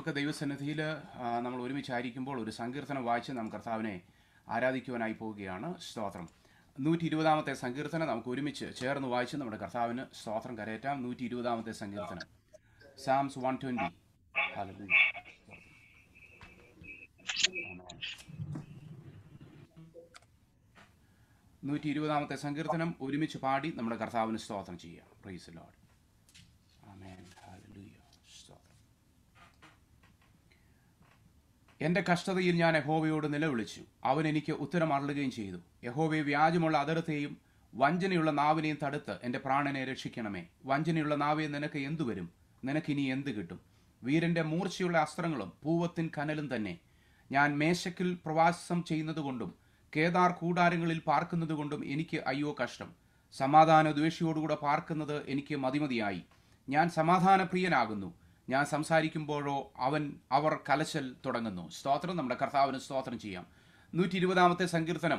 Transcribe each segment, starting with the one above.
നമുക്ക് ദൈവസന്നിധിയിൽ നമ്മൾ ഒരുമിച്ചായിരിക്കുമ്പോൾ ഒരു സങ്കീർത്തനം വായിച്ച് നാം കർത്താവിനെ ആരാധിക്കുവാനായി പോവുകയാണ് സ്തോത്രം നൂറ്റി ഇരുപതാമത്തെ സങ്കീർത്തനം നമുക്ക് ഒരുമിച്ച് ചേർന്ന് വായിച്ച് നമ്മുടെ കർത്താവിന് സ്തോത്രം കരയറ്റാം നൂറ്റി ഇരുപതാമത്തെ സങ്കീർത്തനം സാംസ് വൺ ട്വൻറ്റി നൂറ്റി ഇരുപതാമത്തെ സങ്കീർത്തനം ഒരുമിച്ച് പാടി നമ്മുടെ കർത്താവിന് സ്തോത്രം ചെയ്യാം പ്രൈസ് ലോഡ് ആമേൻ ഹല്ലേലൂയ സ്തോത്രം എന്റെ കഷ്ടതയിൽ ഞാൻ യഹോവയോട് നിലവിളിച്ചു അവൻ എനിക്ക് ഉത്തരം അരുളുകയും ചെയ്തു യഹോവയെ വ്യാജമുള്ള അതരത്തെയും വഞ്ചനയുള്ള നാവിനെയും തടുത്ത് എന്റെ പ്രാണനെ രക്ഷിക്കണമേ വഞ്ചനയുള്ള നാവെ നിനക്ക് എന്തു വരും നിനക്കിനി എന്ത് കിട്ടും വീരന്റെ മൂർച്ചയുള്ള അസ്ത്രങ്ങളും പൂവത്തിൻ കനലും തന്നെ ഞാൻ മേശക്കിൽ പ്രവാസം ചെയ്യുന്നതുകൊണ്ടും കേദാർ കൂടാരങ്ങളിൽ പാർക്കുന്നതുകൊണ്ടും എനിക്ക് അയ്യോ കഷ്ടം സമാധാന ദ്വേഷിയോടുകൂടെ പാർക്കുന്നത് എനിക്ക് മതിമതിയായി ഞാൻ സമാധാനപ്രിയനാകുന്നു ഞാൻ സംസാരിക്കുമ്പോഴോ അവൻ അവർ കലശൽ തുടങ്ങുന്നു സ്തോത്രം നമ്മുടെ കർത്താവിന് സ്തോത്രം ചെയ്യാം നൂറ്റി ഇരുപതാമത്തെ സങ്കീർത്തനം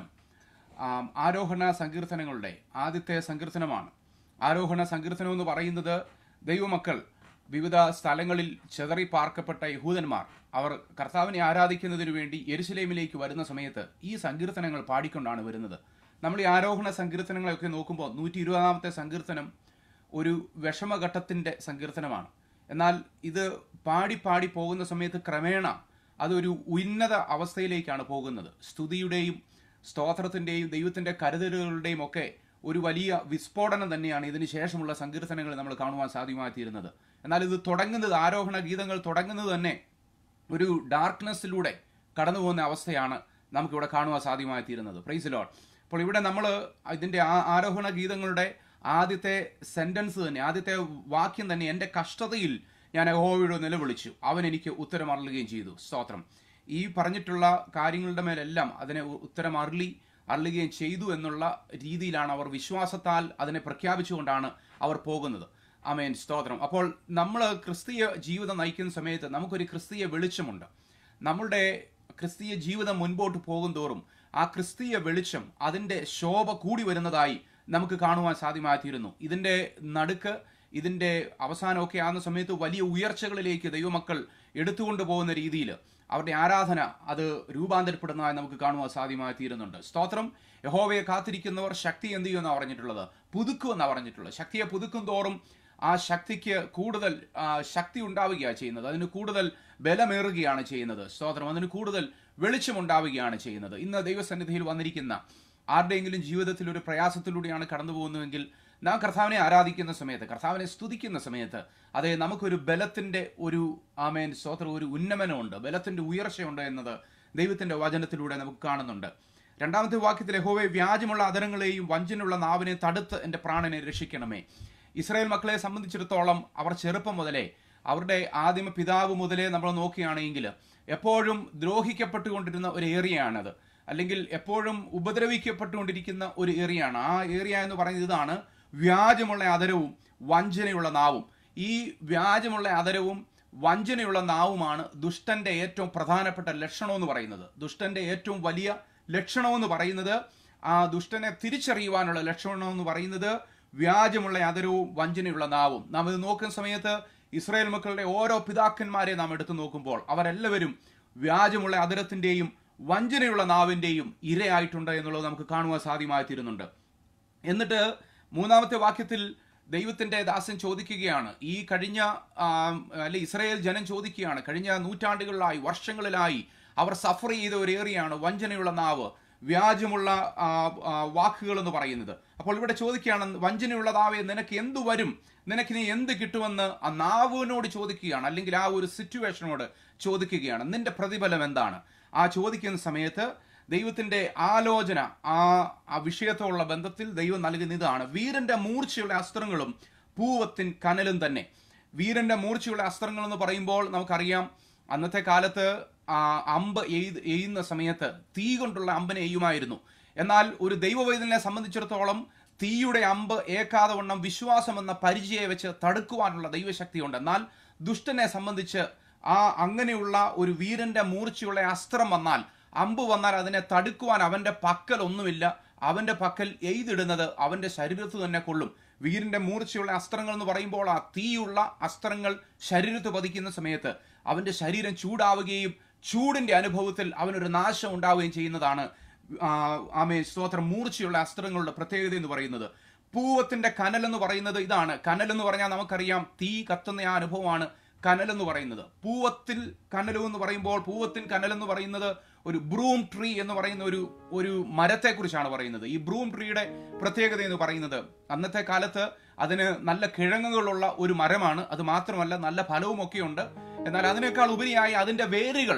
ആം, ആരോഹണ സങ്കീർത്തനങ്ങളുടെ ആദ്യത്തെ സങ്കീർത്തനമാണ് ആരോഹണ സങ്കീർത്തനം എന്ന് പറയുന്നത് ദൈവമക്കൾ വിവിധ സ്ഥലങ്ങളിൽ ചെതറി പാർക്കപ്പെട്ട യഹൂദന്മാർ അവർ കർത്താവിനെ ആരാധിക്കുന്നതിനു വേണ്ടി യെരുസലേമിലേക്ക് വരുന്ന സമയത്ത് ഈ സങ്കീർത്തനങ്ങൾ പാടിക്കൊണ്ടാണ് വരുന്നത് നമ്മൾ ഈ ആരോഹണ സങ്കീർത്തനങ്ങളെയൊക്കെ നോക്കുമ്പോൾ നൂറ്റി ഇരുപതാമത്തെ സങ്കീർത്തനം ഒരു വിഷമഘട്ടത്തിൻ്റെ സങ്കീർത്തനമാണ് എന്നാൽ ഇത് പാടി പാടി പോകുന്ന സമയത്ത് ക്രമേണ അതൊരു ഉന്നത അവസ്ഥയിലേക്കാണ് പോകുന്നത് സ്തുതിയുടെയും സ്തോത്രത്തിൻ്റെയും ദൈവത്തിൻ്റെ കരുതലുകളുടെയും ഒക്കെ ഒരു വലിയ വിസ്ഫോടനം തന്നെയാണ് ഇതിന് ശേഷമുള്ള സങ്കീർത്തനങ്ങൾ നമ്മൾ കാണുവാൻ സാധ്യമായിത്തീരുന്നത് എന്നാൽ ഇത് തുടങ്ങുന്നത് ആരോഹണ ഗീതങ്ങൾ തുടങ്ങുന്നത് തന്നെ ഒരു ഡാർക്ക്നെസ്സിലൂടെ കടന്നു പോകുന്ന അവസ്ഥയാണ് നമുക്കിവിടെ കാണുവാൻ സാധ്യമായിത്തീരുന്നത് പ്രൈസ് ലോഡ് അപ്പോൾ ഇവിടെ നമ്മൾ ഇതിൻ്റെ ആ ആരോഹണ ഗീതങ്ങളുടെ ആദ്യത്തെ സെന്റൻസ് തന്നെ ആദ്യത്തെ വാക്യം തന്നെ എൻ്റെ കഷ്ടതയിൽ ഞാൻ യഹോവയോട് നിലവിളിച്ചു അവൻ എനിക്ക് ഉത്തരം അരുളുകയും ചെയ്തു സ്തോത്രം ഈ പറഞ്ഞിട്ടുള്ള കാര്യങ്ങളുടെ മേലെല്ലാം അതിനെ ഉ- ഉത്തരം അരുളി അരുളുകയും ചെയ്തു എന്നുള്ള രീതിയിലാണ് അവർ വിശ്വാസത്താൽ അതിനെ പ്രഖ്യാപിച്ചുകൊണ്ടാണ് അവർ പോകുന്നത് അമേൻ സ്തോത്രം അപ്പോൾ നമ്മൾ ക്രിസ്തീയ ജീവിതം നയിക്കുന്ന സമയത്ത് നമുക്കൊരു ക്രിസ്തീയ വെളിച്ചമുണ്ട് നമ്മളുടെ ക്രിസ്തീയ ജീവിതം മുൻപോട്ട് പോകും തോറും ആ ക്രിസ്തീയ വെളിച്ചം അതിൻ്റെ ശോഭ കൂടി വരുന്നതായി നമുക്ക് കാണുവാൻ സാധ്യമായിത്തീരുന്നു ഇതിൻ്റെ നടുക്ക് ഇതിൻ്റെ അവസാനമൊക്കെ ആകുന്ന സമയത്ത് വലിയ ഉയർച്ചകളിലേക്ക് ദൈവമക്കൾ എടുത്തുകൊണ്ട് പോകുന്ന രീതിയിൽ അവരുടെ ആരാധന അത് രൂപാന്തരപ്പെടുന്നതായി നമുക്ക് കാണുവാൻ സാധ്യമായി തീരുന്നുണ്ട് സ്തോത്രം യഹോവയെ കാത്തിരിക്കുന്നവർ ശക്തി എന്ത് ചെയ്യുമെന്നാണ് പറഞ്ഞിട്ടുള്ളത് പുതുക്കുമെന്നാണ് പറഞ്ഞിട്ടുള്ളത് ശക്തിയെ പുതുക്കും തോറും ആ ശക്തിക്ക് കൂടുതൽ ആ, ശക്തി ഉണ്ടാവുകയാണ് ചെയ്യുന്നത് അതിന് കൂടുതൽ ബലമേറുകയാണ് ചെയ്യുന്നത് സ്തോത്രം അതിന് കൂടുതൽ വെളിച്ചമുണ്ടാവുകയാണ് ചെയ്യുന്നത് ഇന്ന് ദൈവസന്നിധിയിൽ വന്നിരിക്കുന്ന ആരുടെയെങ്കിലും ജീവിതത്തിൽ ഒരു പ്രയാസത്തിലൂടെയാണ് കടന്നു പോകുന്നതെങ്കിൽ നാം കർത്താവിനെ ആരാധിക്കുന്ന സമയത്ത് കർത്താവിനെ സ്തുതിക്കുന്ന സമയത്ത് അതെ നമുക്കൊരു ബലത്തിന്റെ ഒരു ആമേൻ സ്തോത്രം ഒരു ഉന്നമനമുണ്ട് ബലത്തിന്റെ ഉയർച്ചയുണ്ട് എന്നത് ദൈവത്തിന്റെ വചനത്തിലൂടെ നമുക്ക് കാണുന്നുണ്ട് രണ്ടാമത്തെ വാക്യത്തിൽ യഹോവേ വ്യാജമുള്ള അതരങ്ങളെയും വഞ്ചനുള്ള നാവിനെ തടുത്ത് എൻ്റെ പ്രാണനെ രക്ഷിക്കണമേ ഇസ്രായേൽ മക്കളെ സംബന്ധിച്ചിടത്തോളം അവർ ചെറുപ്പം മുതലേ അവരുടെ ആദിമ പിതാവ് മുതലേ നമ്മൾ നോക്കുകയാണെങ്കിൽ എപ്പോഴും ദ്രോഹിക്കപ്പെട്ടുകൊണ്ടിരുന്ന ഒരു ഏരിയയാണത് അല്ലെങ്കിൽ എപ്പോഴും ഉപദ്രവിക്കപ്പെട്ടുകൊണ്ടിരിക്കുന്ന ഒരു ഏരിയയാണ് ആ ഏരിയ എന്ന് പറയുന്നത് ഇതാണ് വ്യാജമുള്ള അതരവും വഞ്ചനയുള്ള നാവും ഈ വ്യാജമുള്ള അതരവും വഞ്ചനയുള്ള നാവുമാണ് ദുഷ്ടന്റെ ഏറ്റവും പ്രധാനപ്പെട്ട ലക്ഷണം എന്ന് പറയുന്നത് ദുഷ്ടന്റെ ഏറ്റവും വലിയ ലക്ഷണം എന്ന് പറയുന്നത് ആ ദുഷ്ടനെ തിരിച്ചറിയുവാനുള്ള ലക്ഷണം എന്ന് പറയുന്നത് വ്യാജമുള്ള അതരവും വഞ്ചനയുള്ള നാവും നാം ഇത് നോക്കുന്ന സമയത്ത് ഇസ്രായേൽ മക്കളുടെ ഓരോ പിതാക്കന്മാരെ നാം എടുത്തു നോക്കുമ്പോൾ അവരെല്ലാവരും വ്യാജമുള്ള അതരത്തിന്റെയും വഞ്ചനയുള്ള നാവിന്റെയും ഇരയായിട്ടുണ്ട് എന്നുള്ളത് നമുക്ക് കാണുവാൻ സാധ്യമായി തീരുന്നുണ്ട് എന്നിട്ട് മൂന്നാമത്തെ വാക്യത്തിൽ ദൈവത്തിന്റെ ദാസൻ ചോദിക്കുകയാണ് ഈ കഴിഞ്ഞ ആ, അല്ലെ ഇസ്രായേൽ ജനം ചോദിക്കുകയാണ് കഴിഞ്ഞ നൂറ്റാണ്ടുകളിലായി വർഷങ്ങളിലായി അവർ സഫർ ചെയ്ത ഒരു ഏറിയാണ് വഞ്ചനയുള്ള നാവ് വ്യാജമുള്ള ആ, ആ, വാക്കുകൾ എന്ന് പറയുന്നത് അപ്പോൾ ഇവിടെ ചോദിക്കുകയാണ് വഞ്ചനയുള്ള നാവെ നിനക്ക് എന്തു വരും നിനക്ക് ഇനി എന്ത് കിട്ടുമെന്ന് ആ നാവിനോട് ചോദിക്കുകയാണ് അല്ലെങ്കിൽ ആ ഒരു സിറ്റുവേഷനോട് ചോദിക്കുകയാണ് നിന്റെ പ്രതിഫലം എന്താണ് ആ ചോദിക്കുന്ന സമയത്ത് ദൈവത്തിന്റെ ആലോചന ആ ആ വിഷയത്തോടുള്ള ബന്ധത്തിൽ ദൈവം നൽകുന്ന ഇതാണ് വീരന്റെ മൂർച്ചയുള്ള അസ്ത്രങ്ങളും പൂവത്തിൻ കനലും തന്നെ വീരന്റെ മൂർച്ചയുള്ള അസ്ത്രങ്ങൾ എന്ന് പറയുമ്പോൾ നമുക്കറിയാം അന്നത്തെ കാലത്ത് ആ അമ്പ് എയ്ത് എയ്യുന്ന സമയത്ത് തീ കൊണ്ടുള്ള അമ്പനെ എയ്യുമായിരുന്നു എന്നാൽ ഒരു ദൈവവൈദ്യനെ സംബന്ധിച്ചിടത്തോളം തീയുടെ അമ്പ് ഏക്കാതെ വണ്ണം വിശ്വാസം എന്ന പരിചയെ വെച്ച് തടുക്കുവാനുള്ള ദൈവശക്തിയുണ്ട് എന്നാൽ ദുഷ്ടനെ സംബന്ധിച്ച് ആ അങ്ങനെയുള്ള ഒരു വീരന്റെ മൂർച്ചയുള്ള അസ്ത്രം വന്നാൽ അമ്പ് വന്നാൽ അതിനെ തടുക്കുവാൻ അവന്റെ പക്കൽ ഒന്നുമില്ല അവന്റെ പക്കൽ എയ്തിടുന്നത് അവന്റെ ശരീരത്ത് തന്നെ കൊള്ളും വീരിന്റെ മൂർച്ചയുള്ള അസ്ത്രങ്ങൾ എന്ന് പറയുമ്പോൾ ആ തീയുള്ള അസ്ത്രങ്ങൾ ശരീരത്ത് പതിക്കുന്ന സമയത്ത് അവന്റെ ശരീരം ചൂടാവുകയും ചൂടിന്റെ അനുഭവത്തിൽ അവനൊരു നാശം ഉണ്ടാവുകയും ചെയ്യുന്നതാണ് ആ, ആമേ സ്തോത്രം മൂർച്ചയുള്ള അസ്ത്രങ്ങളുടെ പ്രത്യേകത എന്ന് പറയുന്നത് പൂവത്തിന്റെ കനൽ എന്ന് പറയുന്നത് ഇതാണ് കനൽ എന്ന് പറഞ്ഞാൽ നമുക്കറിയാം തീ കത്തുന്ന ആ അനുഭവമാണ് കനൽ എന്ന് പറയുന്നത് പൂവത്തിൽ കനൽ എന്ന് പറയുമ്പോൾ പൂവത്തിൻ കനൽ എന്ന് പറയുന്നത് ഒരു ബ്രൂം ട്രീ എന്ന് പറയുന്ന ഒരു ഒരു മരത്തെക്കുറിച്ചാണ് പറയുന്നത് ഈ ബ്രൂം ട്രീയുടെ പ്രത്യേകത എന്ന് പറയുന്നത് അന്നത്തെ കാലത്ത് അതിന് നല്ല കിഴങ്ങുകളുള്ള ഒരു മരമാണ് അത് മാത്രമല്ല നല്ല ഫലവും ഒക്കെയുണ്ട് എന്നാൽ അതിനേക്കാൾ ഉപരിയായി അതിന്റെ വേരുകൾ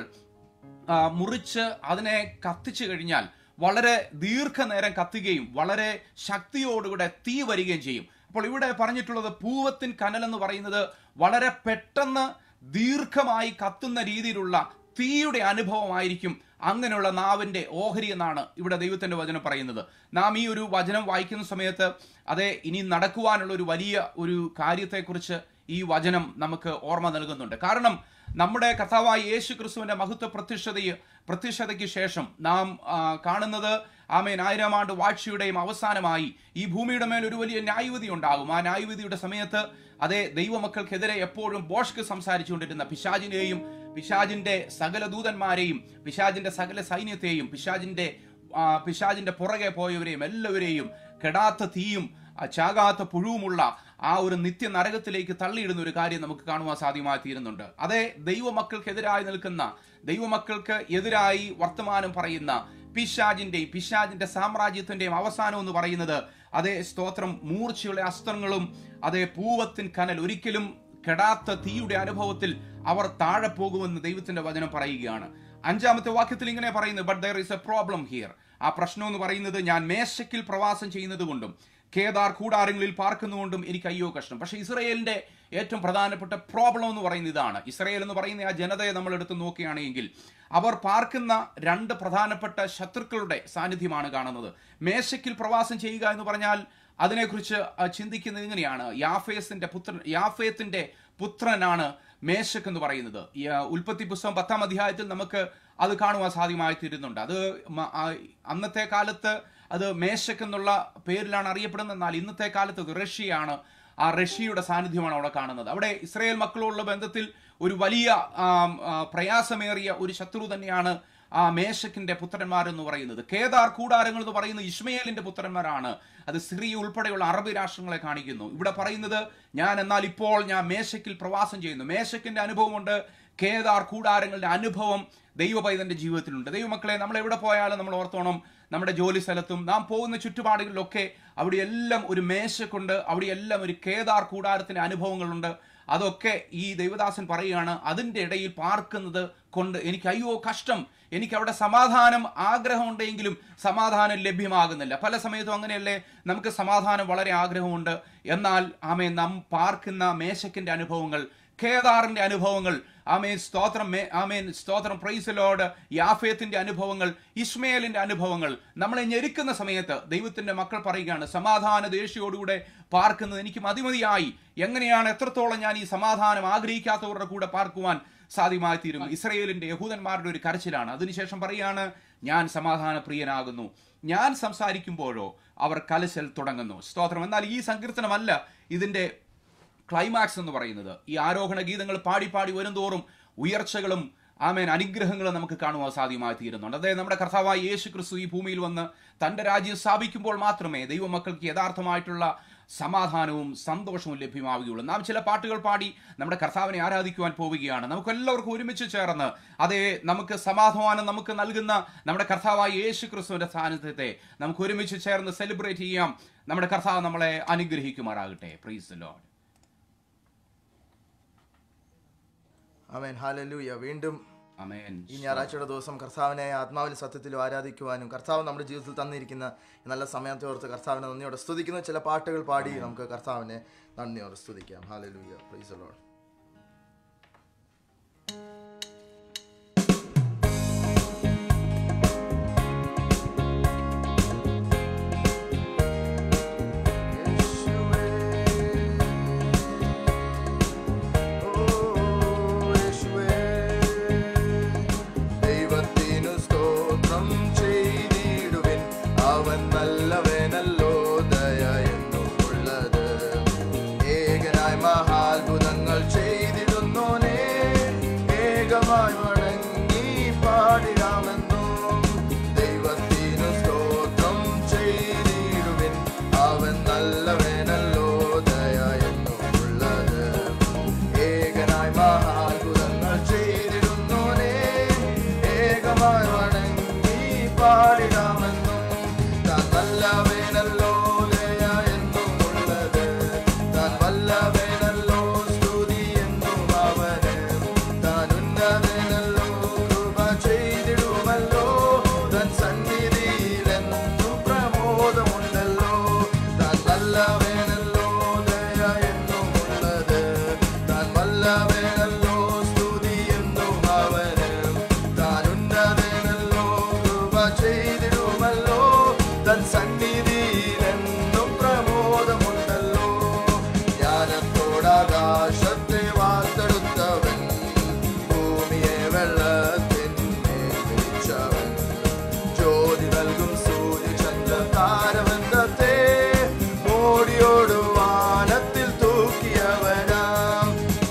ആ, മുറിച്ച് അതിനെ കത്തിച്ചു കഴിഞ്ഞാൽ വളരെ ദീർഘനേരം കത്തുകയും വളരെ ശക്തിയോടുകൂടെ തീ വരികയും ചെയ്യും അപ്പോൾ ഇവിടെ പറഞ്ഞിട്ടുള്ളത് പൂവത്തിൻ കനൽ എന്ന് പറയുന്നത് വളരെ പെട്ടെന്ന് ദീർഘമായി കത്തുന്ന രീതിയിലുള്ള തീയുടെ അനുഭവമായിരിക്കും അങ്ങനെയുള്ള നാവിന്റെ ഓഹരി എന്നാണ് ഇവിടെ ദൈവത്തിന്റെ വചനം പറയുന്നത് നാം ഈ ഒരു വചനം വായിക്കുന്ന സമയത്ത് അതെ ഇനി നടക്കുവാനുള്ള ഒരു വലിയ ഒരു കാര്യത്തെക്കുറിച്ച് ഈ വചനം നമുക്ക് ഓർമ്മ നൽകുന്നുണ്ട് കാരണം നമ്മുടെ കർത്താവായ യേശു ക്രിസ്തുവിന്റെ മഹത്വ പ്രത്യക്ഷതയെ പ്രത്യക്ഷതയ്ക്ക് ശേഷം നാം ആ, കാണുന്നത് ആമേൻ ആയിരം ആണ്ട് വാഴ്ചയുടെയും അവസാനമായി ഈ ഭൂമിയുടെ മേൽ ഒരു വലിയ ന്യായവിധി ഉണ്ടാകും ആ ന്യായവിധിയുടെ സമയത്ത് അതേ ദൈവമക്കൾക്കെതിരെ എപ്പോഴും ബോഷ്ക്ക് സംസാരിച്ചുകൊണ്ടിരുന്ന പിശാജിനെയും പിശാജിന്റെ സകല ദൂതന്മാരെയും പിശാജിന്റെ സകല സൈന്യത്തെയും പിശാജിന്റെ ആ, പിശാജിന്റെ പുറകെ പോയവരെയും എല്ലാവരെയും കെടാത്ത തീയും ആ ചാകാത്ത പുഴുവുമുള്ള ആ ഒരു നിത്യ നരകത്തിലേക്ക് തള്ളിയിടുന്ന ഒരു കാര്യം നമുക്ക് കാണുവാൻ സാധ്യമായി തീരുന്നുണ്ട് അതേ ദൈവമക്കൾക്കെതിരായി നിൽക്കുന്ന ദൈവമക്കൾക്ക് എതിരായി വർത്തമാനം പറയുന്ന പിശാജിന്റെയും പിശാജിന്റെ സാമ്രാജ്യത്തിന്റെയും അവസാനം എന്ന് പറയുന്നത് അതേ സ്തോത്രം മൂർച്ചയുള്ള അസ്ത്രങ്ങളും അതേ പൂവത്തിൻ കനൽ ഒരിക്കലും കെടാത്ത തീയുടെ അനുഭവത്തിൽ അവർ താഴെ പോകുമെന്ന് ദൈവത്തിന്റെ വചനം പറയുകയാണ് അഞ്ചാമത്തെ വാക്യത്തിൽ ഇങ്ങനെ പറയുന്നത് but there is a problem here ആ പ്രശ്നം എന്ന് പറയുന്നത് ഞാൻ മേശക്കിൽ പ്രവാസം ചെയ്യുന്നത് കൊണ്ടും കേദാർ കൂടാരങ്ങളിൽ പാർക്കുന്നുകൊണ്ടും എനിക്ക് അയ്യോ കഷ്ടം പക്ഷേ ഇസ്രയേലിന്റെ ഏറ്റവും പ്രധാനപ്പെട്ട പ്രോബ്ലം എന്ന് പറയുന്നത് ഇതാണ് ഇസ്രയേൽ എന്ന് പറയുന്ന ആ ജനതയെ നമ്മൾ എടുത്ത് നോക്കുകയാണെങ്കിൽ അവർ പാർക്കുന്ന രണ്ട് പ്രധാനപ്പെട്ട ശത്രുക്കളുടെ സാന്നിധ്യമാണ് കാണുന്നത് മേശക്കിൽ പ്രവാസം ചെയ്യുക എന്ന് പറഞ്ഞാൽ അതിനെക്കുറിച്ച് ആ, ചിന്തിക്കുന്നത് ഇങ്ങനെയാണ് യാഫേസിന്റെ പുത്രൻ യാഫേത്തിന്റെ പുത്രനാണ് മേശക്ക് എന്ന് പറയുന്നത് ഈ, ആ, ഉൽപ്പത്തി പുസ്തകം പത്താം അധ്യായത്തിൽ നമുക്ക് അത് കാണുവാൻ സാധ്യമായി തീരുന്നുണ്ട് അത് മ- ആ, അന്നത്തെ കാലത്ത് അത് മേശക്ക് എന്നുള്ള പേരിലാണ് അറിയപ്പെടുന്നത് എന്നാൽ ഇന്നത്തെ കാലത്ത് അത് റഷ്യയാണ് ആ റഷ്യയുടെ സാന്നിധ്യമാണ് അവിടെ കാണുന്നത് അവിടെ ഇസ്രായേൽ മക്കളുള്ള ബന്ധത്തിൽ ഒരു വലിയ ആം, ആ, പ്രയാസമേറിയ ഒരു ശത്രു തന്നെയാണ് ആ മേശക്കിന്റെ പുത്രന്മാരെന്ന് പറയുന്നത് കേദാർ കൂടാരങ്ങൾ എന്ന് പറയുന്നത് ഇസ്മയേലിന്റെ പുത്രന്മാരാണ് അത് സിറിയ ഉൾപ്പെടെയുള്ള അറബ് രാഷ്ട്രങ്ങളെ കാണിക്കുന്നു ഇവിടെ പറയുന്നത് ഞാൻ എന്നാൽ ഇപ്പോൾ ഞാൻ മേശക്കിൽ പ്രവാസം ചെയ്യുന്നു മേശക്കിന്റെ അനുഭവമുണ്ട് കേദാർ കൂടാരങ്ങളുടെ അനുഭവം ദൈവപൈതന്റെ ജീവിതത്തിലുണ്ട് ദൈവമക്കളെ നമ്മൾ എവിടെ പോയാലും നമ്മൾ ഓർത്തോണം നമ്മുടെ ജോലി സ്ഥലത്തും നാം പോകുന്ന ചുറ്റുപാടുകളിലൊക്കെ അവിടെയെല്ലാം ഒരു മേശക്കുണ്ട് അവിടെയെല്ലാം ഒരു കേദാർ കൂടാരത്തിന്റെ അനുഭവങ്ങളുണ്ട് അതൊക്കെ ഈ ദൈവദാസൻ പറയുകയാണ് അതിൻ്റെ ഇടയിൽ പാർക്കുന്നത് കൊണ്ട് എനിക്ക് അയ്യോ കഷ്ടം എനിക്ക് അവിടെ സമാധാനം ആഗ്രഹമുണ്ടെങ്കിലും സമാധാനം ലഭ്യമാകുന്നില്ല പല സമയത്തും അങ്ങനെയല്ലേ നമുക്ക് സമാധാനം വളരെ ആഗ്രഹമുണ്ട് എന്നാൽ ആമേ നാം പാർക്കുന്ന മേശക്കിന്റെ അനുഭവങ്ങൾ കേദാറിന്റെ അനുഭവങ്ങൾ ആമേൻ സ്തോത്രം മേ- ആമേൻ സ്തോത്രം പ്രൈസലോട് യാഫേത്തിന്റെ അനുഭവങ്ങൾ ഇസ്മയേലിന്റെ അനുഭവങ്ങൾ നമ്മളെ ഞെരുക്കുന്ന സമയത്ത് ദൈവത്തിന്റെ മക്കൾ പറയുകയാണ് സമാധാന ദേഷ്യോടുകൂടെ പാർക്കുന്നത് എനിക്ക് മതിമതിയായി എങ്ങനെയാണ് എത്രത്തോളം ഞാൻ ഈ സമാധാനം ആഗ്രഹിക്കാത്തവരുടെ കൂടെ പാർക്കുവാൻ സാധ്യമായി തീരും ഇസ്രയേലിന്റെ യഹൂദന്മാരുടെ ഒരു കരച്ചിലാണ് അതിനുശേഷം പറയാണ് ഞാൻ സമാധാന പ്രിയനാകുന്നു ഞാൻ സംസാരിക്കുമ്പോഴോ അവർ കലശൽ തുടങ്ങുന്നു സ്തോത്രം എന്നാൽ ഈ സങ്കീർത്തനമല്ല ഇതിന്റെ ക്ലൈമാക്സ് എന്ന് പറയുന്നത് ഈ ആരോഹണ ഗീതങ്ങൾ പാടി പാടി വരുംതോറും ഉയർച്ചകളും ആമേൻ അനുഗ്രഹങ്ങളും നമുക്ക് കാണുവാൻ സാധ്യമായി തീരുന്നുണ്ട് അതായത് നമ്മുടെ കർത്താവായ യേശു ക്രിസ്തു ഈ ഭൂമിയിൽ വന്ന് തന്റെ രാജ്യം സ്ഥാപിക്കുമ്പോൾ മാത്രമേ ദൈവമക്കൾക്ക് യഥാർത്ഥമായിട്ടുള്ള സമാധാനവും സന്തോഷവും ലഭ്യമാവുകയുള്ളൂ നാം ചില പാട്ടുകൾ പാടി നമ്മുടെ കർത്താവിനെ ആരാധിക്കുവാൻ പോവുകയാണ് നമുക്ക് എല്ലാവർക്കും ഒരുമിച്ച് ചേർന്ന് അതേ നമുക്ക് സമാധാനം നമുക്ക് നൽകുന്ന നമ്മുടെ കർത്താവായ യേശു ക്രിസ്തുവിന്റെ സാന്നിധ്യത്തെ നമുക്ക് ഒരുമിച്ച് ചേർന്ന് സെലിബ്രേറ്റ് ചെയ്യാം നമ്മുടെ കർത്താവ് നമ്മളെ അനുഗ്രഹിക്കുമാറാകട്ടെ പ്രീസ് ലോഡ് അമേൻ ഹാലലൂയ വീണ്ടും അമേൻ ഈ ഞായറാഴ്ചയുടെ ദിവസം കർത്താവിനെ ആത്മാവിൽ സത്യത്തിലും ആരാധിക്കുവാനും കർത്താവ് നമ്മുടെ ജീവിതത്തിൽ തന്നിരിക്കുന്ന ഈ നല്ല സമയത്തെ ഓർത്ത് കർത്താവിനെ നന്ദിയോടെ സ്തുതിക്കുന്ന ചില പാട്ടുകൾ പാടി നമുക്ക് കർത്താവിനെ നന്ദിയോടെ സ്തുതിക്കാം ഹാലലൂയ പ്രൈസ് ലോഡ് ദൈവത്തിനു സ്തോത്രം ചെയ്തിടുവിൻ അവൻ നല്ലവനല്ലോ ദയ എന്നുള്ളത് ഏകനായി മഹാത്ഭുതങ്ങൾ ഏകമായി വണങ്ങി പാടിടാമെന്നും ദൈവത്തിനു സ്തോത്രം ചെയ്തിടുവിൻ അവൻ നല്ലവനല്ലോ ദയ എന്നുള്ളത് ഏകനായി മഹാത്ഭുതങ്ങൾ ചെയ്തിടുന്നോനെ ഏകമായി വണങ്ങി പാടിടാമെന്നും താൻ നല്ലവനല്ലോ ദയ എന്നുമുള്ളത് താൻ വല്ലവനല്ലോ സ്തുതി എന്നും അവന് താൻ ഉന്നതനല്ലോ കൃപ ചെയ്തിടുമല്ലോ തൻ സന്നിധിയിലെന്നും പ്രമോദമുണ്ടല്ലോ താൻ നല്ലവനല്ലോ ദയ എന്നുമുള്ളത് താൻ വല്ലവനല്ലോ സ്തുതി എന്നും അവന് താൻ ഉന്നതനല്ലോ കൃപ ചെയ്തിടുമല്ലോ തൻ സന്നിധിയിലെന്നും പ്രമോദമുണ്ടല്ലോ ജ്ഞാനത്തോടാകാശത്തെ വാർത്തെടുത്തവൻ ഭൂമിയെ വെള്ളത്തിന്മേൽ വിരിച്ചവൻ ജ്യോതി നൽകും സൂര്യചന്ദ്ര താരബന്ധത്തെ മോടിയോട് വാനത്തിൽ തൂക്കിയവനാം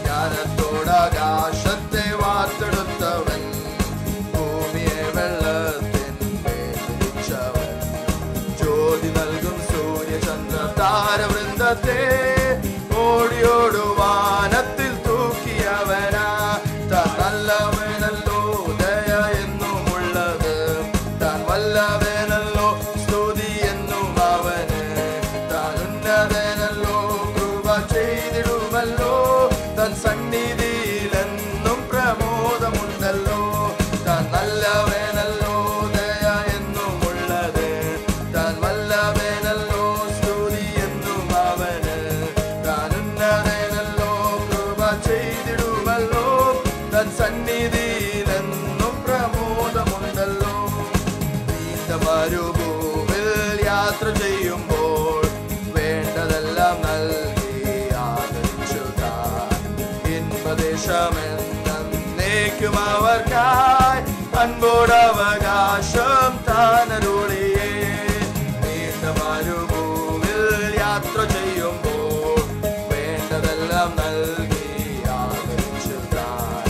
ജ്ഞാനത്തോടാകാശത്തെ വാർത്തെടുത്തവൻ ഭൂമിയെ വെള്ളത്തിന്മേൽ വിരിച്ചവൻ ജ്യോതി നൽകും സൂര്യചന്ദ്ര താരവൃന്ദത്തെ ഓടിയോട് വാനത്തിൽ തൂക്കിയവനാ താൻ നല്ലവനല്ലോ ദയ എന്നുമുള്ളത് താൻ വല്ലവനല്ലോ സ്തുതി എന്നും അവന് താൻ ഉന്നതനല്ലോ കൃപ ചെയ്തിടുമല്ലോ തൻ സന്നിധിയിലെന്നും പ്രമോദമുണ്ടല്ലോ താൻ നല്ലവനല്ലോ ദയ എന്നുമുള്ളത് താൻ വല്ലവനല്ലോ സ്തുതി എന്നും അവന് താൻ ഉന്നതനല്ലോ കൃപ ചെയ്തിടുമല്ലോ തൻ സന്നിധിയിലെന്നും പ്രമോദമുണ്ടല്ലോ നീണ്ട മരുഭൂമിൽ യാത്ര ചെയ്യുമ്പോൾ വേണ്ടതെല്ലാം നൽകി ആദരിച്ചു താൻ ഇൻപദേശമെന്നേക്കും അവർക്കായി അൻപോടവകാശം താനരുളിയേ നീണ്ട മരുഭൂമിൽ യാത്ര ചെയ്യുമ്പോൾ വേണ്ടതെല്ലാം നൽകി ആദരിച്ചു താൻ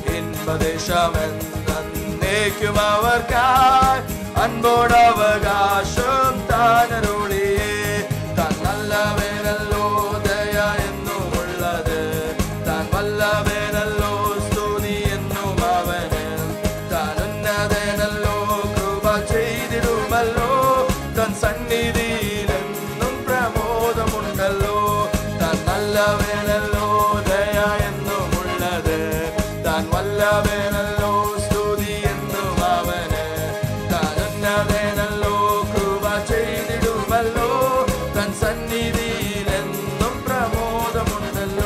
ഇൻപദേശമെന്നേക്കും അവർക്കായി അൻപോടവകാശം താനരുളിയേ താൻ നല്ലവനല്ലോ ദയ എന്നുമുള്ളത് താൻ വല്ലവനല്ലോ സ്തുതി എന്നും അവന് താൻ ഉന്നതനല്ലോ കൃപ ചെയ്തിടുമല്ലോ തൻ സന്നിധിയിലെന്നും പ്രമോദമുണ്ടല്ലോ താൻ നല്ലവനല്ലോ ദയ എന്നുമുള്ളത് താൻ വല്ലവനല്ലോ സ്തുതി എന്നും അവന് താൻ ഉന്നതനല്ലോ കൃപ ചെയ്തിടുമല്ലോ തൻ സന്നിധിയിലെന്നും പ്രമോദമുണ്ടല്ലോ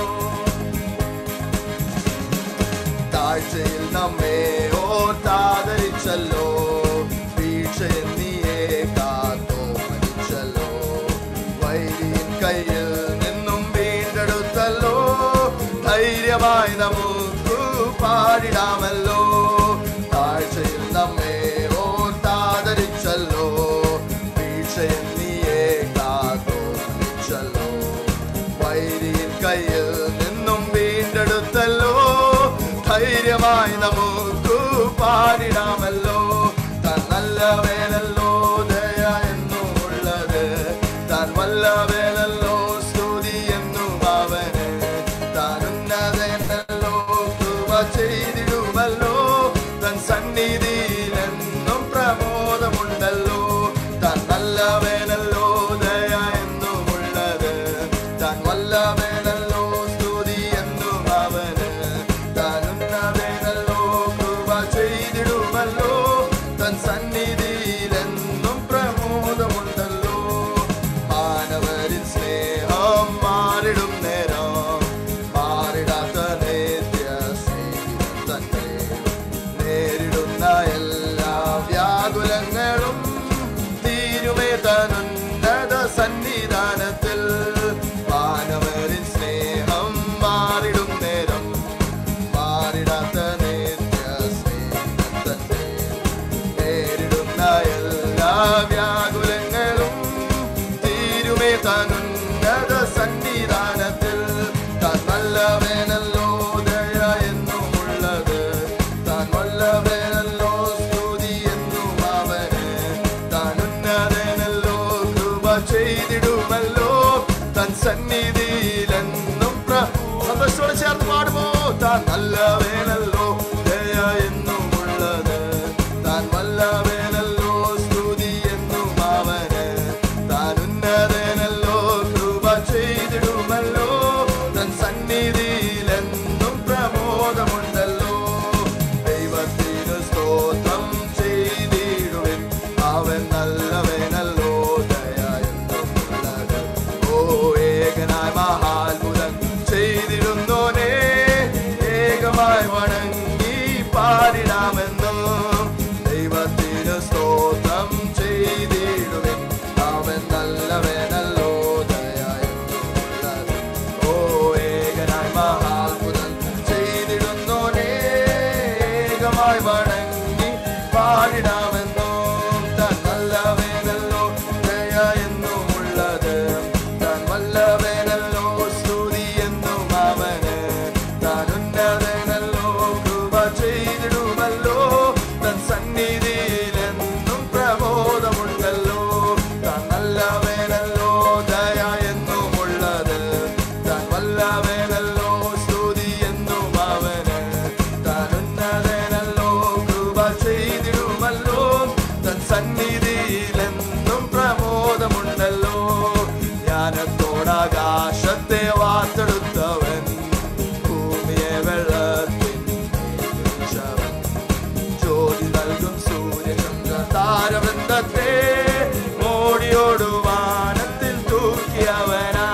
താഴ്ചയിൽ നമ്മെ ഓർത്താദരിച്ചല്ലോ വീഴ്ചയിൽ നീയെ കാത്തോ മരിച്ചല്ലോ വൈരിയൻ കയ്യിൽ നിന്നും വീണ്ടെടുത്തല്ലോ ധൈര്യമായി നമുക്ക് പാടിടാമല്ലോ താഴ്ചയിൽ നമ്മെ ഓർത്താദരിച്ചല്ലോ വീഴ്ചയിൽ നീയെ കാത്തോ മരിച്ചല്ലോ വൈരിയൻ കയ്യിൽ നിന്നും വീണ്ടെടുത്തല്ലോ ധൈര്യമായി നമുക്ക് പാടിടാമല്ലോ താൻ നല്ലവേനല്ലോ ദയ എന്നുമുള്ളത് താൻ വല്ലവേനല്ലോ സ്തുതി എന്നും അവന് താൻ ഉന്നതനല്ലോ കൃപ ചെയ്തിടുമല്ലോ തൻ സന്നിധിയിലെന്നും പ്രമോദമുണ്ടല്ലോ താൻ നല്ലവേനല്ലോ ദയ എന്നുമുള്ളത് താൻ വല്ലവേനല്ലോ സ്തുതി എന്നും അവന് താൻ ഉന്നതനല്ലോ കൃപ ചെയ്തിടുമല്ലോ തൻ സന്നിധിയിലെന്നും പ്രമോദമുണ്ടല്ലോ മാനവരിൻ സ്നേഹം മാറിടും നേരം മാറിടാത്ത നേത്യ സ്നേഹിതൻ തന്നെ നേരിടുന്ന നല്ലവനല്ലോ സ്തുതി എന്നും അവന് താൻ ഉന്നതനല്ലോ കൃപ ചെയ്തിടുമല്ലോ തൻ സന്നിധിയിലെന്നും പ്ര- സന്തോഷത്തോടെ ചേർത്ത് പാടുമോ താൻ നല്ലവനല്ലോ ദയ എന്നും ഉള്ളത് താൻ വല്ലവനല്ലോ സ്തുതി എന്നും അവന് താൻ ഉന്നതനല്ലോ കൃപ ചെയ്തിടുമല്ലോ തൻ സന്നിധിയിലെന്നും പ്രമോദമുണ്ടല്ലോ ദൈവത്തിന് സ്തോത്രം ചെയ്തിടുവിൻ അവൻ നല്ലവനല്ലോ ദയ എന്നും ഉള്ളത് ഓ ഏകനായ മഹാത്ഭുതം ചെയ്തിരുന്നോനേ ഏകമായി വണങ്ങി പാടിടാമെന്നും ദൈവത്തിന് സ്തോത്രം ചെയ്തിടുവിൻ അവൻ നല്ലവനല്ലോ ദയ എന്നും ഉള്ളത് ഓ ഏകനായി മഹാത്ഭുതം ചെയ്തിടുന്നോനേ ഏകമായി വണങ്ങി പാടിടാമെന്നോ താൻ നല്ലവനല്ലോ ദയ എന്നും ഉള്ളത് താൻ വല്ലവനല്ലോ സ്തുതി എന്നും അവന് താൻ ഉന്നതനല്ലോ കൃപ ചെയ്തിടുമല്ലോ തൻ സന്നിധിയിലെന്നും പ്രബോധമുണ്ടല്ലോ താൻ നല്ലവനല്ലോ ദയ എന്നും ഉള്ളത് താൻ വല്ലവനല്ലോ സ്തുതി എന്നും അവന് താൻ ഉന്നതനല്ലോ കൃപ ചെയ്തിടുമല്ലോ തൻ സന്നിധിയിലെന്നും പ്രമോദമുണ്ടല്ലോ ജ്ഞാനത്തോടാകാശത്തെ വാർത്തെടുത്തവൻ ഭൂമിയെ വെള്ളത്തിൻ വീഴ്ചവൻ ജ്യോതി നൽകും സൂര്യചന്ദ്ര താരവൃന്ദത്തെ മോടിയോടു വാനത്തിൽ തൂക്കിയവനാ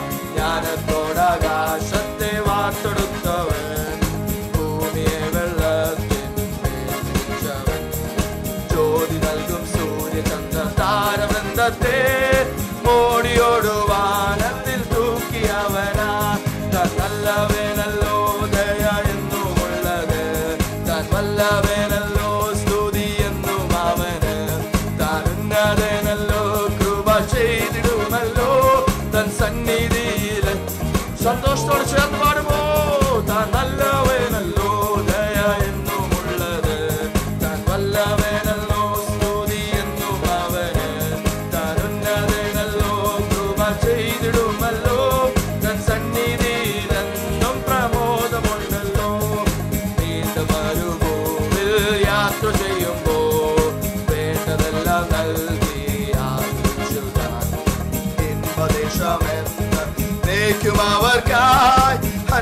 ജ്ഞാനത്തോടാകാശത്തെ വാർത്തെടുത്തവൻ ഭൂമിയെ വെള്ളത്തിൻ വീഴ്ചവൻ ജ്യോതി നൽകും സൂര്യചന്ദ്ര താരവൃന്ദത്തെ മോടിയോടു വാനത്തിൽ തൂക്കിയവനാ താൻ നല്ലവനല്ലോ ദയ എന്നും ഉള്ളത് താൻ വല്ലവനല്ലോ സ്തുതി എന്നും അവന് താൻ ഉന്നതനല്ലോ കൃപ ചെയ്തിടുമല്ലോ തൻ സന്നിധിയിൽ സന്തോഷത്തോടെ ചേർന്ന് പാടുമോ താൻ നല്ലവനല്ലോ ദയ എന്നും ഉള്ളത് താൻ വല്ലവനല്ലോ സ്തുതി എന്നും അവന് താൻ ഉന്നതനല്ലോ കൃപ ചെയ്തിടുമല്ലോ തൻ സന്നിധിയിലെന്നും പ്രമോദമുണ്ടല്ലോ നീണ്ട മരുഭൂമിൽ യാത്ര ചെയ്യുമ്പോ വേണ്ടതെല്ലാം നൽകി ആശിച്ചുതാൻ ഇൻപദേശമെന്ന് നേക്കും അവർക്കായി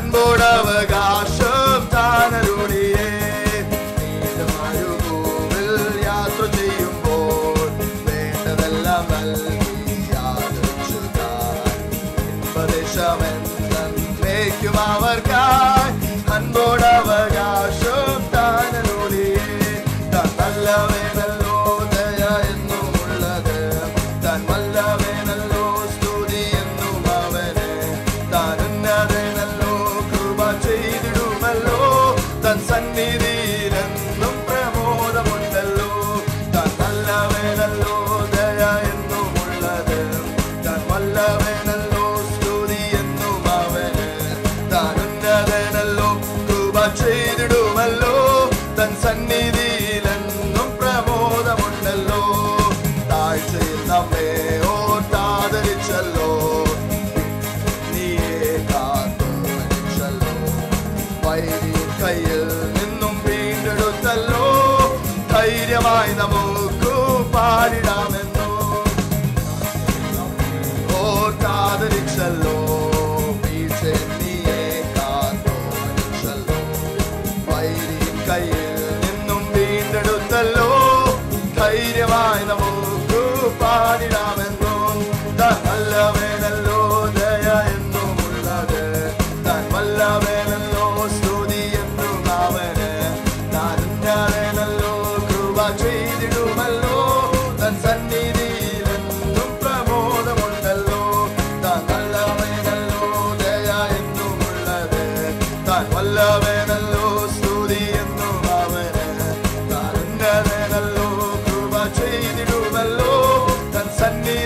അൻപോടവകാശം താനരുളിയേ നീണ്ട മരുഭൂമിൽ യാത്ര ചെയ്യുമ്പോൾ വേണ്ടതെല്ലാം നൽകി ആദരിച്ചുതാൻ ഇൻപദേശമെന്നേക്കും അവർക്കായി അൻപോടവകാശം താനരുളിയേ താൻ നല്ലവനല്ലോ ദയ എന്നും ഉള്ളത് താൻ വല്ലവനല്ലോ സ്തുതി എന്നും അവന് താൻ ഉന്നതനല്ലോ കൃപ ചെയ്തിടുമല്ലോ തൻ സന്നിധിയിലെന്നും പ്രമോദമുണ്ടല്ലോ താൻ നല്ലവനല്ലോ ദയ എന്നും ഉള്ളത് താൻ വല്ലവനല്ലോ സ്തുതി എന്നും അവന് താൻ ഉന്നതനല്ലോ കൃപ ചെയ്തിടുമല്ലോ തൻ സന്നിധിയിലെന്നും പ്രമോദമുണ്ടല്ലോ താഴ്ചയിൽ നമ്മെ ഓർത്താദരിച്ചല്ലോ നീയെ കാത്തു മരിച്ചല്ലോ വൈരി കയ്യിൽ നിന്നും വീണ്ടെടുത്തല്ലോ ധൈര്യമായി നമുക്ക് പാടിടാമെന്നോ ഓർത്താദരിച്ചല്ലോ വീഴ്ച നീയെ കാത്തു മരിച്ചല്ലോ വൈരി കയ്യിൽ നിന്നും വീണ്ടെടുത്തല്ലോ ധൈര്യമായി നമുക്ക് പാടിടാമെന്നോ താൻ നല്ലവനല്ലോ ദയ എന്നും ഉള്ളത് താൻ വല്ലവനല്ലോ സ്തുതി എന്നും അവന് താൻ ഉന്നതനല്ലോ കൃപ ചെയ്തിടുമല്ലോ തൻ സന്നിധിയിലെന്നും പ്രമോദമുണ്ടല്ലോ താൻ നല്ലവനല്ലോ ദയ എന്നും ഉള്ളത് താൻ വല്ലവനല്ലോ സ്തുതി എന്നും അവന് താൻ ഉന്നതനല്ലോ കൃപ ചെയ്തിടുമല്ലോ തൻ സന്നിധി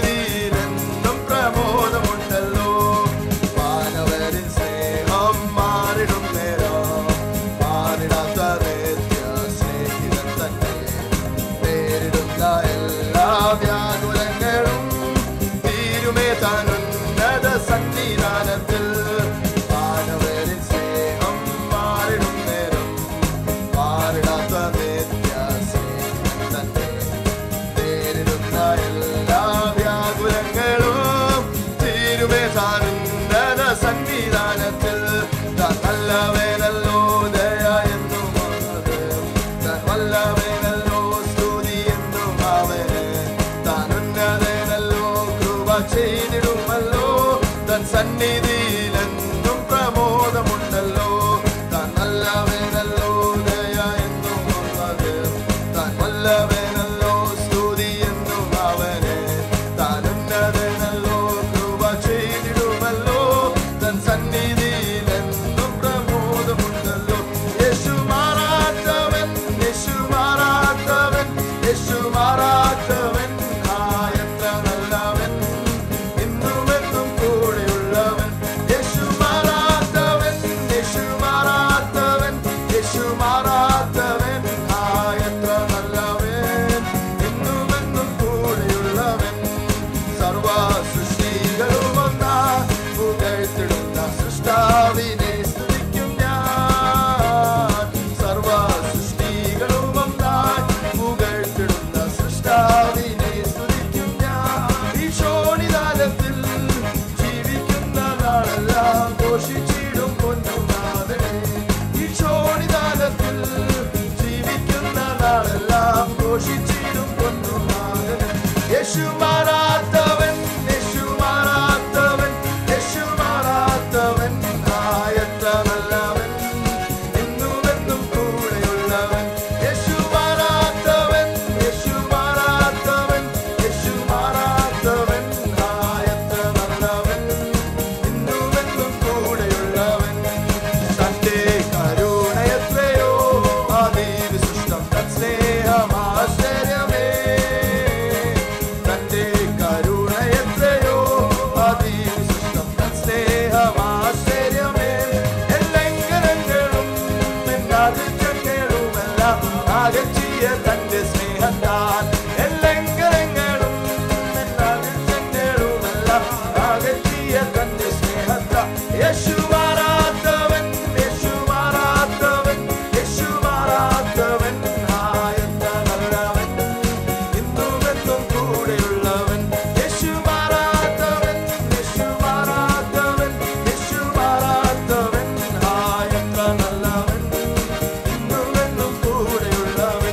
അകറ്റിയ തന്റെ സ്നേഹത്താൽ എല്ലെങ്കലങ്ങളും എല്ലാങ്ങളും അകറ്റിയ തന്റെ സ്നേഹത്താൽ യേശു മാറാത്തവൻ യേശു മാറാത്തവൻ യേശു മാറാത്തവൻ ആയത്ത നല്ലവൻ ഇന്നുമെന്നും കൂടെയുള്ളവൻ യേശു മാറാത്തവൻ യേശു മാറാത്തവൻ യേശു മാറാത്തവൻ ആയത്ര നല്ലവൻ ഇന്നുമെന്നും കൂടെയുള്ളവൻ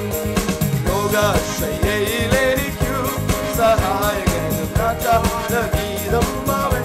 ലോകാശയ്യയിലെനിക്കു സഹായകനും കാത്ത ഗീതം അവൻ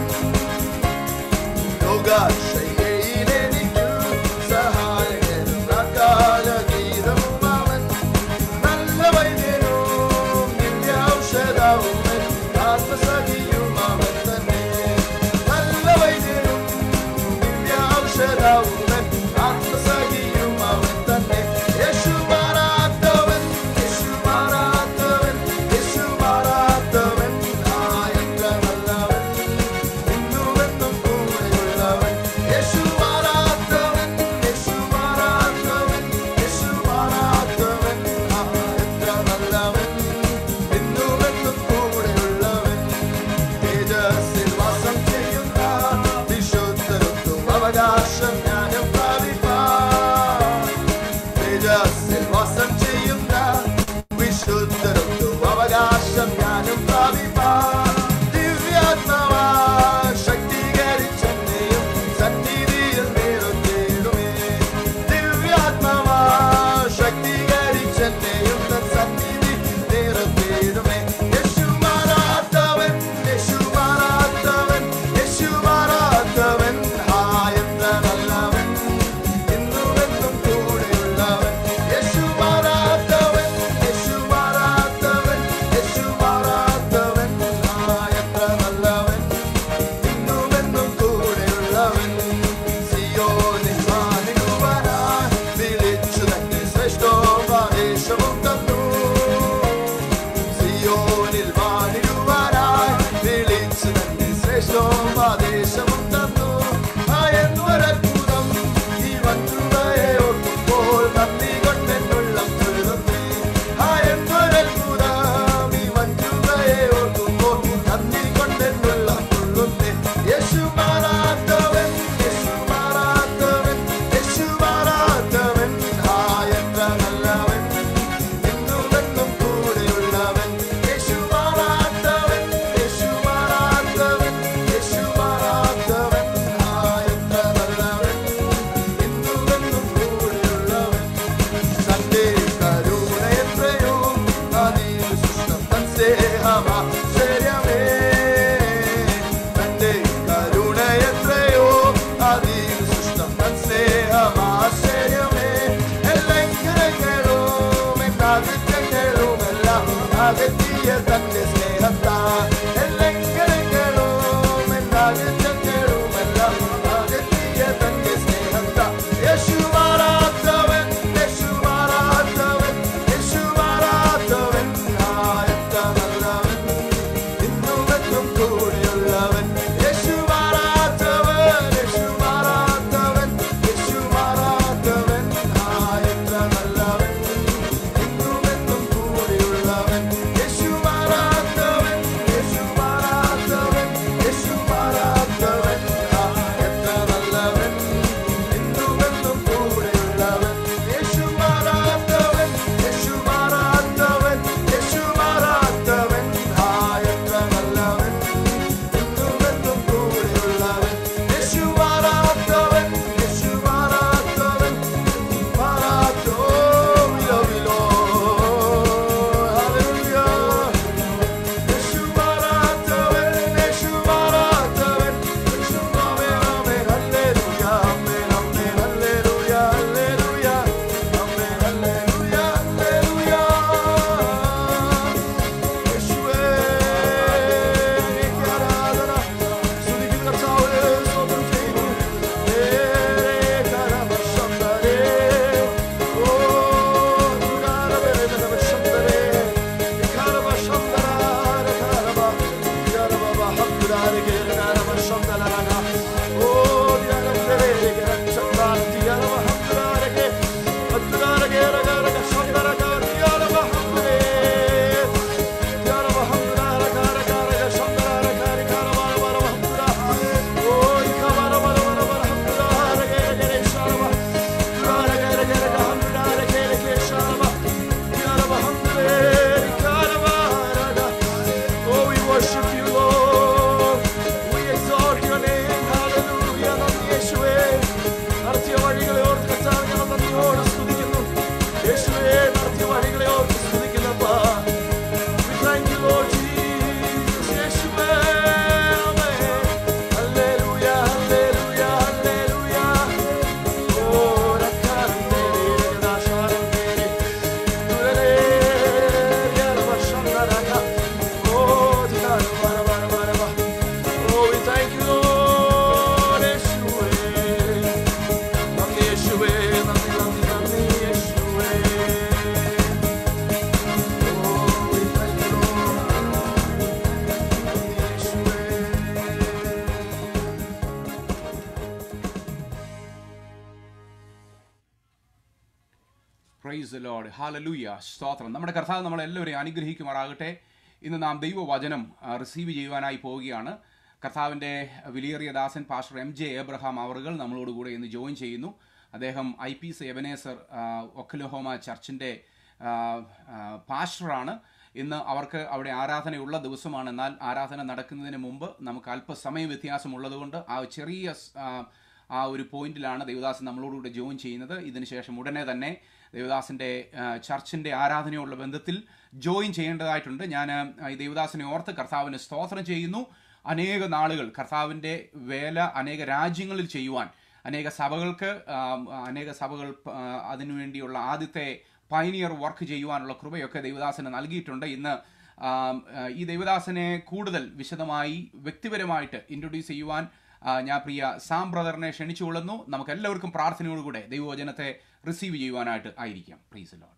ലോകാശയ്യയിലെനിക്കു സഹായകനും കാത്ത ഗീതം അവൻ നല്ല വൈദ്യനും ദിവ്യൗഷധവും ആത്മസഖിയും അവൻ തന്നെ നല്ല വൈദ്യനും ദിവ്യൗഷധവും ആത്മസഖിയും അവൻ തന്നെ യേശു മാറാത്തവൻ യേശു മാറാത്തവൻ യേശു മാറാത്തവൻ ആയത്ര നല്ലവൻ ഇന്നുമെന്നും കൂടെയുള്ളവൻ യേശു മാറാത്തവൻ യേശു മാറാത്തവൻ യേശു മാറാത്തവൻ ആയത്ര നല്ലവൻ ഇന്നുമെന്നും കൂടെയുള്ളവൻ തേജസ്സിൽ വാസം ചെയ്യുന്ന വിശുദ്ധരുത്തും അവകാശം ഞാനും പ്രാപിപ്പാൻ തേജസ്സിൽ വാസം ചെയ്യുന്ന വിശുദ്ധരുത്തും അവകാശം ഞാനും പ്രാപിപ്പാൻ ദിവ്യാത്മാവാ ശക്തീകരിച്ചെന്നെയും സന്നിധിയിൽ നേരുന്നേടുമേ ദിവ്യാത്മാവാ ശക്തീകരിച്ചെന്നെയും തൻ സന്നിധി നേരുന്നേടുമേ യേശു മാറാത്തവൻ യേശു മാറാത്തവൻ യേശു മാറാത്തവൻ ആയത്ര നല്ലവൻ ഇന്നുമെന്നും കൂടെയുള്ളവൻ യേശു മാറാത്തവൻ യേശുവേ നടത്തിയ വഴികളെ ഓർത്ത് സ്തുതിക്കുന്നപ്പാ We thank you, Lord Jesus. യേശുവേ, ആമേൻ. ഹല്ലേലൂയ, ഹല്ലേലൂയ, ഹല്ലേലൂയ. ഓ, രക്കാരന്തേരി, രഗദാശാരന്തേരി. ദുരരേ, യർവശന്തരക. ഓ, ദിനാന, വര, വര, വര, വര. Oh, we thank you, Lord. യേശുവേ. നന്ദി യേശുവേ, നന്ദി, നന്ദി, നന്ദി യേശുവേ. Oh, we thank you, Lord. നന്ദി യേശുവേ. പ്രൈസ് ലോഡ് ഹാലലൂയ സ്തോത്രം നമ്മുടെ കർത്താവ് നമ്മളെല്ലാവരെയും അനുഗ്രഹിക്കുമാറാകട്ടെ ഇന്ന് നാം ദൈവവചനം റിസീവ് ചെയ്യുവാനായി പോവുകയാണ് കർത്താവിൻ്റെ വിലിയേറിയ ദാസൻ പാസ്റ്റർ എം ജെ എബ്രഹാം അവറുകൾ നമ്മളോടുകൂടെ ഇന്ന് ജോയിൻ ചെയ്യുന്നു അദ്ദേഹം I P C Ebenezer Oklahoma ചർച്ചിൻ്റെ പാസ്റ്ററാണ് ഇന്ന് അവർക്ക് അവിടെ ആരാധനയുള്ള ദിവസമാണ് എന്നാൽ ആരാധന നടക്കുന്നതിന് മുമ്പ് നമുക്ക് അല്പസമയ വ്യത്യാസമുള്ളതുകൊണ്ട് ആ ചെറിയ സ്- ആ, ആ ഒരു പോയിന്റിലാണ് ദേവദാസൻ നമ്മളോടുകൂടെ ജോയിൻ ചെയ്യുന്നത് ഇതിനുശേഷം ഉടനെ തന്നെ ദേവദാസിൻ്റെ ചർച്ചിൻ്റെ ആരാധനയുള്ള ബന്ധത്തിൽ ജോയിൻ ചെയ്യേണ്ടതായിട്ടുണ്ട് ഞാൻ ആ, ഈ ദേവദാസിനെ ഓർത്ത് കർത്താവിന് സ്തോത്രം ചെയ്യുന്നു അനേക നാളുകൾ കർത്താവിൻ്റെ വേല അനേക രാജ്യങ്ങളിൽ ചെയ്യുവാൻ അനേക സഭകൾക്ക് ആ, അനേക സഭകൾ ആ, അതിനുവേണ്ടിയുള്ള ആദ്യത്തെ പൈനിയർ വർക്ക് ചെയ്യുവാനുള്ള കൃപയൊക്കെ ദേവദാസന് നൽകിയിട്ടുണ്ട് ഇന്ന് ആം, ആ, ഈ ദേവദാസനെ കൂടുതൽ വിശദമായി വ്യക്തിപരമായിട്ട് ഇൻട്രൊഡ്യൂസ് ചെയ്യുവാൻ ആ, ഞാൻ പ്രിയ സാം ബ്രദറിനെ ക്ഷണിച്ചുകൊള്ളുന്നു നമുക്ക് എല്ലാവർക്കും പ്രാർത്ഥനയോടുകൂടെ ദൈവവചനത്തെ റിസീവ് ചെയ്യുവാനായിട്ട് ആയിരിക്കാം പ്ലീസ് ലോഡ്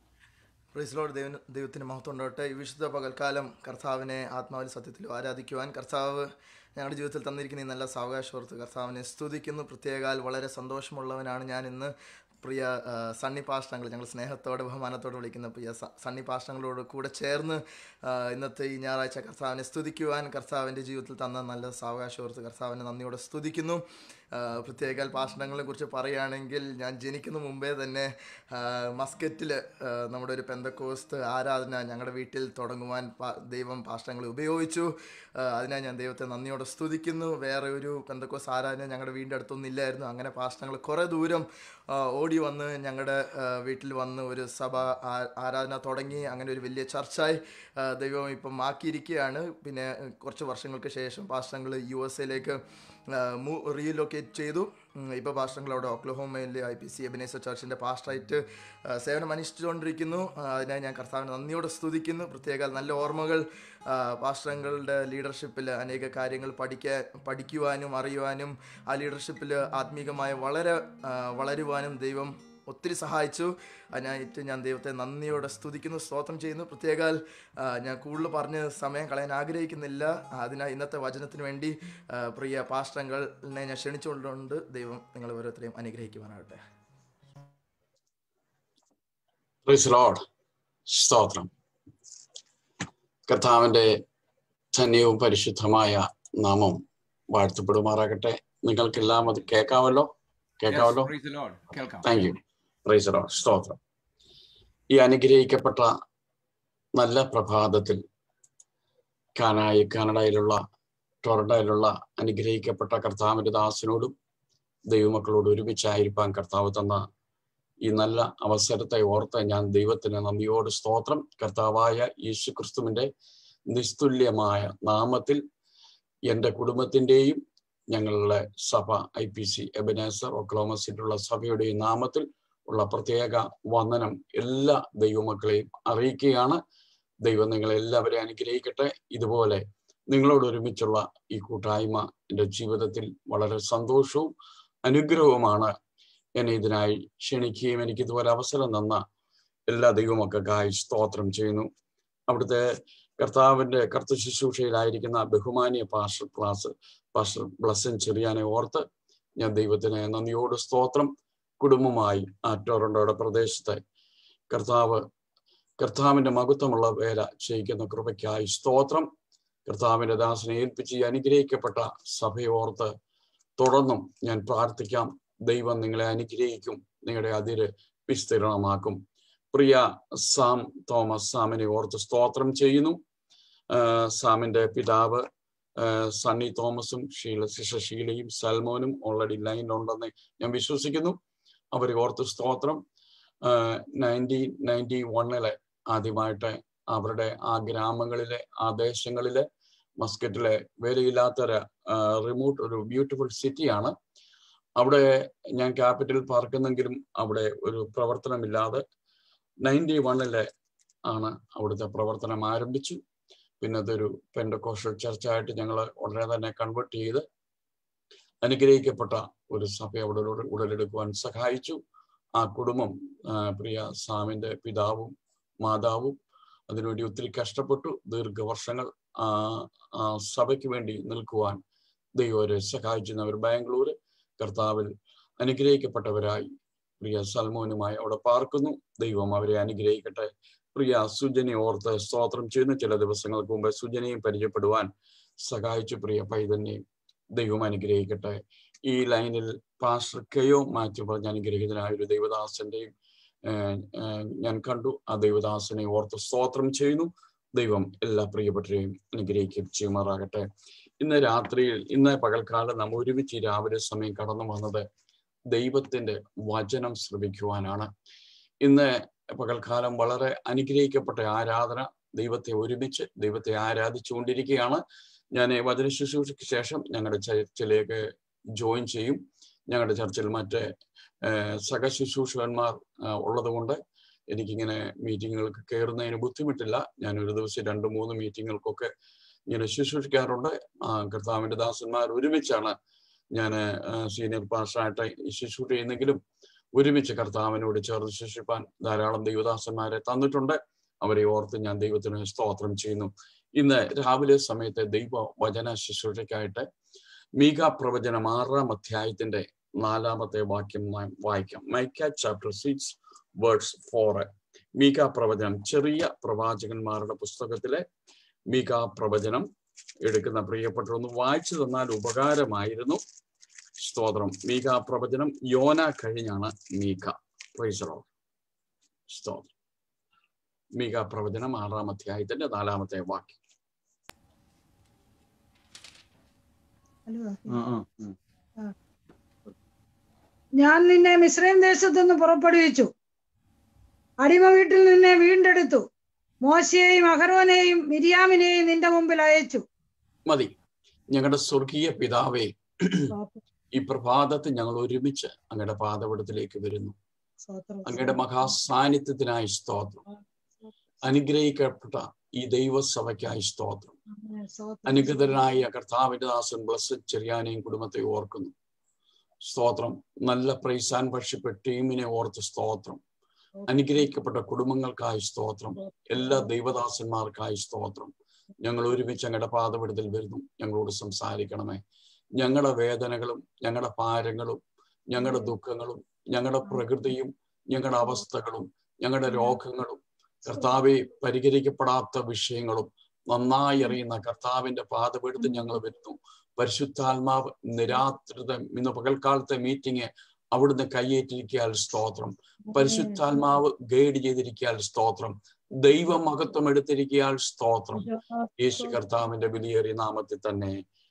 പ്രൈസ് ലോർഡ് ദൈവ ദൈവത്തിന് മഹത്വം ഉണ്ടാവട്ടെ ഈ വിശുദ്ധ പകൽക്കാലം കർത്താവിനെ ആത്മാവിൽ സത്യത്തിലും ആരാധിക്കുവാൻ കർത്താവ് ഞങ്ങളുടെ ജീവിതത്തിൽ തന്നിരിക്കുന്ന ഈ നല്ല സാവകാശോർത്ത് കർത്താവിനെ സ്തുതിക്കുന്നു പ്രത്യേകാൽ വളരെ സന്തോഷമുള്ളവനാണ് ഞാൻ ഇന്ന് പ്രിയ ആ, സണ്ണി പാഷ്ടങ്ങൾ ഞങ്ങൾ സ്നേഹത്തോടെ ബഹുമാനത്തോടെ വിളിക്കുന്ന പ്രിയ സ- സണ്ണി പാഷ്ടങ്ങളോട് കൂടെ ചേർന്ന് ആ, ഇന്നത്തെ ഈ ഞായറാഴ്ച കർത്താവിനെ സ്തുതിക്കുവാൻ കർത്താവിൻ്റെ ജീവിതത്തിൽ തന്ന നല്ല സാവകാശോർത്ത് കർത്താവിനെ നന്ദിയോടെ സ്തുതിക്കുന്നു ആ, പ്രത്യേക പാഷണങ്ങളെ കുറിച്ച് പറയുകയാണെങ്കിൽ ഞാൻ ജനിക്കുന്ന മുമ്പേ തന്നെ മസ്കറ്റിൽ നമ്മുടെ ഒരു പെന്തക്കോസ്ത് ആരാധന ഞങ്ങളുടെ വീട്ടിൽ തുടങ്ങുവാൻ പാ- ദൈവം പാഷണങ്ങളെ ഉപയോഗിച്ചു ആ, അതിനായി ഞാൻ ദൈവത്തെ നന്ദിയോടെ സ്തുതിക്കുന്നു വേറെ ഒരു പെന്തക്കോസ് ആരാധന ഞങ്ങളുടെ വീടിൻ്റെ അടുത്തൊന്നും ഇല്ലായിരുന്നു അങ്ങനെ പാഷണങ്ങൾ കുറേ ദൂരം ആ, ഓടി വന്ന് ഞങ്ങളുടെ ആ, വീട്ടിൽ വന്ന് ഒരു സഭ ആ- ആരാധന തുടങ്ങി അങ്ങനെ ഒരു വലിയ ചർച്ചായി ആ, ദൈവം ഇപ്പം ആക്കിയിരിക്കുകയാണ് പിന്നെ ആ, കുറച്ച് വർഷങ്ങൾക്ക് ശേഷം പാഷണങ്ങൾ യു എസ് എയിലേക്ക് റീലൊക്കേറ്റ് ചെയ്തു ഇപ്പോൾ പാസ്റ്റങ്ങൾ അവിടെ ഓക്ലഹോമയിൽ ഐ പി സി എബിനേസർ ചർച്ചിൻ്റെ പാസ്റ്ററായിട്ട് ആ, സേവനം അനുഷ്ഠിച്ചുകൊണ്ടിരിക്കുന്നു ആ, അതിനായി ഞാൻ കർത്താവിനെ നന്ദിയോടെ സ്തുതിക്കുന്നു പ്രത്യേക നല്ല ഓർമ്മകൾ ആ, പാസ്റ്ററങ്ങളുടെ ലീഡർഷിപ്പിൽ അനേക കാര്യങ്ങൾ പഠിക്കാൻ പഠിക്കുവാനും അറിയുവാനും ആ ലീഡർഷിപ്പിൽ ആത്മീകമായ വളരെ ആ, വളരുവാനും ദൈവം ഒത്തിരി സഹായിച്ചു അതിനായിട്ട് ഞാൻ ദൈവത്തെ നന്ദിയോടെ സ്തുതിക്കുന്നു സ്തോത്രം ചെയ്യുന്നു പ്രത്യേകാൽ ആ, ഞാൻ കൂടുതൽ പറഞ്ഞ് സമയം കളയാൻ ആഗ്രഹിക്കുന്നില്ല അതിനായി ഇന്നത്തെ വചനത്തിന് വേണ്ടി ആ, പ്രിയ പാഷ്ടങ്ങളിനെ ഞാൻ ക്ഷണിച്ചുകൊണ്ടുണ്ട് ദൈവം നിങ്ങൾ ഓരോരുത്തരെയും അനുഗ്രഹിക്കുവാനാകട്ടെ Praise the Lord. സ്തോത്രം കർത്താവിന്റെ ധന്യവും പരിശുദ്ധമായ നാമം വാഴ്ത്തപ്പെടുമാറാകട്ടെ നിങ്ങൾക്കെല്ലാം അത് കേൾക്കാമല്ലോ കേൾക്കാമല്ലോ പ്രൈസ് ലോഡ് കേൾക്കാം thank you praise the Lord. സ്തോത്രം ഈ അനുഗ്രഹിക്കപ്പെട്ട നല്ല പ്രഭാതത്തിൽ കാനായി കാനഡയിലുള്ള ടൊറഡയിലുള്ള അനുഗ്രഹിക്കപ്പെട്ട കർത്താവിന്റെ ദാസനോടും ദൈവമക്കളോട് ഒരുമിച്ചായിരിക്കാൻ കർത്താവ് തന്ന ഈ നല്ല അവസരത്തെ ഓർത്ത് ഞാൻ ദൈവത്തിന് നന്ദിയോട് സ്തോത്രം കർത്താവായ യേശു ക്രിസ്തുവിന്റെ നിസ്തുല്യമായ നാമത്തിൽ എൻ്റെ കുടുംബത്തിൻ്റെയും ഞങ്ങളുടെ സഭ ഐ പി സി എബനേസർ ഒക്ലോമസിലുള്ള സഭയുടെയും നാമത്തിൽ ഉള്ള പ്രത്യേക വന്ദനം എല്ലാ ദൈവമക്കളെയും അറിയിക്കുകയാണ് ദൈവം നിങ്ങളെ എല്ലാവരെയും അനുഗ്രഹിക്കട്ടെ ഇതുപോലെ നിങ്ങളോട് ഒരുമിച്ചുള്ള ഈ കൂട്ടായ്മ എൻ്റെ ജീവിതത്തിൽ വളരെ സന്തോഷവും അനുഗ്രഹവുമാണ് എന്നെ ഇതിനായി ക്ഷണിക്കുകയും എനിക്ക് ഇതുപോലെ അവസരം തന്ന എല്ലാ ദൈവമക്കൾക്കായി സ്തോത്രം ചെയ്യുന്നു അവിടുത്തെ കർത്താവിന്റെ കർത്ത ശുശ്രൂഷയിലായിരിക്കുന്ന ബഹുമാനിയ പാസ്റ്റർ ക്ലാസ് പാസ്റ്റർ ബ്ലസൻ ചെറിയാനെ ഓർത്ത് ഞാൻ ദൈവത്തിന് നന്ദിയോട് സ്തോത്രം കുടുംബമായി ആ ടൊറന്റോയുടെ പ്രദേശത്തെ കർത്താവ് കർത്താവിന്റെ മഹത്വമുള്ള വേല ചെയ്യിക്കുന്ന കൃപയ്ക്കായി സ്തോത്രം കർത്താവിന്റെ ദാസനെ ഏൽപ്പിച്ച് ഈ അനുഗ്രഹിക്കപ്പെട്ട സഭയോർത്ത് തുടർന്നും ഞാൻ പ്രാർത്ഥിക്കാം ദൈവം നിങ്ങളെ അനുഗ്രഹിക്കും നിങ്ങളുടെ അതിര് വിസ്തീർണമാക്കും പ്രിയ സാം തോമസ് സാമിനെ ഓർത്ത് സ്തോത്രം ചെയ്യുന്നു ആ, സാമിന്റെ പിതാവ് ആ, സണ്ണി തോമസും ഷീല സിസ്റ്റർ ഷീലയും സൽമോനും ഓൾറെഡി ലൈനിലുണ്ടെന്ന് ഞാൻ വിശ്വസിക്കുന്നു അവരെ ഓർത്ത് സ്തോത്രം നയൻറ്റീൻ നയൻറ്റി വണ്ണിലെ ആദ്യമായിട്ട് അവരുടെ ആ ഗ്രാമങ്ങളിലെ ആ ദേശങ്ങളിലെ മസ്കറ്റിലെ വിലയില്ലാത്തൊരു റിമോട്ട് ഒരു ബ്യൂട്ടിഫുൾ സിറ്റിയാണ് അവിടെ ഞാൻ ക്യാപിറ്റൽ പാർക്കുന്നെങ്കിലും അവിടെ ഒരു പ്രവർത്തനമില്ലാതെ നയൻറ്റി വണ്ണിലെ ആണ് അവിടുത്തെ പ്രവർത്തനം ആരംഭിച്ചു പിന്നെ അതൊരു പെൻഡക്കോഷൽ ചർച്ചായിട്ട് ഞങ്ങൾ ഉടനെ തന്നെ കൺവേർട്ട് ചെയ്ത് അനുഗ്രഹിക്കപ്പെട്ട ഒരു സഭ അവിടെ ഉട- ഉടലെടുക്കുവാൻ സഹായിച്ചു ആ കുടുംബം ആ, പ്രിയ സാമിന്റെ പിതാവും മാതാവും അതിനുവേണ്ടി ഒത്തിരി കഷ്ടപ്പെട്ടു ദീർഘവർഷങ്ങൾ ആ ആ സഭയ്ക്ക് വേണ്ടി നിൽക്കുവാൻ ദൈവം അവരെ സഹായിച്ചു അവർ ബാംഗ്ലൂര് കർത്താവിൽ അനുഗ്രഹിക്കപ്പെട്ടവരായി പ്രിയ സൽമോനുമായി അവിടെ പാർക്കുന്നു ദൈവം അവരെ അനുഗ്രഹിക്കട്ടെ പ്രിയ സുജനെ ഓർത്ത് സ്തോത്രം ചെയ്യുന്ന ചില ദിവസങ്ങൾക്ക് മുമ്പ് സുജനെയും പരിചയപ്പെടുവാൻ സഹായിച്ചു പ്രിയ പൈതന്നെയും ദൈവം അനുഗ്രഹിക്കട്ടെ ഈ ലൈനിൽ പാസ്റ്റർ കെയോ മാത്യു പറഞ്ഞ അനുഗ്രഹിതനായ ഒരു ദൈവദാസന്റെയും ഏർ, ഏർ, ഞാൻ കണ്ടു ആ ദൈവദാസനെ ഓർത്ത് സ്തോത്രം ചെയ്യുന്നു ദൈവം എല്ലാ പ്രിയപ്പെട്ടവരെയും അനുഗ്രഹിക്കുകയും ചെയ്യുമാറാകട്ടെ ഇന്ന് രാത്രിയിൽ ഇന്ന് പകൽക്കാലം നാം ഒരുമിച്ച് ഈ രാവിലെ സമയം കടന്നു വന്നത് ദൈവത്തിന്റെ വചനം ശ്രമിക്കുവാനാണ് ഇന്ന് പകൽക്കാലം വളരെ അനുഗ്രഹിക്കപ്പെട്ട ആരാധന ദൈവത്തെ ഒരുമിച്ച് ദൈവത്തെ ആരാധിച്ചുകൊണ്ടിരിക്കുകയാണ് ഞാൻ വചന ശുശ്രൂഷയ്ക്ക് ശേഷം ഞങ്ങളുടെ ചർച്ചിലേക്ക് ജോയിൻ ചെയ്യും ഞങ്ങളുടെ ചർച്ചിൽ മറ്റ് ഏഹ്, സഹശുശ്രൂഷകന്മാർ ആഹ്, ഉള്ളതുകൊണ്ട് എനിക്കിങ്ങനെ മീറ്റിങ്ങുകൾക്ക് കയറുന്നതിന് ബുദ്ധിമുട്ടില്ല ഞാൻ ഒരു ദിവസം രണ്ട് മൂന്ന് മീറ്റിങ്ങുകൾക്കൊക്കെ ഇങ്ങനെ ശുശ്രൂഷിക്കാറുണ്ട് ആ കർത്താവിന്റെ ദാസന്മാർ ഒരുമിച്ചാണ് ഞാൻ സീനിയർ പാസ്റ്ററായിട്ട് ഈ ശുശ്രൂഷ ചെയ്യുന്നെങ്കിലും ഒരുമിച്ച് കർത്താവിനോട് ചേർന്ന് ശുശ്രൂഷിപ്പാൻ ധാരാളം ദൈവദാസന്മാരെ തന്നിട്ടുണ്ട് അവരെ ഓർത്ത് ഞാൻ ദൈവത്തിന് സ്തോത്രം ചെയ്യുന്നു ഇന്ന് രാവിലെ സമയത്തെ ദൈവ വചന ശുശ്രൂഷയ്ക്കായിട്ട് മീക പ്രവചനം ആറാം അധ്യായത്തിന്റെ നാലാമത്തെ വാക്യം നാം വായിക്കാം Micah chapter six words four മീക പ്രവചനം ചെറിയ പ്രവാചകന്മാരുടെ പുസ്തകത്തിലെ മീക പ്രവചനം എടുക്കുന്ന പ്രിയപ്പെട്ട ഒന്ന് വായിച്ചു തന്നാൽ ഉപകാരമായിരുന്നു സ്തോത്രം മീക പ്രവചനം യോന കഴിഞ്ഞാണ് മീക പ്രൈസറോ സ്തോത്രം മീക പ്രവചനം ആറാം അധ്യായത്തിന്റെ നാലാമത്തെ വാക്യം ഞാൻ നിന്നെ മിശ്രൈം ദേശത്തു നിന്ന് പുറപ്പെടുവിച്ചു അടിമ വീട്ടിൽ നിന്നെ വീണ്ടെടുത്തു മോശയെയും അഹരോനെയും മിരിയാമിനെയും നിന്റെ മുമ്പിൽ അയച്ചു മതി ഞങ്ങളുടെ സ്വർഗീയ പിതാവേ ഈ പ്രഭാതത്തിൽ ഞങ്ങൾ ഒരുമിച്ച് അങ്ങയുടെ പാതപടത്തിലേക്ക് വരുന്നു അങ്ങയുടെ മഹാസാന്നിധ്യത്തിനായി സ്തോത്രം അനുഗ്രഹിക്കപ്പെട്ട ഈ ദൈവസഭയ്ക്കായി സ്തോത്രം അനുഗ്രതനായ കർത്താവിന്റെ ദാസൻ ബ്ലസ് ചെറിയാനെയും കുടുംബത്തെ ഓർക്കുന്നു സ്തോത്രം നല്ല പ്രൈസാൻ വർഷിപ്പ് ടീമിനെ ഓർത്ത് സ്തോത്രം അനുഗ്രഹിക്കപ്പെട്ട കുടുംബങ്ങൾക്കായി സ്തോത്രം എല്ലാ ദൈവദാസന്മാർക്കായി സ്തോത്രം ഞങ്ങൾ ഒരുമിച്ച് ഞങ്ങളുടെ പാതപെടുതൽ വരുന്നു ഞങ്ങളോട് സംസാരിക്കണമേ ഞങ്ങളുടെ വേദനകളും ഞങ്ങളുടെ ഭാരങ്ങളും ഞങ്ങളുടെ ദുഃഖങ്ങളും ഞങ്ങളുടെ പ്രകൃതിയും ഞങ്ങളുടെ അവസ്ഥകളും ഞങ്ങളുടെ രോഗങ്ങളും കർത്താവെ പരിഹരിക്കപ്പെടാത്ത വിഷയങ്ങളും നന്നായി അറിയുന്ന കർത്താവിന്റെ പാതപെടുത്ത് ഞങ്ങൾ വരുന്നു പരിശുദ്ധാത്മാവ് നിരാത്രിത ഇന്ന് പകൽക്കാലത്തെ മീറ്റിംഗ് അവിടുന്ന് കയ്യേറ്റിരിക്കാൻ സ്തോത്രം പരിശുദ്ധാത്മാവ് ഗൈഡ് ചെയ്തിരിക്കാൻ സ്തോത്രം ദൈവമഹത്വം എടുത്തിരിക്കാൻ സ്തോത്രം യേശു കർത്താവിന്റെ വിലയേറിയ നാമത്തിൽ തന്നെ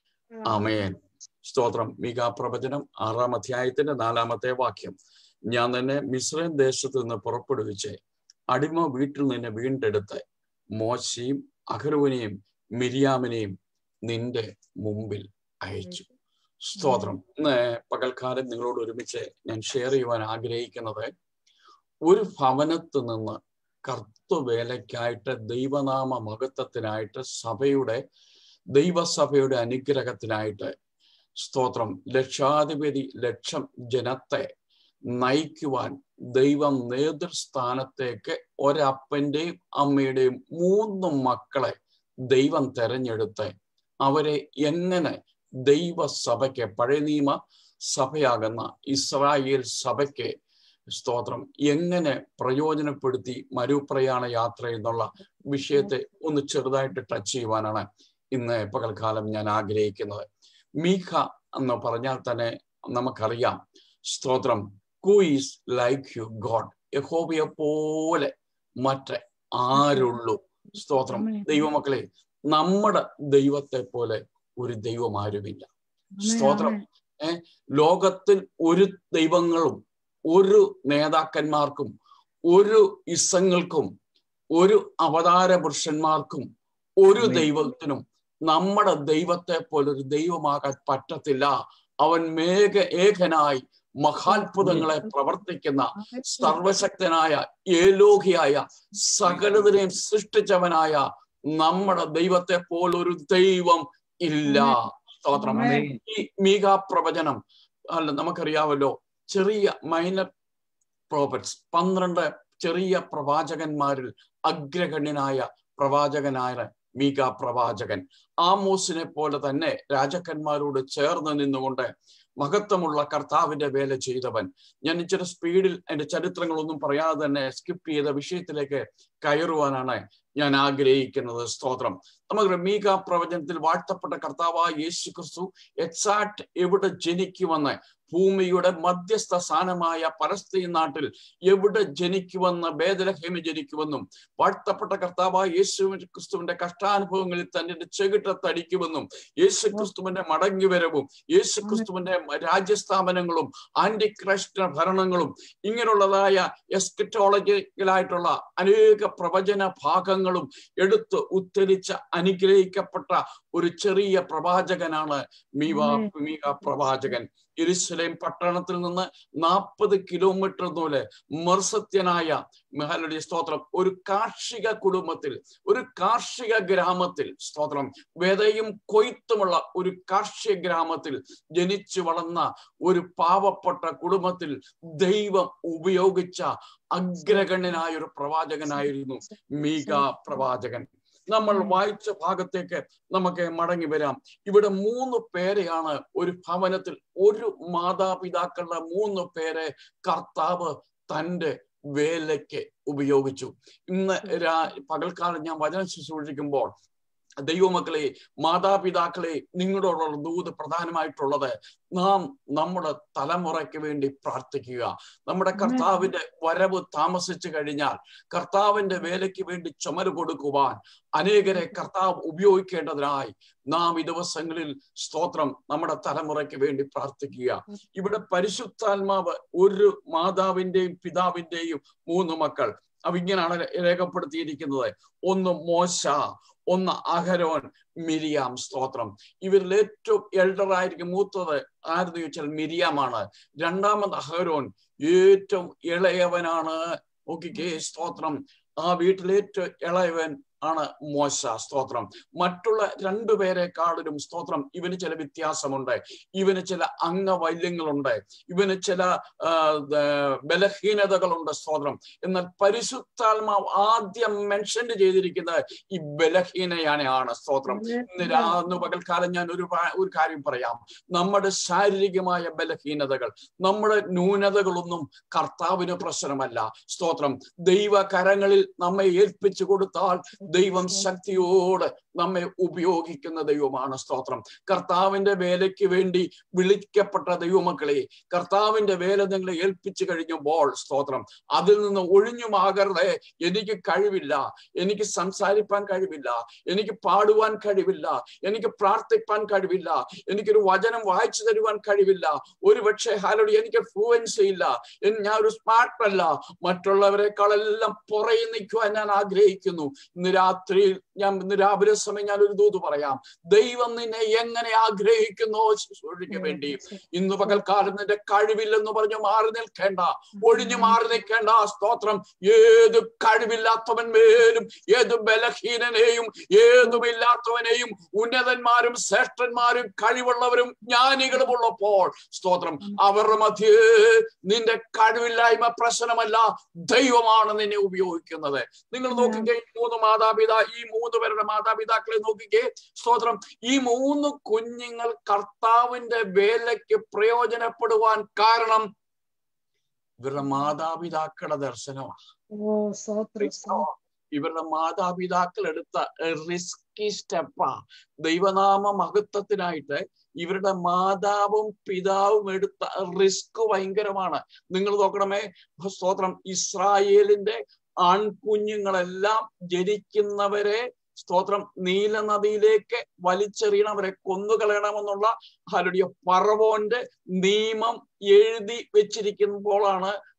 ആമേൻ സ്തോത്രം മിക പ്രവചനം ആറാം അധ്യായത്തിന്റെ നാലാമത്തെ വാക്യം ഞാൻ തന്നെ മിശ്രൈം ദേശത്ത് നിന്ന് പുറപ്പെടുവിച്ച് അടിമ വീട്ടിൽ നിന്ന് വീണ്ടെടുത്ത് മോശയും അഹരോനെയും മിരിയാമിനെയും നിന്റെ മുമ്പിൽ അയച്ചു സ്തോത്രം ഇന്ന് പകൽക്കാലം നിങ്ങളോട് ഒരുമിച്ച് ഞാൻ ഷെയർ ചെയ്യുവാൻ ആഗ്രഹിക്കുന്നത് ഒരു ഭവനത്ത് നിന്ന് കർത്തുവേലയ്ക്കായിട്ട് ദൈവനാമ മഹത്വത്തിനായിട്ട് സഭയുടെ ദൈവസഭയുടെ അനുഗ്രഹത്തിനായിട്ട് സ്തോത്രം ലക്ഷാധിപതി ലക്ഷം ജനത്തെ നയിക്കുവാൻ ദൈവം നേതൃസ്ഥാനത്തേക്ക് ഒരപ്പന്റെയും അമ്മയുടെയും മൂന്ന് മക്കളെ ദൈവം തെരഞ്ഞെടുത്ത് അവരെ എങ്ങനെ ദൈവസഭയ്ക്ക് പഴയ നിയമ സഭയാകുന്ന ഇസ്രായേൽ സഭയ്ക്ക് സ്തോത്രം എങ്ങനെ പ്രയോജനപ്പെടുത്തി മരുപ്രയാണ യാത്ര എന്നുള്ള വിഷയത്തെ ഒന്ന് ചെറുതായിട്ട് ടച്ച് ചെയ്യുവാനാണ് ഇന്ന് പകൽക്കാലം ഞാൻ ആഗ്രഹിക്കുന്നത് മീഖ എന്ന് പറഞ്ഞാൽ തന്നെ നമുക്കറിയാം സ്തോത്രം who is like you God യഹോബിയെ പോലെ മറ്റ് ആരുള്ളൂ സ്തോത്രം ദൈവമക്കളെ നമ്മുടെ ദൈവത്തെ പോലെ ഒരു ദൈവം ആരുമില്ല സ്തോത്രം ഏർ ലോകത്തിൽ ഒരു ദൈവങ്ങളും ഒരു നേതാക്കന്മാർക്കും ഒരു ഇസങ്ങൾക്കും ഒരു അവതാര പുരുഷന്മാർക്കും ഒരു ആമേൻ. ദൈവത്തിനും നമ്മുടെ ദൈവത്തെ പോലൊരു ദൈവമാകാൻ പറ്റത്തില്ല അവൻ മേഘ ഏകനായി മഹാത്ഭുതങ്ങളെ പ്രവർത്തിക്കുന്ന സർവശക്തനായ ഏലോഹിയായ സകലതിനെയും സൃഷ്ടിച്ചവനായ നമ്മുടെ ദൈവത്തെ പോലൊരു ദൈവം ഇല്ല സ്തോത്രം ആമേൻ. ഈ മീകാ പ്രവചനം അല്ല നമുക്കറിയാമല്ലോ ചെറിയ മൈനർ പ്രോഫറ്റ്സ് പന്ത്രണ്ട് ചെറിയ പ്രവാചകന്മാരിൽ അഗ്രഗണ്യനായ പ്രവാചകനായ മീക പ്രവാചകൻ ആമോസിനെ പോലെ തന്നെ രാജാക്കന്മാരോട് ചേർന്ന് നിന്നുകൊണ്ട് മഹത്വമുള്ള കർത്താവിന്റെ വേല ചെയ്തവൻ ഞാൻ ഇച്ചിരി സ്പീഡിൽ എന്റെ ചരിത്രങ്ങളൊന്നും പറയാതെ തന്നെ സ്കിപ്പ് ചെയ്ത വിഷയത്തിലേക്ക് കയറുവാനാണ് ഞാൻ ആഗ്രഹിക്കുന്നത് സ്തോത്രം നമുക്ക് മീക പ്രവചനത്തിൽ വാഴ്ത്തപ്പെട്ട കർത്താവായ യേശു ക്രിസ്തു എക്സാക്ട് എവിടെ ജനിക്കുമെന്ന് ഭൂമിയുടെ മധ്യസ്ഥ സ്ഥാനമായ പലസ്തീൻ നാട്ടിൽ എവിടെ ജനിക്കുമെന്ന് ബേദലഹേമി ജനിക്കുമെന്നും വാഴ്ത്തപ്പെട്ട കർത്താവായ യേശു ക്രിസ്തുവിന്റെ കഷ്ടാനുഭവങ്ങളിൽ തന്നെ ചെകിട്ടത്തടിക്കുമെന്നും യേശു ക്രിസ്തുവിന്റെ മടങ്ങിവരവും യേശു ക്രിസ്തുവിന്റെ രാജ്യസ്ഥാപനങ്ങളും ആന്റി ക്രൈസ്റ്റ് ഭരണങ്ങളും ഇങ്ങനെയുള്ളതായ എസ്കറ്റോളജിക്കലായിട്ടുള്ള അനേക പ്രവചന ഭാഗങ്ങളും എടുത്ത് ഉദ്ധരിച്ച അനുഗ്രഹിക്കപ്പെട്ട ഒരു ചെറിയ പ്രവാചകനാണ് മീവ മീക പ്രവാചകൻ എരുസലേം പട്ടണത്തിൽ നിന്ന് നാൽപ്പത് കിലോമീറ്റർ ദൂരെ മെർസത്യനായ മെഹലടി സ്തോത്രം ഒരു കാർഷിക കുടുംബത്തിൽ ഒരു കാർഷിക ഗ്രാമത്തിൽ സ്തോത്രം വിതയും കൊയ്ത്തുമുള്ള ഒരു കാർഷിക ഗ്രാമത്തിൽ ജനിച്ചു വളർന്ന ഒരു പാവപ്പെട്ട കുടുംബത്തിൽ ദൈവം ഉപയോഗിച്ച അഗ്രഗണ്യനായ ഒരു പ്രവാചകനായിരുന്നു മീക പ്രവാചകൻ നമ്മൾ വായിച്ച ഭാഗത്തേക്ക് നമുക്ക് മടങ്ങി വരാം ഇവിടെ മൂന്ന് പേരെയാണ് ഒരു ഭവനത്തിൽ ഒരു മാതാപിതാക്കളുടെ മൂന്ന് പേരെ കർത്താവ് തന്റെ വേലയ്ക്ക് ഉപയോഗിച്ചു ഇന്ന് രാ പകൽക്കാലം ഞാൻ വചനം ശുശ്രൂഷിക്കുമ്പോൾ ദൈവമക്കളെ മാതാപിതാക്കളെ നിങ്ങളോടുള്ള ദൂത് പ്രധാനമായിട്ടുള്ളത് നാം നമ്മുടെ തലമുറയ്ക്ക് വേണ്ടി പ്രാർത്ഥിക്കുക നമ്മുടെ കർത്താവിന്റെ വരവ് താമസിച്ചു കഴിഞ്ഞാൽ കർത്താവിന്റെ വേലയ്ക്ക് വേണ്ടി ചുമര് കൊടുക്കുവാൻ അനേകരെ കർത്താവ് ഉപയോഗിക്കേണ്ടതിനായി നാം ഈ ദിവസങ്ങളിൽ സ്തോത്രം നമ്മുടെ തലമുറയ്ക്ക് വേണ്ടി പ്രാർത്ഥിക്കുക ഇവിടെ പരിശുദ്ധാത്മാവ് ഒരു മാതാവിന്റെയും പിതാവിന്റെയും മൂന്ന് മക്കൾ അവ ഇങ്ങനെയാണ് രേഖപ്പെടുത്തിയിരിക്കുന്നത് ഒന്ന് മോശ ഒന്ന് അഹരോൻ മിരിയാം സ്തോത്രം ഇവരിൽ ഏറ്റവും എൽഡർ ആയിരിക്കും മൂത്തത് ആരെന്ന് ചോദിച്ചാൽ മിരിയാമാണ് രണ്ടാമത് അഹരോൻ ഏറ്റവും ഇളയവനാണ് നോക്കിക്കേ സ്തോത്രം ആ വീട്ടിൽ ഏറ്റവും ഇളയവൻ ആണ് മോശ സ്തോത്രം മറ്റുള്ള രണ്ടുപേരെക്കാളിലും സ്തോത്രം ഇവന് ചില വ്യത്യാസമുണ്ട് ഇവന് ചില അംഗവൈല്യങ്ങളുണ്ട് ഇവന് ചില ബലഹീനതകളുണ്ട് സ്തോത്രം എന്നാൽ പരിശുദ്ധാത്മാവ് ആദ്യം മെൻഷൻ ചെയ്തിരിക്കുന്നത് ഈ ബലഹീനയാണ് സ്തോത്രം ഇന്ന് രാന്ന് പകൽക്കാലം ഞാൻ ഒരു ഒരു കാര്യം പറയാം നമ്മുടെ ശാരീരികമായ ബലഹീനതകൾ നമ്മുടെ ന്യൂനതകളൊന്നും കർത്താവിന് പ്രശ്നമല്ല സ്തോത്രം ദൈവ കരങ്ങളിൽ നമ്മെ ഏൽപ്പിച്ചു കൊടുത്താൽ ദൈവം ശക്തിയോട് നമ്മെ ഉപയോഗിക്കുന്ന ദൈവമാണ് സ്തോത്രം കർത്താവിന്റെ വേലയ്ക്ക് വേണ്ടി വിളിക്കപ്പെട്ട ദൈവമക്കളെ കർത്താവിന്റെ വേല നിങ്ങളെ ഏൽപ്പിച്ചു കഴിഞ്ഞപ്പോൾ സ്തോത്രം അതിൽ നിന്ന് ഒഴിഞ്ഞുമാകരുത് എനിക്ക് കഴിവില്ല എനിക്ക് സംസാരിപ്പാൻ കഴിവില്ല എനിക്ക് പാടുവാൻ കഴിവില്ല എനിക്ക് പ്രാർത്ഥിപ്പാൻ കഴിവില്ല എനിക്കൊരു വചനം വായിച്ചു തരുവാൻ കഴിവില്ല ഒരു പക്ഷേ ഹാലോടി എനിക്ക് ഫ്ലുവൻസി ഇല്ല ഞാൻ ഒരു സ്മാർട്ട് അല്ല മറ്റുള്ളവരെക്കാളെല്ലാം പുറകെ നിൽക്കുവാൻ ഞാൻ ആഗ്രഹിക്കുന്നു ഇന്ന് രാത്രി ഞാൻ ഇന്ന് രാവിലെ സമയം ഞാൻ ഒരു ദൂത് പറയാം ദൈവം നിന്നെ എങ്ങനെ ആഗ്രഹിക്കുന്നോ ശുശ്രൂഷയ്ക്ക് വേണ്ടി ഇന്ന് പകൽക്കാലം നിന്റെ കഴിവില്ലെന്ന് പറഞ്ഞു മാറി നിൽക്കേണ്ട ഒഴിഞ്ഞു മാറി നിൽക്കേണ്ട സ്തോത്രം ഏത് കഴിവില്ലാത്തവൻ മേലും ഏത് ബലഹീനനെയും ഏതുമില്ലാത്തവനെയും ഉന്നതന്മാരും ശ്രേഷ്ഠന്മാരും കഴിവുള്ളവരും ജ്ഞാനികളും ഉള്ളപ്പോൾ സ്തോത്രം അവരുടെ മധ്യേ നിന്റെ കഴിവില്ലായ്മ പ്രശ്നമല്ല ദൈവമാണ് നിന്നെ ഉപയോഗിക്കുന്നത് നിങ്ങൾ നോക്കിക്കേ മൂന്ന് മാതാപിതാ ഈ മൂന്ന് പേരുടെ മാതാപിതാക്കളെ നോക്കിക്കേ സ്തോത്രം ഈ മൂന്ന് കുഞ്ഞുങ്ങൾ കർത്താവിന്റെ വേലയ്ക്ക് പ്രയോജനപ്പെടുവാൻ കാരണം ഇവരുടെ മാതാപിതാക്കളുടെ ദർശനമാണ് ഓ സ്തോത്രം ഇവരുടെ മാതാപിതാക്കൾ എടുത്ത റിസ്കി സ്റ്റെപ്പാ ദൈവനാമ മഹത്വത്തിനായിട്ട് ഇവരുടെ മാതാവും പിതാവും എടുത്ത റിസ്ക് ഭയങ്കരമാണ് നിങ്ങൾ നോക്കണമേ സ്തോത്രം ഇസ്രായേലിന്റെ ആൺകുഞ്ഞുങ്ങളെല്ലാം ജനിക്കുന്നവരെ സ്തോത്രം നീല നദിയിലേക്ക് വലിച്ചെറിയണവരെ കൊന്നുകളയണമെന്നുള്ള ഹലുടിയ പറവോന്റെ നിയമം എഴുതി വെച്ചിരിക്കുമ്പോഴാണ്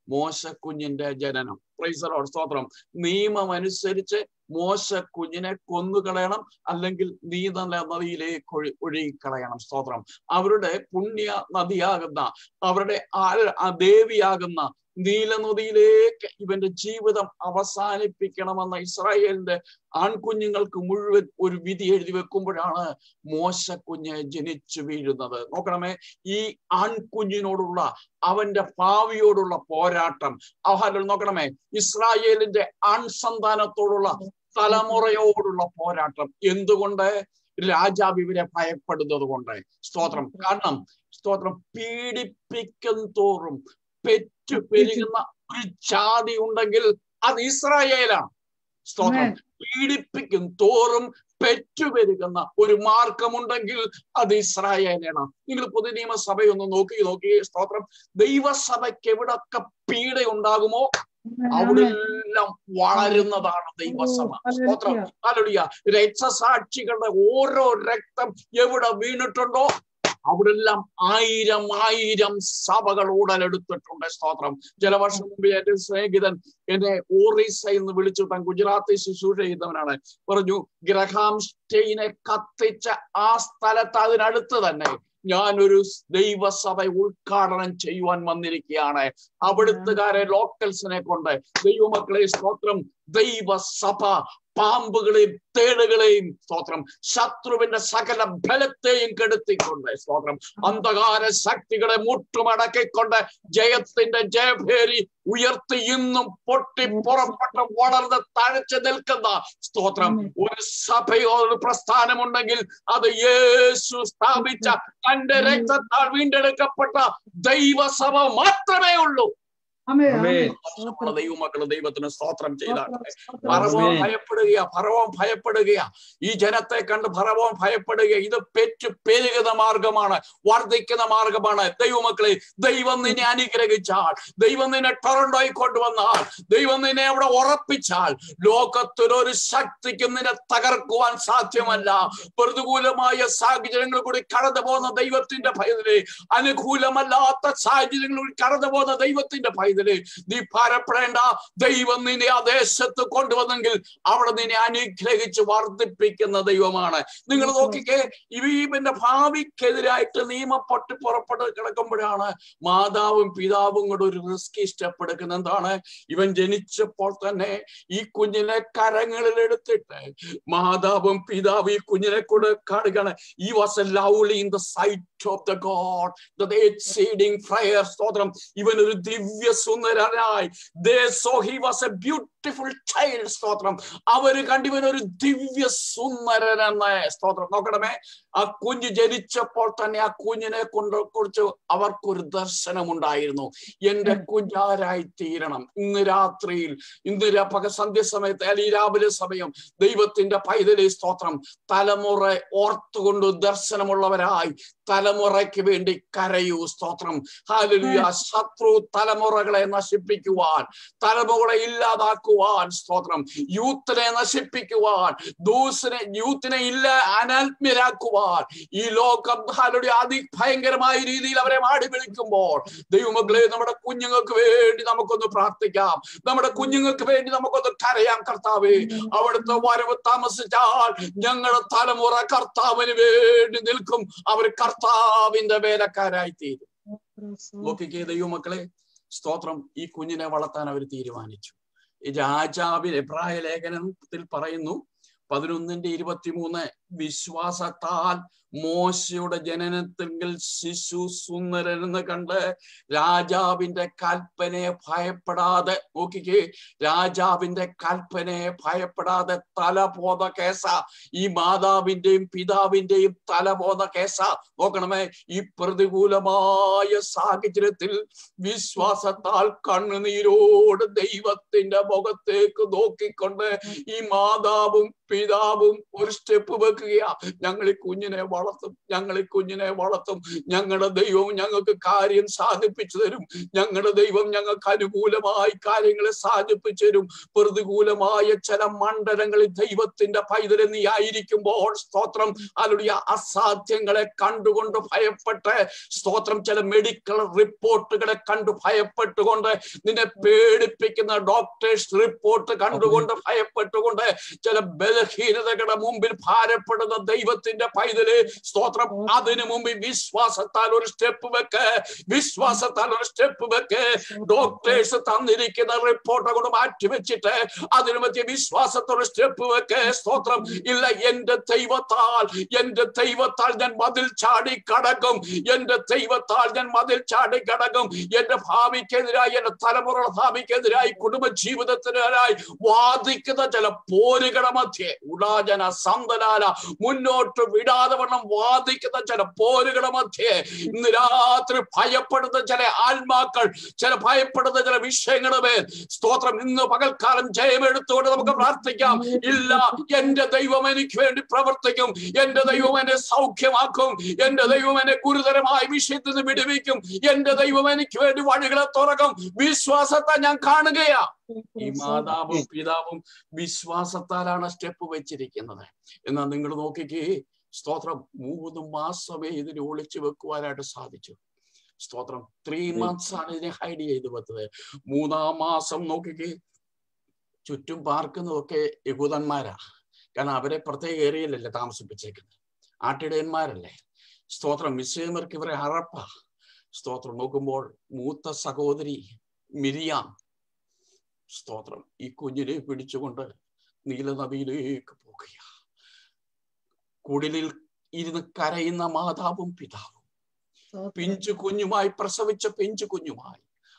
മോശക്കുഞ്ഞിന്റെ ജനനം പ്രൈസറോട് സ്തോത്രം നിയമം അനുസരിച്ച് മോശ കുഞ്ഞിനെ കൊന്നുകളയണം അല്ലെങ്കിൽ നീത നദിയിലേക്ക് ഒഴി ഒഴുകിക്കളയണം സ്തോത്രം അവരുടെ പുണ്യ നദിയാകുന്ന അവരുടെ ആ- ആ ദേവിയാകുന്ന നീലനദിയിലേക്ക് ഇവന്റെ ജീവിതം അവസാനിപ്പിക്കണമെന്ന ഇസ്രായേലിന്റെ ആൺകുഞ്ഞുങ്ങൾക്ക് മുഴുവൻ ഒരു വിധി എഴുതി വെക്കുമ്പോഴാണ് മോശക്കുഞ്ഞ് ജനിച്ചു വീഴുന്നത് നോക്കണമേ ഈ ആൺകുഞ്ഞിനോടുള്ള അവന്റെ ഭാവിയോടുള്ള പോരാട്ടം അവഹാരം നോക്കണമേ ഇസ്രായേലിന്റെ ആൺസന്താനത്തോടുള്ള തലമുറയോടുള്ള പോരാട്ടം എന്തുകൊണ്ട് രാജാവ് ഇവരെ ഭയപ്പെടുന്നത് കൊണ്ട് സ്തോത്രം കാരണം സ്തോത്രം പീഡിപ്പിക്കും തോറും പെറ്റു പെരുകുന്ന ഒരു ജാതി ഉണ്ടെങ്കിൽ അത് ഇസ്രായേലാണ് സ്തോത്രം Amen. പീഡിപ്പിക്കും തോറും പെറ്റുപെരുകുന്ന ഒരു മാർഗമുണ്ടെങ്കിൽ അത് ഇസ്രായേലാണ് നിങ്ങൾ പുതിയ നിയമസഭയൊന്ന് നോക്കി നോക്കി സ്തോത്രം ദൈവസഭയ്ക്ക് എവിടൊക്കെ പീഡ ഉണ്ടാകുമോ അവിടെ എല്ലാം വളരുന്നതാണ് ദൈവസഭ സ്തോത്രം അല്ലുടിയ രക്തസാക്ഷികളുടെ ഓരോ രക്തം എവിടെ വീണിട്ടുണ്ടോ അവിടെ എല്ലാം ആയിരം ആയിരം സഭകൾ ഉടലെടുത്തിട്ടുണ്ട് സ്തോത്രം ചില വർഷം മുമ്പ് എന്റെ സ്നേഹിതൻ എന്നെ ഓറീസ എന്ന് വിളിച്ചു താൻ ഗുജറാത്തിൽ ശുശ്രൂഷ ചെയ്തവനാണ് പറഞ്ഞു ഗ്രഹാം സ്റ്റെയിനെ കത്തിച്ച ആ സ്ഥലത്ത് അതിനടുത്ത് തന്നെ ഞാനൊരു ദൈവസഭ ഉദ്ഘാടനം ചെയ്യുവാൻ വന്നിരിക്കുകയാണ് അവിടുത്തുകാരെ ലോക്കൽസിനെ കൊണ്ട് ദൈവമക്കളെ സ്തോത്രം ദൈവസഭ പാമ്പുകളെയും തേടുകളെയും സ്തോത്രം ശത്രുവിന്റെ സകല ബലത്തെയും കെടുത്തിക്കൊണ്ട് സ്തോത്രം അന്ധകാര ശക്തികളെ മുട്ടുമടക്കിക്കൊണ്ട് ജയത്തിന്റെ ജയഭേരി ഉയർത്തി ഇന്നും പൊട്ടി പുറപ്പെട്ട് വളർന്ന് തഴച്ചു നിൽക്കുന്ന സ്തോത്രം ഒരു സഭയോ ഒരു പ്രസ്ഥാനമുണ്ടെങ്കിൽ അത് യേശു സ്ഥാപിച്ച തന്റെ രക്തത്താൽ വീണ്ടെടുക്കപ്പെട്ട ദൈവസഭ മാത്രമേ ഉള്ളൂ നമ്മുടെ ദൈവമക്കള് ദൈവത്തിന് സ്തോത്രം ചെയ്താട്ടെ ഫറവോൻ ഭയപ്പെടുകയാ ഫറവോൻ ഭയപ്പെടുകയാ ഈ ജനത്തെ കണ്ട് ഫറവോൻ ഭയപ്പെടുക ഇത് പെറ്റു പെരുകുന്ന മാർഗമാണ് വർദ്ധിക്കുന്ന മാർഗമാണ് ദൈവമക്കളെ ദൈവം നിന്നെ അനുഗ്രഹിച്ചാൽ ദൈവം നിന്നെ ടൊറണ്ടോയിൽ കൊണ്ടുവന്നാൽ ദൈവം നിന്നെ അവിടെ ഉറപ്പിച്ചാൽ ലോകത്തിലൊരു ശക്തിക്കും നിന്നെ തകർക്കുവാൻ സാധ്യമല്ല പ്രതികൂലമായ സാഹചര്യങ്ങൾ കൂടി കടന്നു പോകുന്ന ദൈവത്തിന്റെ ഭയതില് അനുകൂലമല്ലാത്ത സാഹചര്യങ്ങൾ കൂടി കടന്നു പോകുന്ന ദൈവത്തിന്റെ ഭയതില് നീ ഭാരപ്പെടേണ്ട ദൈവം നിന്നെ ആ ദേശത്ത് കൊണ്ടുവന്നെങ്കിൽ അവിടെ നിന്നെ അനുഗ്രഹിച്ച് വർദ്ധിപ്പിക്കുന്ന ദൈവമാണ് നിങ്ങൾ നോക്കിക്കേ ഇവന്റെ ഭാവിക്കെതിരായിട്ട് നിയമം പൊട്ടി പുറപ്പെട്ട് കിടക്കുമ്പോഴാണ് മാതാവും പിതാവും കൂടെ ഒരു റിസ്ക് സ്റ്റെപ്പ് എടുക്കുന്നത് എന്താണ് ഇവൻ ജനിച്ചപ്പോൾ തന്നെ ഈ കുഞ്ഞിനെ കരങ്ങളിൽ എടുത്തിട്ട് മാതാവും പിതാവും ഈ കുഞ്ഞിനെ കൂടെ കാണുകയാണ് ഈ was a lovely in the sight of the God the exceeding fire സ്തോത്രം ഇവൻ ഒരു ദിവ്യ സുന്ദരനായി ദേ so he was a beautiful child സ്തോത്രം അവര് കണ്ടിവൻ ഒരു ദിവ്യ സുന്ദരനെന്ന സ്തോത്രം നോക്കണമേ ആ കുഞ്ഞ് ജനിച്ചപ്പോൾ തന്നെ ആ കുഞ്ഞിനെ കൊണ്ട് കുറിച്ച് അവർക്കൊരു ദർശനമുണ്ടായിരുന്നു എന്റെ കുഞ്ഞാരായി തീരണം ഇന്ന് രാത്രിയിൽ ഇന്ന് രാ- പക സന്ധ്യ സമയത്ത് അല്ലെങ്കിൽ രാവിലെ സമയം ദൈവത്തിന്റെ പൈതലി സ്തോത്രം തലമുറ ഓർത്തുകൊണ്ട് ദർശനമുള്ളവരായി തലമുറയ്ക്ക് വേണ്ടി കരയൂ സ്തോത്രം ഹാലലുയ ശത്രു തലമുറകളെ നശിപ്പിക്കുവാൻ തലമുറകളെ ഇല്ലാതാക്കുവാൻ സ്തോത്രം യൂത്തിനെ നശിപ്പിക്കുവാൻ ദൂസിനെ യൂത്തിനെ ഇല്ല അനാത്മ്യരാക്കുവാൻ ഈ ലോകം ഹാലയുടെ അതിഭയങ്കരമായ രീതിയിൽ അവരെ മാടി വിളിക്കുമ്പോൾ ദൈവമക്കളെ നമ്മുടെ കുഞ്ഞുങ്ങൾക്ക് വേണ്ടി നമുക്കൊന്ന് പ്രാർത്ഥിക്കാം നമ്മുടെ കുഞ്ഞുങ്ങൾക്ക് വേണ്ടി നമുക്കൊന്ന് കരയാം കർത്താവേ അവിടുത്തെ വരവ് താമസിച്ചാൽ ഞങ്ങളുടെ തലമുറ കർത്താവിന് വേണ്ടി നിൽക്കും അവർ കർത്താവിന്റെ വേലക്കാരായി തീരും നോക്കിക്കേ ദൈവമക്കളെ സ്തോത്രം ഈ കുഞ്ഞിനെ വളർത്താൻ അവർ തീരുമാനിച്ചു ഈ രാജാവിൻ എബ്രായ ലേഖനത്തിൽ പറയുന്നു പതിനൊന്നിന്റെ ഇരുപത്തിമൂന്ന് വിശ്വാസത്താൽ മോശയുടെ ജനനത്തിൽ ശിശു സുന്ദരൻ എന്ന് കണ്ട് രാജാവിന്റെ കൽപ്പനയെ ഭയപ്പെടാതെ നോക്കിക്കേ രാജാവിന്റെ കൽപ്പനയെ ഭയപ്പെടാതെ തലബോധ കേസ ഈ മാതാവിന്റെയും പിതാവിന്റെയും തലബോധ കേസ നോക്കണമേ ഈ പ്രതികൂലമായ സാഹചര്യത്തിൽ വിശ്വാസത്താൽ കണ്ണുനീരോട് ദൈവത്തിന്റെ മുഖത്തേക്ക് നോക്കിക്കൊണ്ട് ഈ മാതാവും പിതാവും ഒരു സ്റ്റെപ്പ് വെക്കുകയാ ഞങ്ങൾ ഈ കുഞ്ഞിനെ വളർത്തും ഞങ്ങൾ ഈ കുഞ്ഞിനെ വളർത്തും ഞങ്ങളുടെ ദൈവം ഞങ്ങൾക്ക് കാര്യം സാധിപ്പിച്ചു തരും ഞങ്ങളുടെ ദൈവം ഞങ്ങൾക്ക് അനുകൂലമായി കാര്യങ്ങളെ സാധിപ്പിച്ചു തരും പ്രതികൂലമായ ചില മണ്ഡലങ്ങളിൽ ദൈവത്തിന്റെ പൈതല് നീ ആയിരിക്കുമ്പോൾ സ്തോത്രം അലുടിയ അസാധ്യങ്ങളെ കണ്ടുകൊണ്ട് ഭയപ്പെട്ട് സ്തോത്രം ചില മെഡിക്കൽ റിപ്പോർട്ടുകളെ കണ്ടു ഭയപ്പെട്ടുകൊണ്ട് നിന്നെ പേടിപ്പിക്കുന്ന ഡോക്ടേഴ്സ് റിപ്പോർട്ട് കണ്ടുകൊണ്ട് ഭയപ്പെട്ടുകൊണ്ട് ചില ബലഹീനതകളുടെ മുമ്പിൽ ഭാരപ്പെടുന്ന ദൈവത്തിന്റെ പൈതല് സ്തോത്രം അതിനു മുമ്പിൽ വിശ്വാസത്താൽ ഒരു സ്റ്റെപ്പ് വെക്ക് വിശ്വാസത്താൽ ഒരു സ്റ്റെപ്പ് വെക്ക് ഡോക്ടേഴ്സ് തന്നിരിക്കുന്ന റിപ്പോർട്ട് കൊണ്ട് മാറ്റി വെച്ചിട്ട് അതിനു മധ്യ വിശ്വാസത്തോടെ സ്റ്റെപ്പ് വെക്ക് സ്തോത്രം ഇല്ല എന്റെ ദൈവത്താൽ എന്റെ ദൈവത്താൽ ഞാൻ മതിൽ ചാടി കടക്കും എന്റെ ദൈവത്താൽ ഞാൻ മതിൽ ചാടി കടക്കും എന്റെ ഭാവിക്കെതിരായി എന്റെ തലമുറ ഭാവിക്കെതിരായി കുടുംബ ജീവിതത്തിനെതിരായി വാദിക്കുന്ന ചില പോരുകളുടെ മധ്യേ ഉടാജന സന്തലാല മുന്നോട്ട് വിടാതെ വണ്ണം വാദിക്കുന്ന ചില പോരുകളുടെ മധ്യേ ഇന്ന് രാത്രി ഭയപ്പെടുന്ന ചില ആത്മാക്കൾ ചില ഭയപ്പെടുന്ന ചില വിഷയങ്ങളുടെ മേൽ സ്തോത്രം ഇന്ന് പകൽക്കാലം ജയമെടുത്തുകൊണ്ട് നമുക്ക് പ്രാർത്ഥിക്കാം ഇല്ല എന്റെ ദൈവം എനിക്ക് വേണ്ടി പ്രവർത്തിക്കും എന്റെ ദൈവം എന്നെ സൗഖ്യമാക്കും എന്റെ ദൈവം എന്നെ ഗുരുതരമായ വിഷയത്തിൽ നിന്ന് വിടുവിക്കും എന്റെ ദൈവം എനിക്ക് വേണ്ടി വഴികളെ തുറക്കും വിശ്വാസത്തെ ഞാൻ കാണുകയാ ഈ മാതാവും പിതാവും വിശ്വാസത്താലാണ് സ്റ്റെപ്പ് വെച്ചിരിക്കുന്നത് എന്നാൽ നിങ്ങൾ നോക്കിക്കേ സ്തോത്രം മൂന്ന് മാസമേ ഇതിനെ ഒളിച്ചു വെക്കുവാനായിട്ട് സാധിച്ചു സ്തോത്രം ത്രീ മന്ത്സ് ആണ് ഇതിനെ ഹൈഡ് ചെയ്ത് വെച്ചത് മൂന്നാം മാസം നോക്കിക്കേ ചുറ്റും പാർക്കുന്നതൊക്കെ യഹൂദന്മാരാ കാരണം അവരെ പ്രത്യേക ഏരിയയിലല്ലേ താമസിപ്പിച്ചേക്കുന്നത് ആട്ടിടയന്മാരല്ലേ സ്തോത്രം മിസ്സേമർക്ക് ഇവരെ അറപ്പ സ്തോത്രം നോക്കുമ്പോൾ മൂത്ത സഹോദരി മിരിയാം സ്തോത്രം ഈ കുഞ്ഞിനെ പിടിച്ചുകൊണ്ട് നീലനദിയിലേക്ക് പോകുക കുടിലിൽ ഇരുന്ന് കരയുന്ന മാതാവും പിതാവും പിഞ്ചു കുഞ്ഞുമായി പ്രസവിച്ച പിഞ്ചു കുഞ്ഞുമായി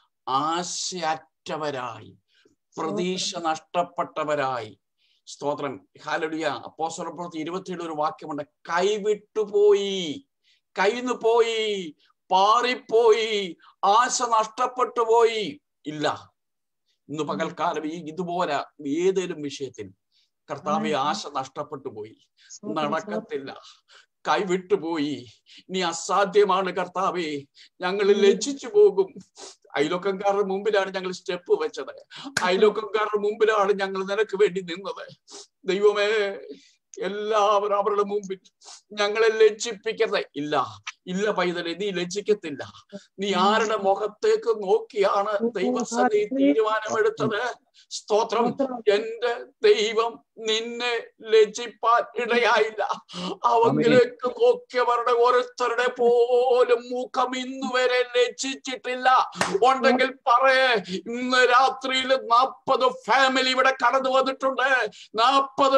ആശയറ്റവരായി പ്രതീക്ഷ നഷ്ടപ്പെട്ടവരായി സ്തോത്രം ഹാലടിയ അപ്പോസ്വലപ്പുറത്ത് ഇരുപത്തിയേഴ് ഒരു വാക്യമുണ്ട് കൈവിട്ടുപോയി കയ്യിന്ന് പോയി പാറിപ്പോയി ആശ നഷ്ടപ്പെട്ടു പോയി ഇല്ല ഇന്ന് പകൽക്കാലം ഈ ഇതുപോലെ ഏതൊരു വിഷയത്തിൽ കർത്താവെ ആശ നഷ്ടപ്പെട്ടു പോയി നടക്കത്തില്ല കൈവിട്ടുപോയി ഇനി അസാധ്യമാണ് കർത്താവേ ഞങ്ങൾ ലജ്ജിച്ചു പോകും അയലോക്കംകാരുടെ മുമ്പിലാണ് ഞങ്ങൾ സ്റ്റെപ്പ് വെച്ചത് അയലോക്കംകാരുടെ മുമ്പിലാണ് ഞങ്ങൾ നിനക്ക് വേണ്ടി നിന്നത് ദൈവമേ എല്ലാവരും അവരുടെ മുമ്പിൽ ഞങ്ങളെ ലജ്ജിപ്പിക്കരുത് ഇല്ല ഇല്ല പൈതലെ നീ ലജ്ജിക്കത്തില്ല നീ ആരുടെ മുഖത്തേക്ക് നോക്കിയാണ് ദൈവസഭ തീരുമാനമെടുത്തത് സ്തോത്രം എന്റെ ദൈവം നിന്നെ ലജ്ജിപ്പാൻ ഇടയായില്ല അവങ്കിലേക്ക് നോക്കിയവരുടെ ഓരോരുത്തരുടെ പോലും മുഖം ഇന്ന് വരെ ലജ്ജിച്ചിട്ടില്ല ഉണ്ടെങ്കിൽ പറയേ ഇന്ന് രാത്രിയിൽ നാൽപ്പത് ഫാമിലി ഇവിടെ കടന്നു വന്നിട്ടുണ്ട് നാൽപ്പത്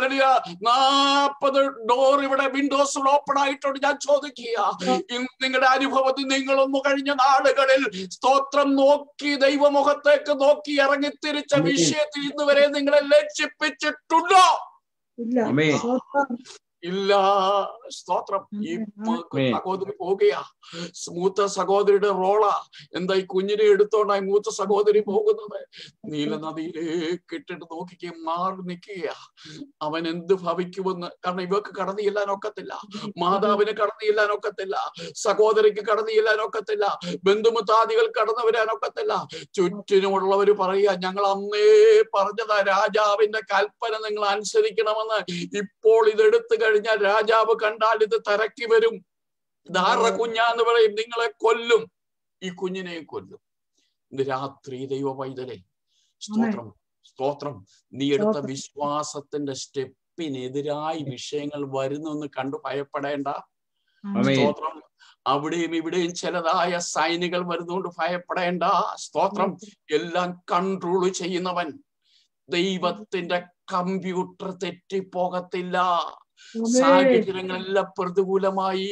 നാൽപ്പത് ഡോർ ഇവിടെ വിൻഡോസ് ഓപ്പൺ ആയിട്ടുണ്ട് ഞാൻ ചോദിക്കുക ഇന്ന് നിങ്ങളുടെ അനുഭവത്തിൽ നിങ്ങളൊന്നു കഴിഞ്ഞ നാളുകളിൽ സ്തോത്രം നോക്കി ദൈവമുഖത്തേക്ക് നോക്കി ഇറങ്ങി തിരിച്ച വിഷയത്തിൽ ഇന്ന് വരെ നിങ്ങളെ ലജ്ജിപ്പിച്ചിട്ടുണ്ടോ ഇല്ല ആമേൻ. സ്തോത്രം. ഇല്ല സ്തോത്രം ഈ ആമേൻ. മ- സഹോദരി പോകുകയാ മൂത്ത സഹോദരിയുടെ റോളാ എന്താ ഈ കുഞ്ഞിനെ എടുത്തോണ്ടായി മൂത്ത സഹോദരി പോകുന്നത് നീലനദിയിലേക്ക് ഇട്ടിട്ട് നോക്കിക്കുക മാറി നിൽക്കുക അവൻ എന്ത് ഭവിക്കുമെന്ന് കാരണം ഇവക്ക് കടന്നു ചെല്ലാൻ ഒക്കത്തില്ല മാതാവിന് കടന്നു ചെല്ലാൻ ഒക്കത്തില്ല സഹോദരിക്ക് കടന്നു ചെല്ലാൻ ഒക്കത്തില്ല ബന്ധുമുത്താദികൾ കടന്നു വരാൻ ഒക്കത്തില്ല ചുറ്റിനുമുള്ളവര് പറയുക ഞങ്ങൾ അന്നേ പറഞ്ഞതാ രാജാവിന്റെ കൽപ്പന നിങ്ങൾ അനുസരിക്കണമെന്ന് ഇപ്പോൾ ഇതെടുത്തു കഴിഞ്ഞാൽ രാജാവ് കണ്ടാൽ ഇത് തരക്കി വരും ധാര കുഞ്ഞാന്ന് പറയും നിങ്ങളെ കൊല്ലും ഈ കുഞ്ഞിനെ കൊല്ലും ഇന്ന് രാത്രി ദൈവ പൈതലെ സ്തോത്രം സ്തോത്രം നീ എടുത്ത സ്തോത്രം. വിശ്വാസത്തിന്റെ സ്റ്റെപ്പിനെതിരായി വിഷയങ്ങൾ വരുന്നു എന്ന് കണ്ടു ഭയപ്പെടേണ്ട ആമേൻ. സ്തോത്രം അവിടെയും ഇവിടെയും ചിലതായ സൈനികൾ വരുന്നുകൊണ്ട് ഭയപ്പെടേണ്ട സ്തോത്രം എല്ലാം കൺട്രോൾ ചെയ്യുന്നവൻ ദൈവത്തിന്റെ കമ്പ്യൂട്ടർ തെറ്റിപ്പോകത്തില്ല സാഹചര്യങ്ങളെല്ലാം പ്രതികൂലമായി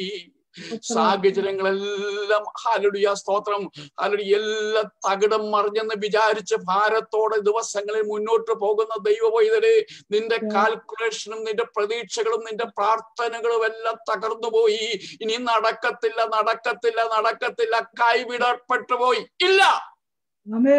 സാഹചര്യങ്ങളെല്ലാം ഹലുടിയ സ്തോത്രം ഹലുടി എല്ലാം തകിടം മറിഞ്ഞെന്ന് വിചാരിച്ച് ഭാരത്തോടെ ദിവസങ്ങളിൽ മുന്നോട്ട് പോകുന്ന ദൈവവൈതലെ നിന്റെ കാൽക്കുലേഷനും നിന്റെ പ്രതീക്ഷകളും നിന്റെ പ്രാർത്ഥനകളും എല്ലാം തകർന്നു പോയി ഇനി നടക്കത്തില്ല നടക്കത്തില്ല നടക്കത്തില്ല കൈവിടപ്പെട്ടു പോയി ഇല്ല ആമേൻ.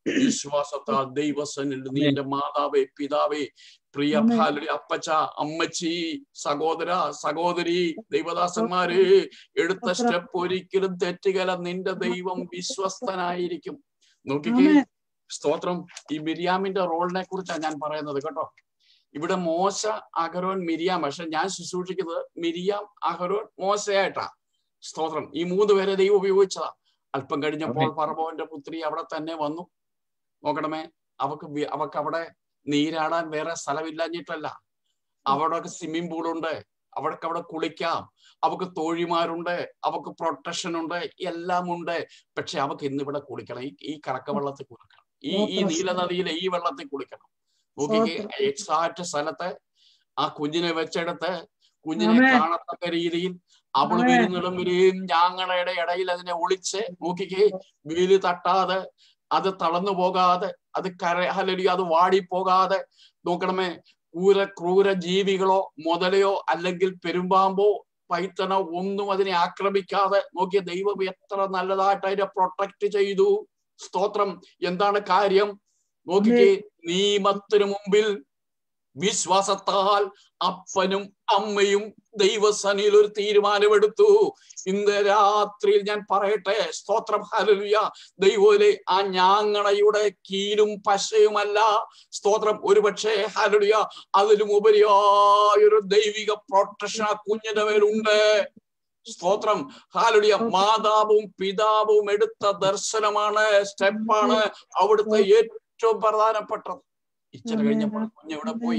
വിശ്വാസത്താൽ ദൈവസനിൽ നിന്റെ മാതാവേ പിതാവേ പ്രിയ ആമേൻ. ഭാലി അപ്പച്ച അമ്മച്ചി സഹോദര സഹോദരി ദൈവദാസന്മാര് എടുത്ത സ്തോത്രം. സ്റ്റെപ്പ് ഒരിക്കലും തെറ്റുകല നിന്റെ ദൈവം വിശ്വസ്തനായിരിക്കും നോക്കിക്കേ ആമേൻ. സ്തോത്രം ഈ മിരിയാമിന്റെ റോളിനെ കുറിച്ചാണ് ഞാൻ പറയുന്നത് കേട്ടോ ഇവിടെ മോശ അഹരോൻ മിരിയാം പക്ഷെ ഞാൻ ശുശ്രൂഷിക്കുന്നത് മിരിയാം അഹരോൻ മോശയായിട്ടാ സ്തോത്രം ഈ മൂന്ന് പേരെ ദൈവം ഉപയോഗിച്ചതാ അല്പം കഴിഞ്ഞപ്പോൾ പറവോന്റെ പുത്രി അവിടെ തന്നെ വന്നു നോക്കണമേ അവക്ക് വി- അവക്ക് അവിടെ നീരാടാൻ വേറെ സ്ഥലമില്ലാഞ്ഞിട്ടല്ല അവിടെ സ്വിമ്മിംഗ് പൂളുണ്ട് അവൾക്ക് അവിടെ കുളിക്കാം അവക്ക് തോഴിമാരുണ്ട് അവക്ക് പ്രൊട്ടക്ഷൻ ഉണ്ട് എല്ലാം ഉണ്ട് പക്ഷെ അവക്ക് ഇന്ന് ഇവിടെ കുളിക്കണം ഈ ഈ കറക്ക വെള്ളത്തിൽ കുളിക്കണം ഈ ഈ നീലനദിയിലെ ഈ വെള്ളത്തിൽ കുളിക്കണം നോക്കിക്കേ എക്സാക്ട് സ്ഥലത്ത് ആ കുഞ്ഞിനെ വെച്ചെടുത്ത് കുഞ്ഞിനെ ആമേൻ. കാണത്തക്ക രീതിയിൽ അവള് ആമേൻ. വരുന്നിടം വരെയും ഞാങ്ങണയുടെ ഇടയിൽ അതിനെ ഒളിച്ച് നോക്കിക്കേ വീല് തട്ടാതെ അത് തളർന്നു പോകാതെ അത് കര അല്ലെങ്കിൽ അത് വാടിപ്പോകാതെ നോക്കണമേ ക്രൂര ക്രൂര ജീവികളോ മുതലയോ അല്ലെങ്കിൽ പെരുമ്പാമ്പോ പൈത്തനോ ഒന്നും അതിനെ ആക്രമിക്കാതെ നോക്കിയ ദൈവം എത്ര നല്ലതായിട്ട് അതിനെ പ്രൊട്ടക്ട് ചെയ്തു സ്തോത്രം എന്താണ് കാര്യം നോക്കിക്കേ നിയമത്തിനു മുമ്പിൽ വിശ്വാസത്താൽ അപ്പനും അമ്മയും ദൈവസനിൽ ഒരു തീരുമാനമെടുത്തു ഇന്ന് രാത്രിയിൽ ഞാൻ പറയട്ടെ സ്തോത്രം ഹലലുയ ദൈവത്തിലെ ആ ഞാങ്ങണയുടെ കീലും പശയുമല്ല സ്തോത്രം ഒരുപക്ഷെ ഹലലുയ അതിലും ഉപരിയായ ഒരു ദൈവിക പ്രൊട്ടക്ഷൻ ആ കുഞ്ഞിന്റെ മേലുണ്ട് സ്തോത്രം ഹാലുടിയ മാതാവും പിതാവും എടുത്ത ദർശനമാണ് സ്റ്റെപ്പാണ് അവിടുത്തെ ഏറ്റവും പ്രധാനപ്പെട്ടത് ഇച്ചിരി കഴിഞ്ഞപ്പോൾ കുഞ്ഞെവിടെ പോയി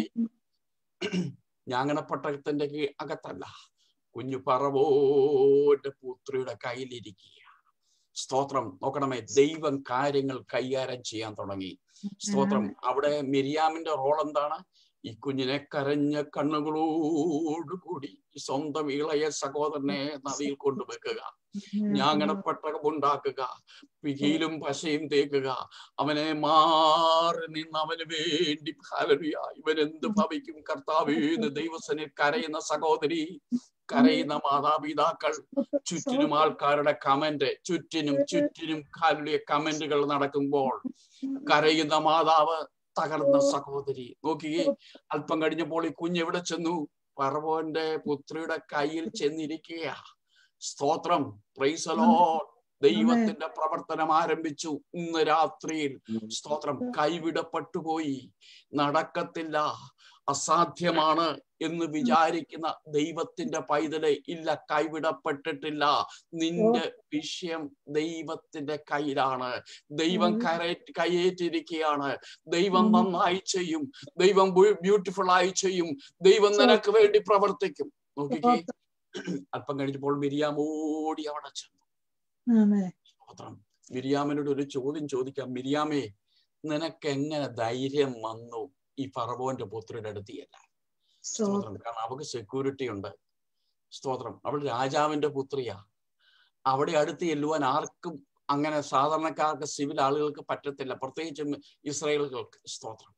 ഞാങ്ങണപ്പട്ടത്തിന്റെ കീ- അകത്തല്ല കുഞ്ഞു പറവോന്റെ പുത്രിയുടെ കയ്യിലിരിക്കുക സ്തോത്രം നോക്കണമേ ദൈവം കാര്യങ്ങൾ കൈകാര്യം ചെയ്യാൻ തുടങ്ങി സ്തോത്രം അവിടെ മിരിയാമിന്റെ റോൾ എന്താണ് ഈ കുഞ്ഞിനെ കരഞ്ഞ കണ്ണുകളോട് കൂടി ഈ സ്വന്തം ഇളയ സഹോദരനെ നദിയിൽ കൊണ്ടുവെക്കുക ഞാങ്ങണപ്പെട്ടകം ഉണ്ടാക്കുക പികയിലും പശയും തേക്കുക അവനെ മാറി നിന്ന് അവന് വേണ്ടി ഹല്ലേലൂയ. ഇവൻ എന്ത് ഭവിക്കും കർത്താവേന്ന് ദൈവസനിൽ കരയുന്ന സഹോദരി കരയുന്ന മാതാപിതാക്കൾ ചുറ്റിനും ആൾക്കാരുടെ കമന്റ് ചുറ്റിനും ചുറ്റിനും കാലിയ കമന്റുകൾ നടക്കുമ്പോൾ കരയുന്ന മാതാവ് തകർന്ന സഹോദരി നോക്കിയേ അല്പം കഴിഞ്ഞപ്പോൾ ഈ കുഞ്ഞ് എവിടെ ചെന്നു പറവോന്റെ പുത്രിയുടെ കയ്യിൽ ചെന്നിരിക്കുക സ്തോത്രം പ്രൈസലോ ദൈവത്തിന്റെ പ്രവർത്തനം ആരംഭിച്ചു ഇന്ന് രാത്രിയിൽ സ്തോത്രം കൈവിടപ്പെട്ടുപോയി നടക്കത്തില്ല അസാധ്യമാണ് എന്ന് വിചാരിക്കുന്ന ദൈവത്തിന്റെ പൈതലെ ഇല്ല കൈവിടപ്പെട്ടിട്ടില്ല നിന്റെ വിഷയം ദൈവത്തിന്റെ കയ്യിലാണ് ദൈവം കരയറ്റ് കയ്യേറ്റിരിക്കുകയാണ് ദൈവം നന്നായി ചെയ്യും ദൈവം ബ്യൂട്ടിഫുൾ ആയി ചെയ്യും ദൈവം നിനക്ക് വേണ്ടി പ്രവർത്തിക്കും നോക്കിക്കേ അല്പം കഴിഞ്ഞപ്പോൾ മിരിയാം ഓടി അവിടെ ചെന്നു സ്തോത്രം മിരിയാമിനോട് ഒരു ചോദ്യം ചോദിക്കാം മിരിയാമേ നിനക്ക് എങ്ങനെ ധൈര്യം വന്നു ഈ ഫറവോന്റെ പുത്രിയുടെ അടുത്തിയല്ല സ്തോത്രം കാരണം അവക്ക് സെക്യൂരിറ്റി ഉണ്ട് സ്തോത്രം അവൾ രാജാവിന്റെ പുത്രിയാ അവിടെ അടുത്ത് ചെല്ലുവാൻ ആർക്കും അങ്ങനെ സാധാരണക്കാർക്ക് സിവിൽ ആളുകൾക്ക് പറ്റത്തില്ല പ്രത്യേകിച്ചും ഇസ്രായേലുകൾക്ക് സ്തോത്രം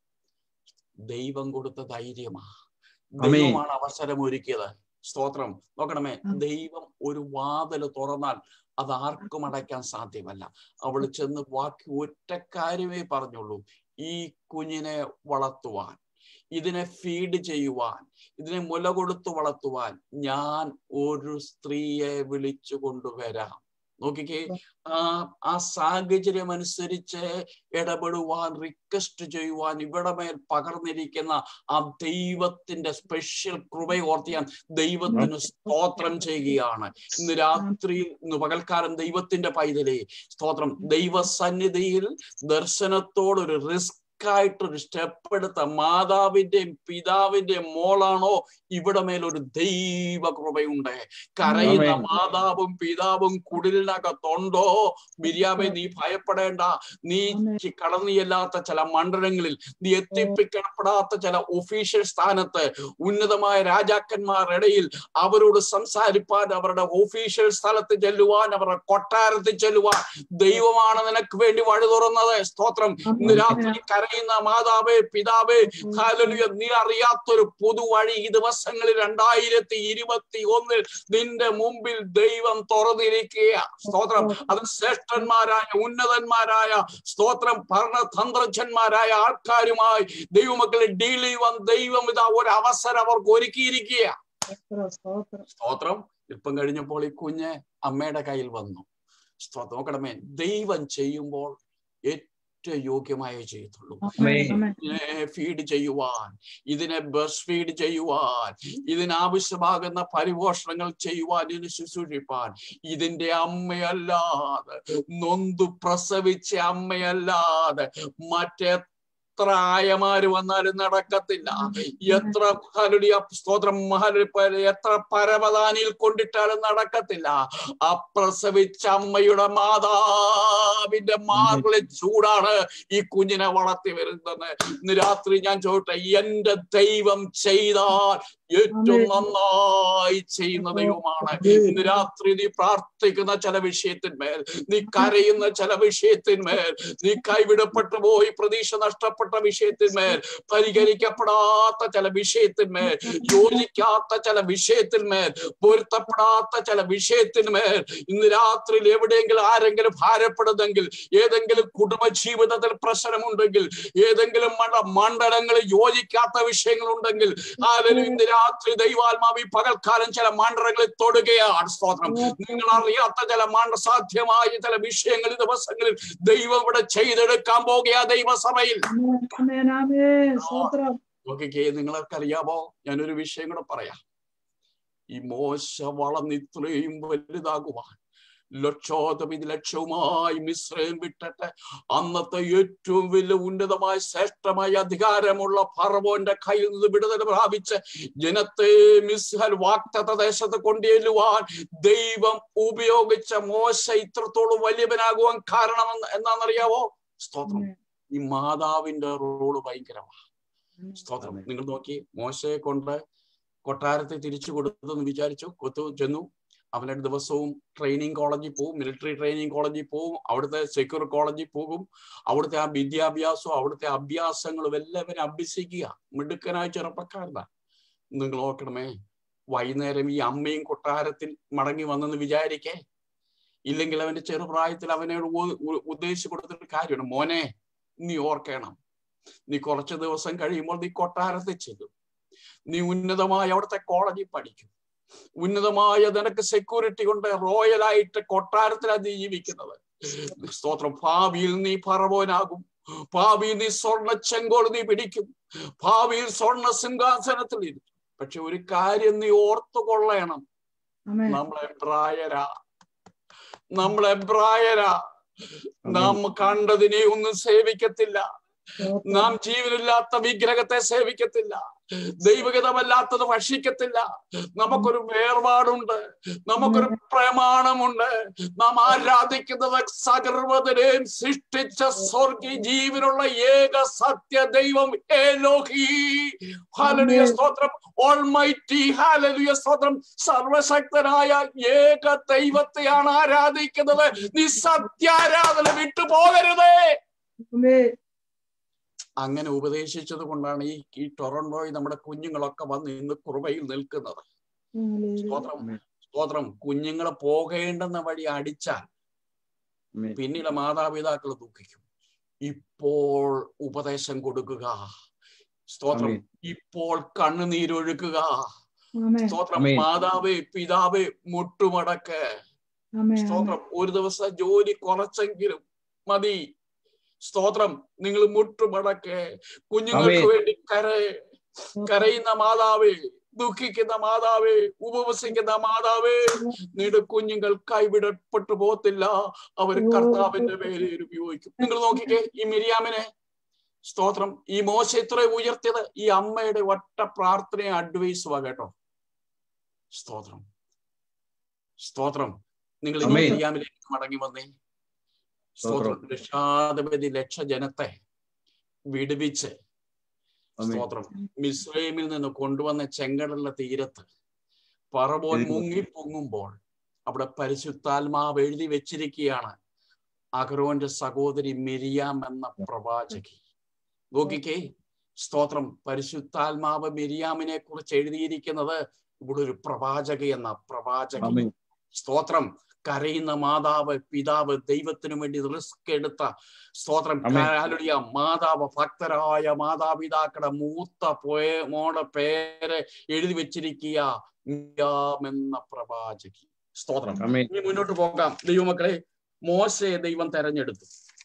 ദൈവം കൊടുത്ത ധൈര്യമാ ദൈവമാണ് അവസരം ഒരുക്കിയത് സ്തോത്രം നോക്കണമേ ദൈവം ഒരു വാതിൽ തുറന്നാൽ അത് ആർക്കും അടയ്ക്കാൻ സാധ്യമല്ല അവൾ ചെന്ന് ബാക്കി ഒറ്റ കാര്യമേ പറഞ്ഞുള്ളൂ ഈ കുഞ്ഞിനെ വളർത്തുവാൻ ഇതിനെ ഫീഡ് ചെയ്യുവാൻ ഇതിനെ മുല കൊടുത്തു വളർത്തുവാൻ ഞാൻ ഒരു സ്ത്രീയെ വിളിച്ചു കൊണ്ടുവരാം നോക്കിക്കേ ആ ആ സാഹചര്യം അനുസരിച്ച് ഇടപെടുവാൻ റിക്വസ്റ്റ് ചെയ്യുവാൻ ഇവിടെ മേൽ പകർന്നിരിക്കുന്ന ആ ദൈവത്തിന്റെ സ്പെഷ്യൽ കൃപ ഓർത്ത് ഞാൻ ദൈവത്തിന് സ്തോത്രം ചെയ്യുകയാണ് ഇന്ന് രാത്രി ഇന്ന് പകൽക്കാലം ദൈവത്തിന്റെ പൈതലേ സ്തോത്രം ദൈവസന്നിധിയിൽ ദർശനത്തോടൊരു റിസ്ക് ആയിട്ടൊരു സ്റ്റെപ്പ് എടുത്ത മാതാവിന്റെയും പിതാവിന്റെയും മോളാണോ ഇവിടെ മേലൊരു ദൈവ കൃപയുണ്ട് കരയുന്ന മാതാവും പിതാവും കുടിലിനകത്തുണ്ടോ ബിരിയാമെ നീ ഭയപ്പെടേണ്ട നീ കടന്നിയല്ലാത്ത ചില മണ്ഡലങ്ങളിൽ നീ എത്തിപ്പിക്കപ്പെടാത്ത ചില ഒഫീഷ്യൽ സ്ഥാനത്ത് ഉന്നതമായ രാജാക്കന്മാരുടെ ഇടയിൽ അവരോട് സംസാരിപ്പാൻ അവരുടെ ഒഫീഷ്യൽ സ്ഥലത്ത് ചെല്ലുവാൻ അവരുടെ കൊട്ടാരത്തിൽ ചെല്ലുവാൻ ദൈവമാണ് നിനക്ക് വേണ്ടി വഴി തുറന്നത് സ്തോത്രം ഇന്ന് രാത്രി കര കരയുന്ന മാതാവേ പിതാവേ ഹാലലുയ നീ അറിയാത്തൊരു പുതുവഴി ഈ ദിവസങ്ങളിൽ രണ്ടായിരത്തി ഇരുപത്തി ഒന്നിൽ നിന്റെ മുമ്പിൽ ദൈവം തുറന്നിരിക്കുക സ്തോത്രം അത് ശ്രേഷ്ഠന്മാരായ ഉന്നതന്മാരായ സ്തോത്രം ഭരണതന്ത്രജ്ഞന്മാരായ ആൾക്കാരുമായി ദൈവമക്കളെ ഡീൽ ചെയ്യുവാൻ ദൈവം ഇതാ ഒരു അവസരം അവർക്ക് ഒരുക്കിയിരിക്കുക സ്തോത്രം സ്തോത്രം സ്തോത്രം ഇപ്പം കഴിഞ്ഞപ്പോൾ ഈ കുഞ്ഞ് അമ്മയുടെ കയ്യിൽ വന്നു സ്തോത്രം നോക്കണമേ ദൈവം ചെയ്യുമ്പോൾ ഏറ്റവും യോഗ്യമായ ചെയ്യത്തുള്ളൂ ആമേൻ ആമേൻ ഇതിനെ ഫീഡ് ചെയ്യുവാൻ ഇതിനെ ബസ് ഫീഡ് ചെയ്യുവാൻ ഇതിനാവശ്യമാകുന്ന പരിപോഷണങ്ങൾ ചെയ്യുവാൻ ഇതിന് ശുശ്രൂഷിപ്പാൻ ഇതിന്റെ അമ്മയല്ലാതെ നൊന്തു പ്രസവിച്ച അമ്മയല്ലാതെ മറ്റെത്ര ആയമാര് വന്നാലും നടക്കത്തില്ല എത്ര ഹലുടിയ സ്തോത്രം മഹലുടി എത്ര പരവതാനിയിൽ കൊണ്ടിട്ടാലും നടക്കത്തില്ല അപ്രസവിച്ച അമ്മയുടെ മാതാവിന്റെ മാർഗിലെ ചൂടാണ് ഈ കുഞ്ഞിനെ വളർത്തി വരുന്നത് ഇന്ന് രാത്രി ഞാൻ ചോദിട്ടെ എന്റെ ദൈവം ചെയ്താൽ ഏറ്റവും നന്നായി ചെയ്യുന്ന ദൈവമാണ് ഇന്ന് രാത്രി നീ പ്രാർത്ഥിക്കുന്ന ചില വിഷയത്തിന്മേൽ നീ കരയുന്ന ചില വിഷയത്തിന്മേൽ നീ കൈവിടപ്പെട്ടു പോയി പ്രതീക്ഷ നഷ്ടപ്പെട്ട വിഷയത്തിന്മേൽ പരിഹരിക്കപ്പെടാത്ത ചില വിഷയത്തിന്മേൽ യോജിക്കാത്ത ചില വിഷയത്തിന്മേൽ പൊരുത്തപ്പെടാത്ത ചില വിഷയത്തിന്മേൽ ഇന്ന് രാത്രിയിൽ എവിടെയെങ്കിലും ആരെങ്കിലും ഭാരപ്പെടുന്നെങ്കിൽ ഏതെങ്കിലും കുടുംബ ജീവിതത്തിൽ പ്രശ്നമുണ്ടെങ്കിൽ ഏതെങ്കിലും മണ്ഡ മണ്ഡലങ്ങളിൽ യോജിക്കാത്ത വിഷയങ്ങളുണ്ടെങ്കിൽ ആരും ഇന്ന് രാത്രി ദൈവാത്മാവി പകൽക്കാലം ചില മണ്ഡലങ്ങളിൽ തൊടുകയാണ് സ്തോത്രം നിങ്ങൾ അറിയാത്ത ചില മണ്ഡ സാധ്യമായ ചില വിഷയങ്ങൾ ഈ ദിവസങ്ങളിൽ ദൈവം ഇവിടെ ചെയ്തെടുക്കാൻ പോകുക ദൈവസഭയിൽ ആമേൻ ആമേൻ സ്തോത്രം നോക്കിക്കേ നിങ്ങൾക്കറിയാമോ ഞാനൊരു വിഷയം കൂടെ പറയാം ഈ മോശ വളർന്ന് ഇത്രയും വലുതാകുവാൻ ലക്ഷോതമിത് ലക്ഷവുമായി മിശ്രയം വിട്ടിട്ട് അന്നത്തെ ഏറ്റവും വലിയ ഉന്നതമായ ശ്രേഷ്ഠമായ അധികാരമുള്ള ഫറവോന്റെ കയ്യിൽ നിന്ന് വിടുതൽ പ്രാപിച്ച് ജനത്തെ മിസ്ഹൽ വാക്തത ദേശത്ത് കൊണ്ടുചെല്ലുവാൻ ദൈവം ഉപയോഗിച്ച മോശ ഇത്രത്തോളം വലിയവനാകുവാൻ കാരണം എന്നാണെന്നറിയാവോ സ്തോത്രം ഈ മാതാവിന്റെ റോള് ഭയങ്കരമാണ് സ്തോത്രം നിങ്ങൾ നോക്കി മോശയെ കൊണ്ട് കൊട്ടാരത്തെ തിരിച്ചു കൊടുത്തെന്ന് വിചാരിച്ചു കൊത്തു ചെന്നു അവനെ ദിവസവും ട്രെയിനിങ് കോളേജിൽ പോകും മിലിറ്ററി ട്രെയിനിങ് കോളേജിൽ പോകും അവിടുത്തെ സെക്യൂർ കോളേജിൽ പോകും അവിടുത്തെ ആ വിദ്യാഭ്യാസവും അവിടുത്തെ അഭ്യാസങ്ങളും എല്ലാവരും അഭ്യസിക്കുക മിടുക്കനായ ചെറുപ്പക്കാരനാ നിങ്ങൾ നോക്കണമേ വൈകുന്നേരം ഈ അമ്മയും കൊട്ടാരത്തിൽ മടങ്ങി വന്നെന്ന് വിചാരിക്കേ ഇല്ലെങ്കിൽ അവന്റെ ചെറുപ്രായത്തിൽ അവനോട് ഉദ്ദേശിച്ചു കൊടുത്തിട്ട് കാര്യമാണ് മോനെ നീ ഓർക്കണം നീ കുറച്ച് ദിവസം കഴിയുമ്പോൾ നീ കൊട്ടാരത്തിൽ ചെല്ലും നീ ഉന്നതമായ അവിടുത്തെ കോളേജിൽ പഠിക്കും ഉന്നതമായ നിനക്ക് സെക്യൂരിറ്റി കൊണ്ട് റോയലായിട്ട് കൊട്ടാരത്തിലാണ് നീ ജീവിക്കുന്നത് സ്തോത്രം ഭാവിയിൽ നീ പറവോനാകും ഭാവിയിൽ നീ സ്വർണ്ണ ചെങ്കോൾ നീ പിടിക്കും ഭാവിയിൽ സ്വർണ്ണ സിംഹാസനത്തിൽ ഇരിക്കും പക്ഷെ ഒരു കാര്യം നീ ഓർത്തു കൊള്ളണം നമ്മളെ പ്രായരാ നമ്മളെ പ്രായരാ നാം കണ്ടതിനെ ഒന്നും സേവിക്കത്തില്ല നാം ജീവനില്ലാത്ത വിഗ്രഹത്തെ സേവിക്കത്തില്ല ദൈവഗതമല്ലാത്തത് ഭക്ഷിക്കത്തില്ല നമുക്കൊരു വേർപാടുണ്ട് നമുക്കൊരു പ്രമാണമുണ്ട് നാം ആരാധിക്കുന്നത് സകർവതരെയും സൃഷ്ടിച്ച സ്വർഗീയ ജീവനുള്ള ഏക സത്യ ദൈവം ഹാലലുയ സ്തോത്രം ഓൾമൈറ്റി ഹാലലുയ സ്തോത്രം സർവശക്തനായ ഏക ദൈവത്തെയാണ് ആരാധിക്കുന്നത് നീ സത്യാരാധന വിട്ടു പോകരുതേ അങ്ങനെ ഉപദേശിച്ചത് കൊണ്ടാണ് ഈ ഈ ടൊറന്റോയിൽ നമ്മുടെ കുഞ്ഞുങ്ങളൊക്കെ വന്ന് ഇന്ന് കുറുവയിൽ നിൽക്കുന്നത് സ്തോത്രം സ്തോത്രം കുഞ്ഞുങ്ങളെ പോകേണ്ടെന്ന വഴി അടിച്ചാൽ പിന്നീട് മാതാപിതാക്കൾ ദുഃഖിക്കും ഇപ്പോൾ ഉപദേശം കൊടുക്കുക സ്തോത്രം ഇപ്പോൾ കണ്ണുനീരൊഴുക്കുക സ്തോത്രം മാതാവേ പിതാവേ മുട്ടുമടക്ക് സ്തോത്രം ഒരു ദിവസം ജോലി കുറച്ചെങ്കിലും മതി സ്തോത്രം നിങ്ങൾ മുട്ടുമടക്ക് കുഞ്ഞുങ്ങൾക്ക് വേണ്ടി കര കരയുന്ന മാതാവേ ദുഃഖിക്കുന്ന മാതാവേ ഉപവസിക്കുന്ന മാതാവേ നിങ്ങളുടെ കുഞ്ഞുങ്ങൾ കൈവിടപ്പെട്ടു പോകത്തില്ല അവർ കർത്താവിന്റെ പേര് ഉപയോഗിക്കും നിങ്ങൾ നോക്കിക്കേ ഈ മിരിയാമിനെ സ്തോത്രം ഈ മോശ ഇത്ര ഉയർത്തിയത് ഈ അമ്മയുടെ ഒറ്റ പ്രാർത്ഥനയെ അഡ്വൈസ് കേട്ടോ സ്തോത്രം സ്തോത്രം നിങ്ങൾ ഈ മിരിയാമിലേക്ക് മടങ്ങി വന്നേ സ്തോത്രം ലക്ഷാധിപതി ലക്ഷ ജനത്തെ വിടുവിച്ച് സ്തോത്രം മിസ്രൈമിൽ നിന്ന് കൊണ്ടുവന്ന ചെങ്കടലിന്റെ തീരത്ത് പറവോൻ മുങ്ങി പൊങ്ങുമ്പോൾ അവിടെ പരിശുദ്ധാത്മാവ് എഴുതി വെച്ചിരിക്കുകയാണ് അഹ്റോന്റെ സഹോദരി മിരിയാം എന്ന പ്രവാചകി നോക്കിക്കേ സ്തോത്രം പരിശുദ്ധാത്മാവ് മിരിയാമിനെ കുറിച്ച് എഴുതിയിരിക്കുന്നത് ഇവിടെ ഒരു പ്രവാചക എന്ന പ്രവാചക ആമേൻ സ്തോത്രം കരയുന്ന മാതാവ് പിതാവ് ദൈവത്തിനു വേണ്ടി റിസ്ക് എടുത്ത സ്തോത്രം ആമേൻ. ഹല്ലേലൂയ മാതാവ് ഭക്തരായ മാതാപിതാക്കളുടെ മൂത്ത പോയ മോടെ പേര് എഴുതി വെച്ചിരിക്കുക മിരിയാം എന്ന പ്രവാചകി സ്തോത്രം ആമേൻ ഇനി മുന്നോട്ട് പോകാം ദൈവമക്കളെ മോശയെ ദൈവം തെരഞ്ഞെടുത്തു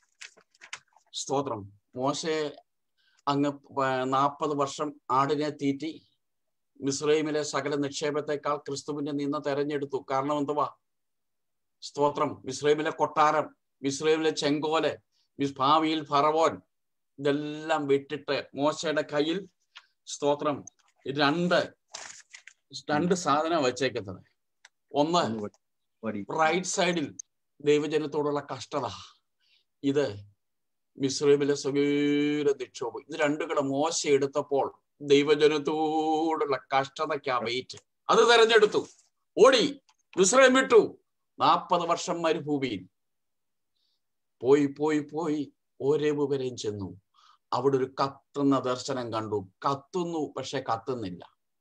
സ്തോത്രം മോശയെ അങ്ങ് നാൽപ്പത് വർഷം ആടിനെ തീറ്റി മിസ്രൈമിലെ സകല നിക്ഷേപത്തെക്കാൾ ക്രിസ്തുവിനെ നിന്ന് തെരഞ്ഞെടുത്തു കാരണം എന്തുവാ സ്തോത്രം മിസ്രൈമിലെ കൊട്ടാരം മിസ്രൈമിലെ ചെങ്കോല് മിസ് ഭാവിയിൽ ഫറവോൻ ഇതെല്ലാം വിട്ടിട്ട് മോശയുടെ കയ്യിൽ സ്തോത്രം രണ്ട് രണ്ട് സാധനം വെച്ചേക്കുന്നത് ഒന്ന് ഒന്ന് വടി- വടി റൈറ്റ് സൈഡിൽ ദൈവജനത്തോടുള്ള കഷ്ടത ഇത് മിസ്രൈമിലെ സ്വകീര നിക്ഷോഭം ഇത് രണ്ടും കൂടെ മോശ എടുത്തപ്പോൾ ദൈവജനത്തോടുള്ള കഷ്ടതയ്ക്കാ വെയിറ്റ് അത് തെരഞ്ഞെടുത്തു ഓടി മിസ്രൈം വിട്ടു നാൽപ്പത് വർഷം മരുഭൂമിയിൽ പോയി പോയി പോയി ഓരേവ് വരെയും ചെന്നു അവിടെ ഒരു കത്തുന്ന ദർശനം കണ്ടു കത്തുന്നു പക്ഷെ കത്തുന്നില്ല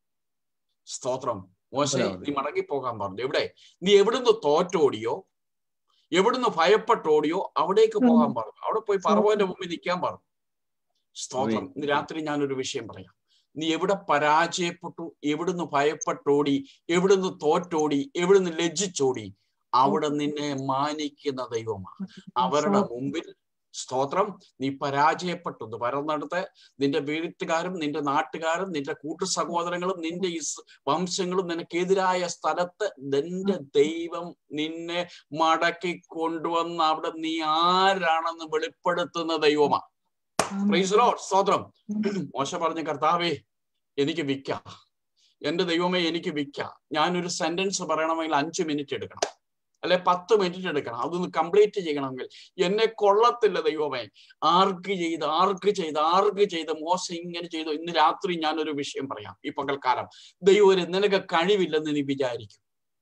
സ്തോത്രം മോശെ നീ മടങ്ങി പോകാൻ പറഞ്ഞു എവിടെ നീ എവിടുന്ന് തോറ്റോടിയോ എവിടുന്ന് ഭയപ്പെട്ടോടിയോ അവിടേക്ക് പോകാൻ പറഞ്ഞു അവിടെ പോയി പറവോന്റെ മുമ്പിൽ നിൽക്കാൻ പറഞ്ഞു സ്തോത്രം ഇന്ന് രാത്രി ഞാനൊരു വിഷയം പറയാം നീ എവിടെ പരാജയപ്പെട്ടു എവിടുന്ന് ഭയപ്പെട്ടോടി എവിടുന്ന് തോറ്റോടി എവിടുന്ന് ലജ്ജിച്ചോടി അവിടെ നിന്നെ മാനിക്കുന്ന ദൈവമാണ് അവരുടെ മുമ്പിൽ സ്തോത്രം നീ പരാജയപ്പെട്ടു ഇത് പരന്നിടത്ത് നിന്റെ വീട്ടുകാരും നിന്റെ നാട്ടുകാരും നിന്റെ കൂട്ടു സഹോദരങ്ങളും നിന്റെ ഇസ് വംശങ്ങളും നിനക്കെതിരായ സ്ഥലത്ത് നിന്റെ ദൈവം നിന്നെ മടക്കി കൊണ്ടുവന്ന് അവിടെ നീ ആരാണെന്ന് വെളിപ്പെടുത്തുന്ന ദൈവമാ പ്രൈസ് ലോർഡ് സ്തോത്രം മോശ പറഞ്ഞ കർത്താവേ എനിക്ക് വിൽക്ക എന്റെ ദൈവമേ എനിക്ക് വിൽക്ക ഞാനൊരു സെന്റൻസ് പറയണമെങ്കിൽ അഞ്ചു മിനിറ്റ് എടുക്കണം അല്ലെ പത്ത് മിനിറ്റ് എടുക്കണം അതൊന്ന് കംപ്ലീറ്റ് ചെയ്യണമെങ്കിൽ എന്നെ കൊള്ളത്തില്ല ദൈവമേ ആർക്ക് ചെയ്ത് ആർക്ക് ചെയ്ത് ആർക്ക് ചെയ്ത് മോശ ഇങ്ങനെ ചെയ്തു ഇന്ന് രാത്രി ഞാനൊരു വിഷയം പറയാം ഈ പകൽക്കാലം ദൈവം നിനക്ക് കഴിവില്ലെന്ന് നീ വിചാരിക്കും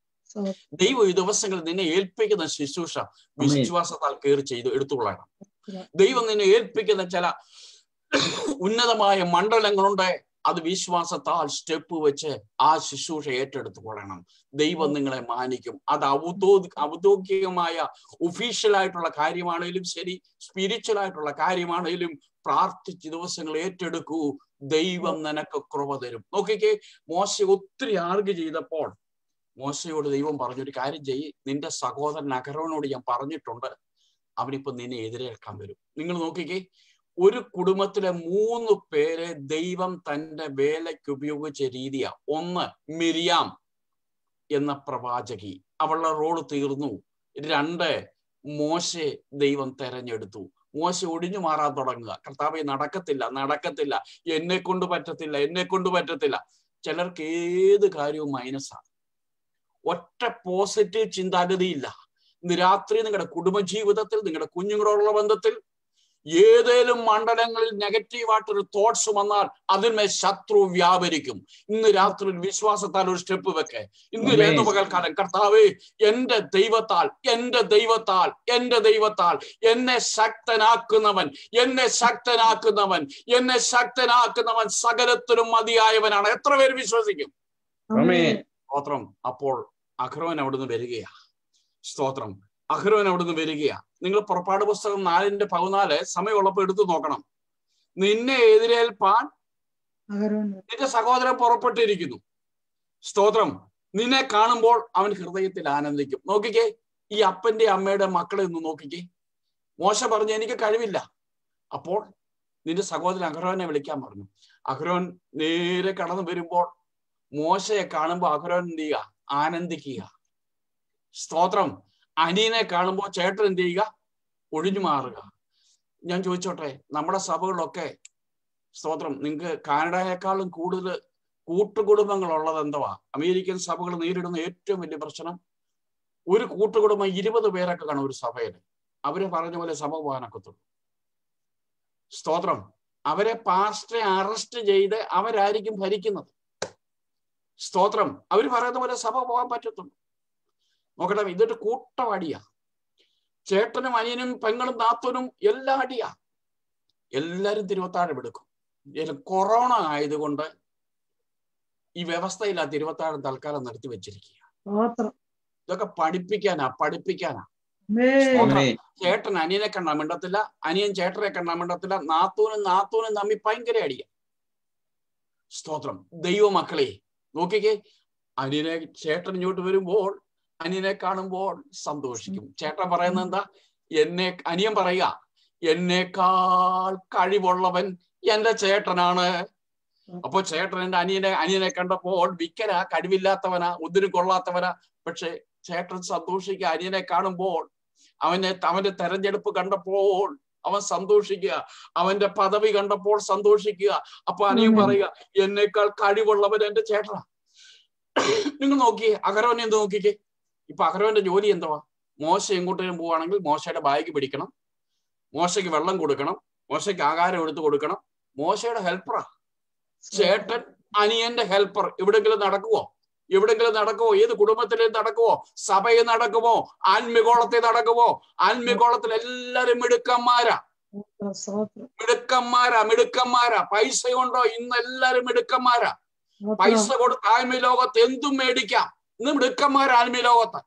ദൈവം ഈ ദിവസങ്ങളിൽ നിന്നെ ഏൽപ്പിക്കുന്ന ശുശ്രൂഷ വിശ്വാസത്താൽ കയറി ചെയ്ത് എടുത്തുകൊള്ളണം ദൈവം നിന്നെ ഏൽപ്പിക്കുന്ന ചില ഉന്നതമായ മണ്ഡലങ്ങളുണ്ട് അത് വിശ്വാസത്താൽ സ്റ്റെപ്പ് വെച്ച് ആ ശുശ്രൂഷ ഏറ്റെടുത്തു കൊള്ളണം ദൈവം നിങ്ങളെ മാനിക്കും അത് ഔദ്യോഗിക ഔദ്യോഗികമായ ഒഫീഷ്യൽ ആയിട്ടുള്ള കാര്യമാണെങ്കിലും ശരി സ്പിരിച്വൽ ആയിട്ടുള്ള കാര്യമാണെങ്കിലും പ്രാർത്ഥിച്ച് ദിവസങ്ങൾ ഏറ്റെടുക്കൂ ദൈവം നിനക്ക് കൃപ തരും നോക്കിക്കേ മോശ ഒത്തിരി ആർഗ് ചെയ്തപ്പോൾ മോശയോട് ദൈവം പറഞ്ഞൊരു കാര്യം ചെയ്യ് നിന്റെ സഹോദരൻ അകരോനോട് ഞാൻ പറഞ്ഞിട്ടുണ്ട് അവനിപ്പോ നിന്നെ എതിരേൽക്കാൻ വരും നിങ്ങൾ നോക്കിക്കേ ഒരു കുടുംബത്തിലെ മൂന്ന് പേരെ ദൈവം തന്റെ വേലയ്ക്ക് ഉപയോഗിച്ച രീതിയാ ഒന്ന് മിരിയാം എന്ന പ്രവാചകി അവളുടെ റോള് തീർന്നു രണ്ട് മോശെ ദൈവം തെരഞ്ഞെടുത്തു മോശ ഒടിഞ്ഞു മാറാൻ തുടങ്ങുക കർത്താവെ നടക്കത്തില്ല നടക്കത്തില്ല എന്നെ കൊണ്ട് പറ്റത്തില്ല എന്നെ കൊണ്ട് പറ്റത്തില്ല ചിലർക്ക് ഏത് കാര്യവും മൈനസാണ് ഒറ്റ പോസിറ്റീവ് ചിന്താഗതിയില്ല ഇന്ന് രാത്രി നിങ്ങളുടെ കുടുംബജീവിതത്തിൽ നിങ്ങളുടെ കുഞ്ഞുങ്ങളോടുള്ള ബന്ധത്തിൽ ഏതേലും മണ്ഡലങ്ങളിൽ നെഗറ്റീവായിട്ടൊരു തോട്ട്സ് വന്നാൽ അതിന്മേൽ ശത്രു വ്യാപരിക്കും ഇന്ന് രാത്രി ഒരു വിശ്വാസത്താൽ ഒരു സ്റ്റെപ്പ് വെക്കെ ഇന്ന് Amen. രണ്ടു പകൽക്കാലം കർത്താവേ എന്റെ ദൈവത്താൽ എന്റെ ദൈവത്താൽ എന്റെ ദൈവത്താൽ എന്നെ ശക്തനാക്കുന്നവൻ എന്നെ ശക്തനാക്കുന്നവൻ എന്നെ ശക്തനാക്കുന്നവൻ സകലത്തിലും മതിയായവനാണ് എത്ര പേര് വിശ്വസിക്കും ആമേൻ സ്തോത്രം അപ്പോൾ അഹ്റോൻ അവിടുന്ന് വരികയാ സ്തോത്രം അഹ്റോൻ അവിടുന്ന് വരികയാ നിങ്ങൾ പുറപ്പാട് പുസ്തകം നാലിന്റെ പതിനാല് സമയമുള്ളപ്പോൾ എടുത്തു നോക്കണം നിന്നെ എതിരേൽപ്പാൻ നിന്റെ സഹോദരൻ പുറപ്പെട്ടിരിക്കുന്നു സ്തോത്രം നിന്നെ കാണുമ്പോൾ അവൻ ഹൃദയത്തിൽ ആനന്ദിക്കും നോക്കിക്കേ ഈ അപ്പന്റെ അമ്മയുടെ മക്കളെ ഒന്ന് നോക്കിക്കേ മോശ പറഞ്ഞു എനിക്ക് കഴിവില്ല അപ്പോൾ നിന്റെ സഹോദരൻ അഹ്റോനെ വിളിക്കാൻ പറഞ്ഞു അഹ്റോൻ നേരെ കടന്നു വരുമ്പോൾ മോശയെ കാണുമ്പോൾ അഹ്റോൻ എന്ത് ചെയ്യുക ആനന്ദിക്കുക സ്തോത്രം അനിയനെ കാണുമ്പോൾ ചേട്ടൻ എന്ത് ചെയ്യുക ഒഴിഞ്ഞു മാറുക ഞാൻ ചോദിച്ചോട്ടെ നമ്മുടെ സഭകളിലൊക്കെ സ്തോത്രം നിങ്ങൾക്ക് കാനഡയേക്കാളും കൂടുതൽ കൂട്ടുകുടുംബങ്ങൾ ഉള്ളത് എന്തുവാ അമേരിക്കൻ സഭകൾ നേരിടുന്ന ഏറ്റവും വലിയ പ്രശ്നം ഒരു കൂട്ടുകുടുംബം ഇരുപത് പേരൊക്കെ കാണും ഒരു സഭയിൽ അവര് പറഞ്ഞ പോലെ സഭ പോകാനൊക്കത്തുള്ളൂ സ്തോത്രം അവരെ പാസ്റ്ററെ അറസ്റ്റ് ചെയ്ത് അവരായിരിക്കും ഭരിക്കുന്നത് സ്തോത്രം അവർ പറയുന്ന പോലെ സഭ പോകാൻ പറ്റത്തുള്ളൂ നോക്കട്ടെ ഇതൊരു കൂട്ടം അടിയാ ചേട്ടനും അനിയനും പെങ്ങളും നാത്തനും എല്ലാം അടിയാ എല്ലാരും തിരുവത്താഴം എടുക്കും ഇതിൽ കൊറോണ ആയതുകൊണ്ട് ഈ വ്യവസ്ഥയിൽ ആ തിരുവത്താഴം തൽക്കാലം നിർത്തി വെച്ചിരിക്കുക സ്തോത്രം ഇതൊക്കെ പഠിപ്പിക്കാനാ പഠിപ്പിക്കാനാ ആമേൻ ആമേൻ ചേട്ടൻ അനിയനെ കണ്ടാൻ മിണ്ടത്തില്ല അനിയൻ ചേട്ടനെ കണ്ടാൻ മിണ്ടത്തില്ല നാത്തൂനും നാത്തൂനും തമ്മിൽ ഭയങ്കര അടിയ സ്തോത്രം ദൈവമക്കളെ നോക്കിക്കേ അനിയനെ ചേട്ടൻ ഇങ്ങോട്ട് വരുമ്പോൾ അനിയനെ കാണുമ്പോൾ സന്തോഷിക്കും ചേട്ടൻ പറയുന്നത് എന്താ എന്നെ അനിയൻ പറയുക എന്നേക്കാൾ കഴിവുള്ളവൻ എന്റെ ചേട്ടനാണ് അപ്പൊ ചേട്ടൻ എന്റെ അനിയനെ അനിയനെ കണ്ടപ്പോൾ വിക്കനാ കഴിവില്ലാത്തവനാ ഒന്നിനും കൊള്ളാത്തവനാ പക്ഷെ ചേട്ടൻ സന്തോഷിക്കുക അനിയനെ കാണുമ്പോൾ അവനെ അവന്റെ തെരഞ്ഞെടുപ്പ് കണ്ടപ്പോൾ അവൻ സന്തോഷിക്കുക അവന്റെ പദവി കണ്ടപ്പോൾ സന്തോഷിക്കുക അപ്പൊ അനിയൻ ഉം. പറയുക എന്നേക്കാൾ കഴിവുള്ളവൻ എന്റെ ചേട്ടനാ നിങ്ങൾ നോക്കിയേ അഹരോനെ എന്ത് നോക്കിക്കേ ഇപ്പൊ അഹരോന്റെ ജോലി എന്തുവാ മോശ എങ്ങോട്ടേലും പോവാണെങ്കിൽ മോശയുടെ ബാഗ് പിടിക്കണം മോശയ്ക്ക് വെള്ളം കൊടുക്കണം മോശയ്ക്ക് ആഹാരം എടുത്തു കൊടുക്കണം മോശയുടെ ഹെൽപ്പറാ ചേട്ടൻ അനിയന്റെ ഹെൽപ്പർ എവിടെങ്കിലും നടക്കുവോ എവിടെങ്കിലും നടക്കുവോ ഏത് കുടുംബത്തിലും നടക്കുവോ സഭയിൽ നടക്കുമോ ആത്മീകോളത്തിൽ നടക്കുമോ ആത്മീകോളത്തിൽ എല്ലാരും മിടുക്കന്മാരാ സ്തോത്രം, സ്തോത്രം മിടുക്കന്മാരാ മിടുക്കന്മാരാ പൈസ ഉണ്ടോ ഇന്ന് എല്ലാരും മിടുക്കന്മാരാ പൈസ സ്തോത്രം കൊടുത്ത് ആത്മീയ ലോകത്ത് എന്തും മേടിക്കാം ഇന്ന് മിടുക്കന്മാരാ ആത്മീയ ലോകത്ത്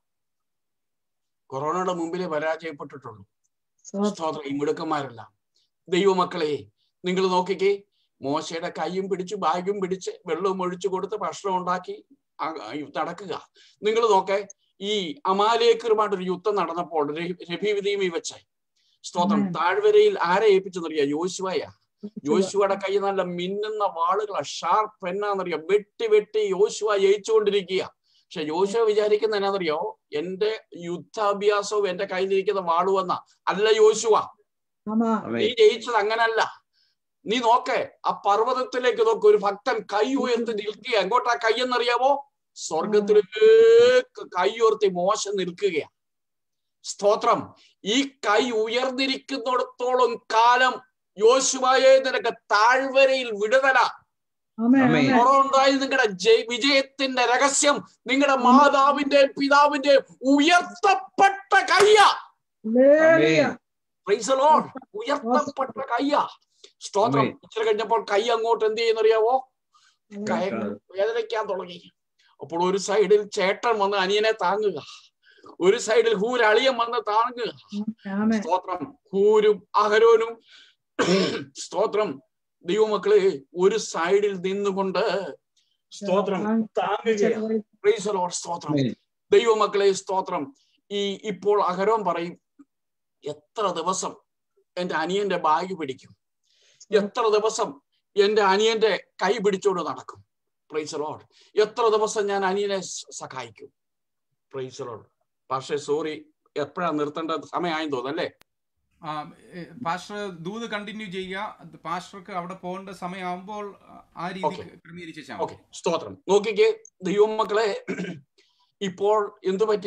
കൊറോണയുടെ മുമ്പിലേ പരാജയപ്പെട്ടിട്ടുള്ളൂ സ്തോത്രം സ്തോത്രം ഈ മിടുക്കന്മാരല്ല ദൈവമക്കളെ നിങ്ങൾ നോക്കിക്കേ മോശയുടെ കൈയും പിടിച്ച് ബാഗും പിടിച്ച് വെള്ളവും ഒഴിച്ചു കൊടുത്ത് ഭക്ഷണം ഉണ്ടാക്കി ആ- ആ നടക്കുക നിങ്ങൾ നോക്കേ ഈ അമാലേക്കറുമായിട്ടൊരു യുദ്ധം നടന്നപ്പോൾ രഭിവിധിയുമി വെച്ച് സ്തോത്രം ആമേൻ. താഴ്വരയിൽ ആരെ ഏൽപ്പിച്ചെന്നറിയാം യോശുവയ യോശുവയുടെ കൈ നല്ല മിന്നുന്ന വാളുകളാ ഷാർപ്പ് എന്നാന്നറിയാം വെട്ടി വെട്ടി യോശുവ ജയിച്ചുകൊണ്ടിരിക്കുക പക്ഷെ യോശുവ വിചാരിക്കുന്ന എന്നാന്നറിയോ എന്റെ യുദ്ധാഭ്യാസവും എന്റെ കയ്യിലിരിക്കുന്ന വാളുവെന്ന അല്ല യോശുവ ആമാ നീ ആമേൻ ജയിച്ചത് അങ്ങനല്ല നീ നോക്കേ ആ പർവ്വതത്തിലേക്ക് നോക്ക് ഒരു ഭക്തൻ കൈ ഉയർത്തി നിൽക്കുക എങ്ങോട്ടാ കൈ എന്നറിയാവോ സ്വർഗത്തിലേക്ക് കൈ ഉയർത്തി മോശം നിൽക്കുകയാ സ്തോത്രം ഈ കൈ ഉയർന്നിരിക്കുന്നിടത്തോളം കാലം യോശുവായെ നിനക്ക് താഴ്വരയിൽ വിടുതല ആമേൻ ആമേൻ. ആമേൻ കൊറോണ്ടായി നിങ്ങളുടെ ജയ് വിജയത്തിന്റെ രഹസ്യം നിങ്ങളുടെ മാതാവിന്റെ പിതാവിന്റെ ഉയർത്തപ്പെട്ട കയ്യാ ഹല്ലേലൂയ. Praise the Lord. ഉയർത്തപ്പെട്ട കയ്യാ സ്തോത്രം ആമേൻ. ഇച്ചിരി കഴിഞ്ഞപ്പോൾ കൈ അങ്ങോട്ട് എന്ത് ചെയ്യുന്നറിയാവോ കൈ വേദനിക്കാൻ തുടങ്ങി അപ്പോൾ ഒരു സൈഡിൽ ചേട്ടൻ വന്ന് അനിയനെ താങ്ങുക ഒരു സൈഡിൽ ഹൂരളിയൻ വന്ന് താങ്ങുക ആമേൻ സ്തോത്രം ഹൂരും അഹരോനും സ്തോത്രം ദൈവമക്കളെ ഒരു സൈഡിൽ നിന്നുകൊണ്ട് സ്തോത്രം താങ്ങുകയാണ് Praise the Lord. സ്തോത്രം ആമേൻ. ദൈവമക്കളെ സ്തോത്രം ഈ ഇപ്പോൾ അഹരോൻ പറയും എത്ര ദിവസം എന്റെ അനിയന്റെ ബാഗ് പിടിക്കും എത്ര ദിവസം എന്റെ അനിയന്റെ കൈ പിടിച്ചോണ്ട് നടക്കും പ്രൈസ് ലോഡ് എത്ര ദിവസം ഞാൻ അനിയനെ സ- സഹായിക്കും പ്രൈസ് ലോഡ് പക്ഷേ സോറി എപ്പോഴാ നിർത്തേണ്ട സമയമായെന്ന് തോന്നുന്നല്ലേ ആ, ഏ, പാസ്റ്റർ ദൂത് കണ്ടിന്യൂ ചെയ്യുക അത് പാസ്റ്റർക്ക് അവിടെ പോകേണ്ട സമയമാകുമ്പോൾ ആ രീതി Okay. ക്രമീകരിച്ചാൽ ഓക്കെ സ്തോത്രം നോക്കിക്കേ ദൈവമക്കളെ ഇപ്പോൾ എന്തു പറ്റി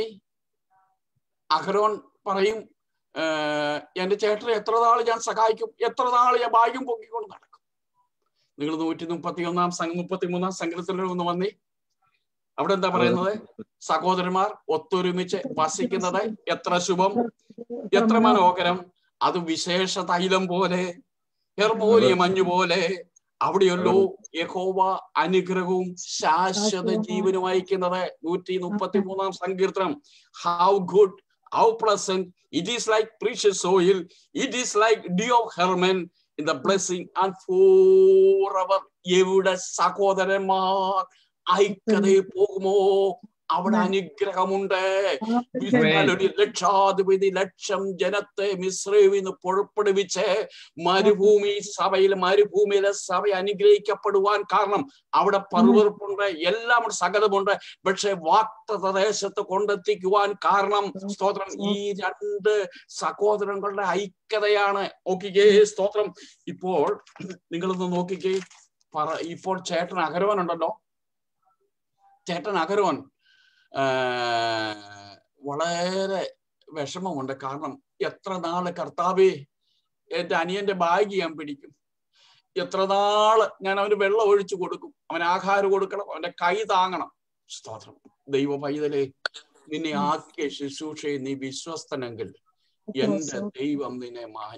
അഹരോൻ പറയും "ഏർ, എന്റെ ചേട്ടനെ എത്ര നാൾ ഞാൻ സഹായിക്കും എത്ര നാൾ ഞാൻ ഭാഗ്യം പൊക്കിക്കൊണ്ട് നടക്കും നിങ്ങൾ നൂറ്റി മുപ്പത്തി ഒന്നാം മുപ്പത്തി മൂന്നാം സംഘത്തിൽ ഒന്ന് വന്നേ അവിടെ എന്താ പറയുന്നത് സഹോദരന്മാർ ഒത്തൊരുമിച്ച് വസിക്കുന്നത് എത്ര ശുഭം എത്ര മനോഹരം അത് വിശേഷ തൈലം പോലെ ഹെർമോനിയ മഞ്ഞു പോലെ അവിടെയല്ലോ യഹോവ അനുഗ്രഹവും ശാശ്വത ജീവനും അയക്കുന്നത് നൂറ്റി മുപ്പത്തി മൂന്നാം സങ്കീർത്തനം how good how pleasant it is like precious oil it is like dew of Hermon in the blessing and for അവർ എവിടെ സഹോദരന്മാർ ഐക്യതയിൽ പോകുമോ അവിടെ അനുഗ്രഹമുണ്ട് ഒരു ലക്ഷാധിപതി ലക്ഷം ജനത്തെ മിശ്രയിൽ നിന്ന് പുറപ്പെടുവിച്ച് മരുഭൂമി സഭയിൽ മരുഭൂമിയിലെ സഭ അനുഗ്രഹിക്കപ്പെടുവാൻ കാരണം അവിടെ പർവ്വതമുണ്ട് എല്ലാം ഉണ്ട്, സകലമുണ്ട് പക്ഷെ വാക്തത ദേശത്ത് കൊണ്ടെത്തിക്കുവാൻ കാരണം സ്തോത്രം ഈ രണ്ട് സഹോദരങ്ങളുടെ ഐക്യതയാണ് നോക്കിക്കേ സ്തോത്രം ഇപ്പോൾ നിങ്ങളൊന്ന് നോക്കിക്കേ പറ ഇപ്പോൾ ചേട്ടൻ അകരവൻ ഉണ്ടല്ലോ ചേട്ടൻ അകരവൻ ആ, വളരെ വിഷമമുണ്ട് കാരണം എത്ര നാള് കർത്താവേ എന്റെ അനിയന്റെ ബാഗ് ഞാൻ പിടിക്കും എത്ര നാള് ഞാൻ അവന് വെള്ളം ഒഴിച്ചു കൊടുക്കും അവൻ ആഹാരം കൊടുക്കണം അവന്റെ കൈ താങ്ങണം സ്തോത്രം ദൈവ പൈതലെ നിന്നെ ആക്കിയ ശുശ്രൂഷയെ നീ വിശ്വസ്തനെങ്കിൽ എന്റെ ദൈവം നിന്നെ മാനിക്കും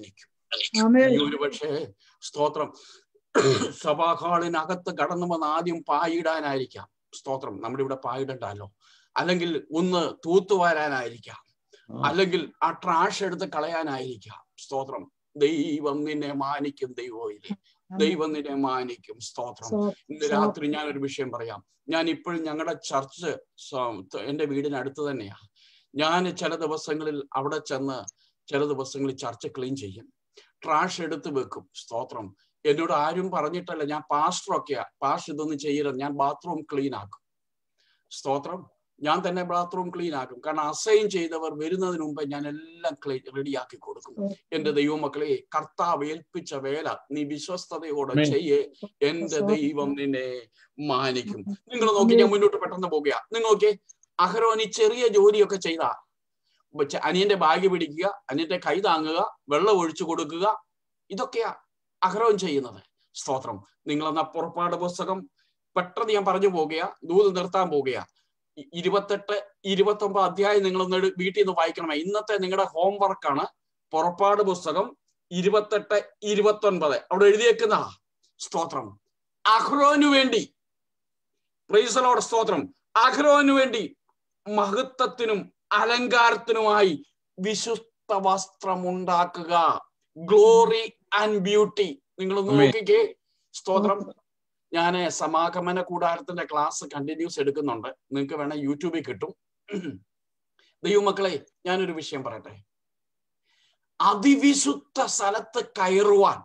ആമേൻ ഈ ഒരു പക്ഷേ സ്തോത്രം സഭാഹാളിനകത്ത് കടന്നു വന്ന് ആദ്യം പായിടാനായിരിക്കാം സ്തോത്രം നമ്മുടെ ഇവിടെ പായിടണ്ടല്ലോ അല്ലെങ്കിൽ ഒന്ന് തൂത്തുവാരാനായിരിക്കാം അല്ലെങ്കിൽ ആ ട്രാഷ് എടുത്ത് കളയാനായിരിക്കാം സ്തോത്രം ദൈവം നിന്നെ മാനിക്കും ദൈവമില്ലേ ദൈവം നിന്നെ മാനിക്കും സ്തോത്രം ഇന്ന് രാത്രി ഞാൻ ഒരു വിഷയം പറയാം ഞാൻ ഇപ്പോഴും ഞങ്ങളുടെ ചർച്ച് സ- എന്റെ വീടിനടുത്ത് തന്നെയാ ഞാൻ ചില ദിവസങ്ങളിൽ അവിടെ ചെന്ന് ചില ദിവസങ്ങളിൽ ചർച്ച് ക്ലീൻ ചെയ്യും ട്രാഷ് എടുത്ത് വെക്കും സ്തോത്രം എന്നോട് ആരും പറഞ്ഞിട്ടല്ല ഞാൻ പാസ്റ്ററൊക്കെയാ പാസ്റ്റർ ഇതൊന്നും ചെയ്യരുത് ഞാൻ ബാത്റൂം ക്ലീൻ ആക്കും സ്തോത്രം ഞാൻ തന്നെ ബാത്റൂം ക്ലീൻ ആക്കും കാരണം അസൈൻ ചെയ്തവർ വരുന്നതിന് മുമ്പ് ഞാൻ എല്ലാം ക്ലീൻ റെഡിയാക്കി കൊടുക്കും എന്റെ ദൈവമക്കളെ കർത്താവ് ഏൽപ്പിച്ച വേല നീ വിശ്വസ്തയോടെ ആമേൻ. ചെയ്യേ എന്റെ ദൈവം നിന്നെ മാനിക്കും നിങ്ങൾ നോക്കി ഞാൻ മുന്നോട്ട് പെട്ടെന്ന് പോകുക നിങ്ങൾ നോക്കി അഹരോൻ ഈ ചെറിയ ജോലിയൊക്കെ ചെയ്ത അനിയന്റെ ബാഗ് പിടിക്കുക അനിയന്റെ കൈ താങ്ങുക വെള്ളം ഒഴിച്ചു കൊടുക്കുക ഇതൊക്കെയാ അഹരോൻ ചെയ്യുന്നത് സ്തോത്രം നിങ്ങൾ എന്നാ പുറപ്പാട് പുസ്തകം പെട്ടെന്ന് ഞാൻ പറഞ്ഞു പോകുക ദൂത് നിർത്താൻ പോകുക ഇ- ഇരുപത്തെട്ട് ഇരുപത്തി ഒമ്പത് അധ്യായം നിങ്ങൾ ഒന്ന് എടു- വീട്ടിൽ നിന്ന് വായിക്കണമേ ഇന്നത്തെ നിങ്ങളുടെ ഹോംവർക്കാണ് പുറപ്പാട് പുസ്തകം ഇരുപത്തെട്ട് ഇരുപത്തി ഒൻപത് അവിടെ എഴുതിയേക്കുന്ന സ്തോത്രം അഹ്റോനു വേണ്ടി പ്രൈസലോട് സ്തോത്രം അഹ്റോനു വേണ്ടി മഹത്വത്തിനും അലങ്കാരത്തിനുമായി വിശുദ്ധ വസ്ത്രം ഉണ്ടാക്കുക ഗ്ലോറി ആൻഡ് ബ്യൂട്ടി നിങ്ങൾ ആമേൻ. നോക്കിക്കേ സ്തോത്രം ഞാൻ സമാഗമന കൂടാരത്തിന്റെ ക്ലാസ് കണ്ടിന്യൂസ് എടുക്കുന്നുണ്ട് നിങ്ങൾക്ക് വേണേ യൂട്യൂബിൽ കിട്ടും ദൈവമക്കളെ ഞാനൊരു വിഷയം പറയട്ടെ അതിവിശുദ്ധ സ്ഥലത്ത് കയറുവാൻ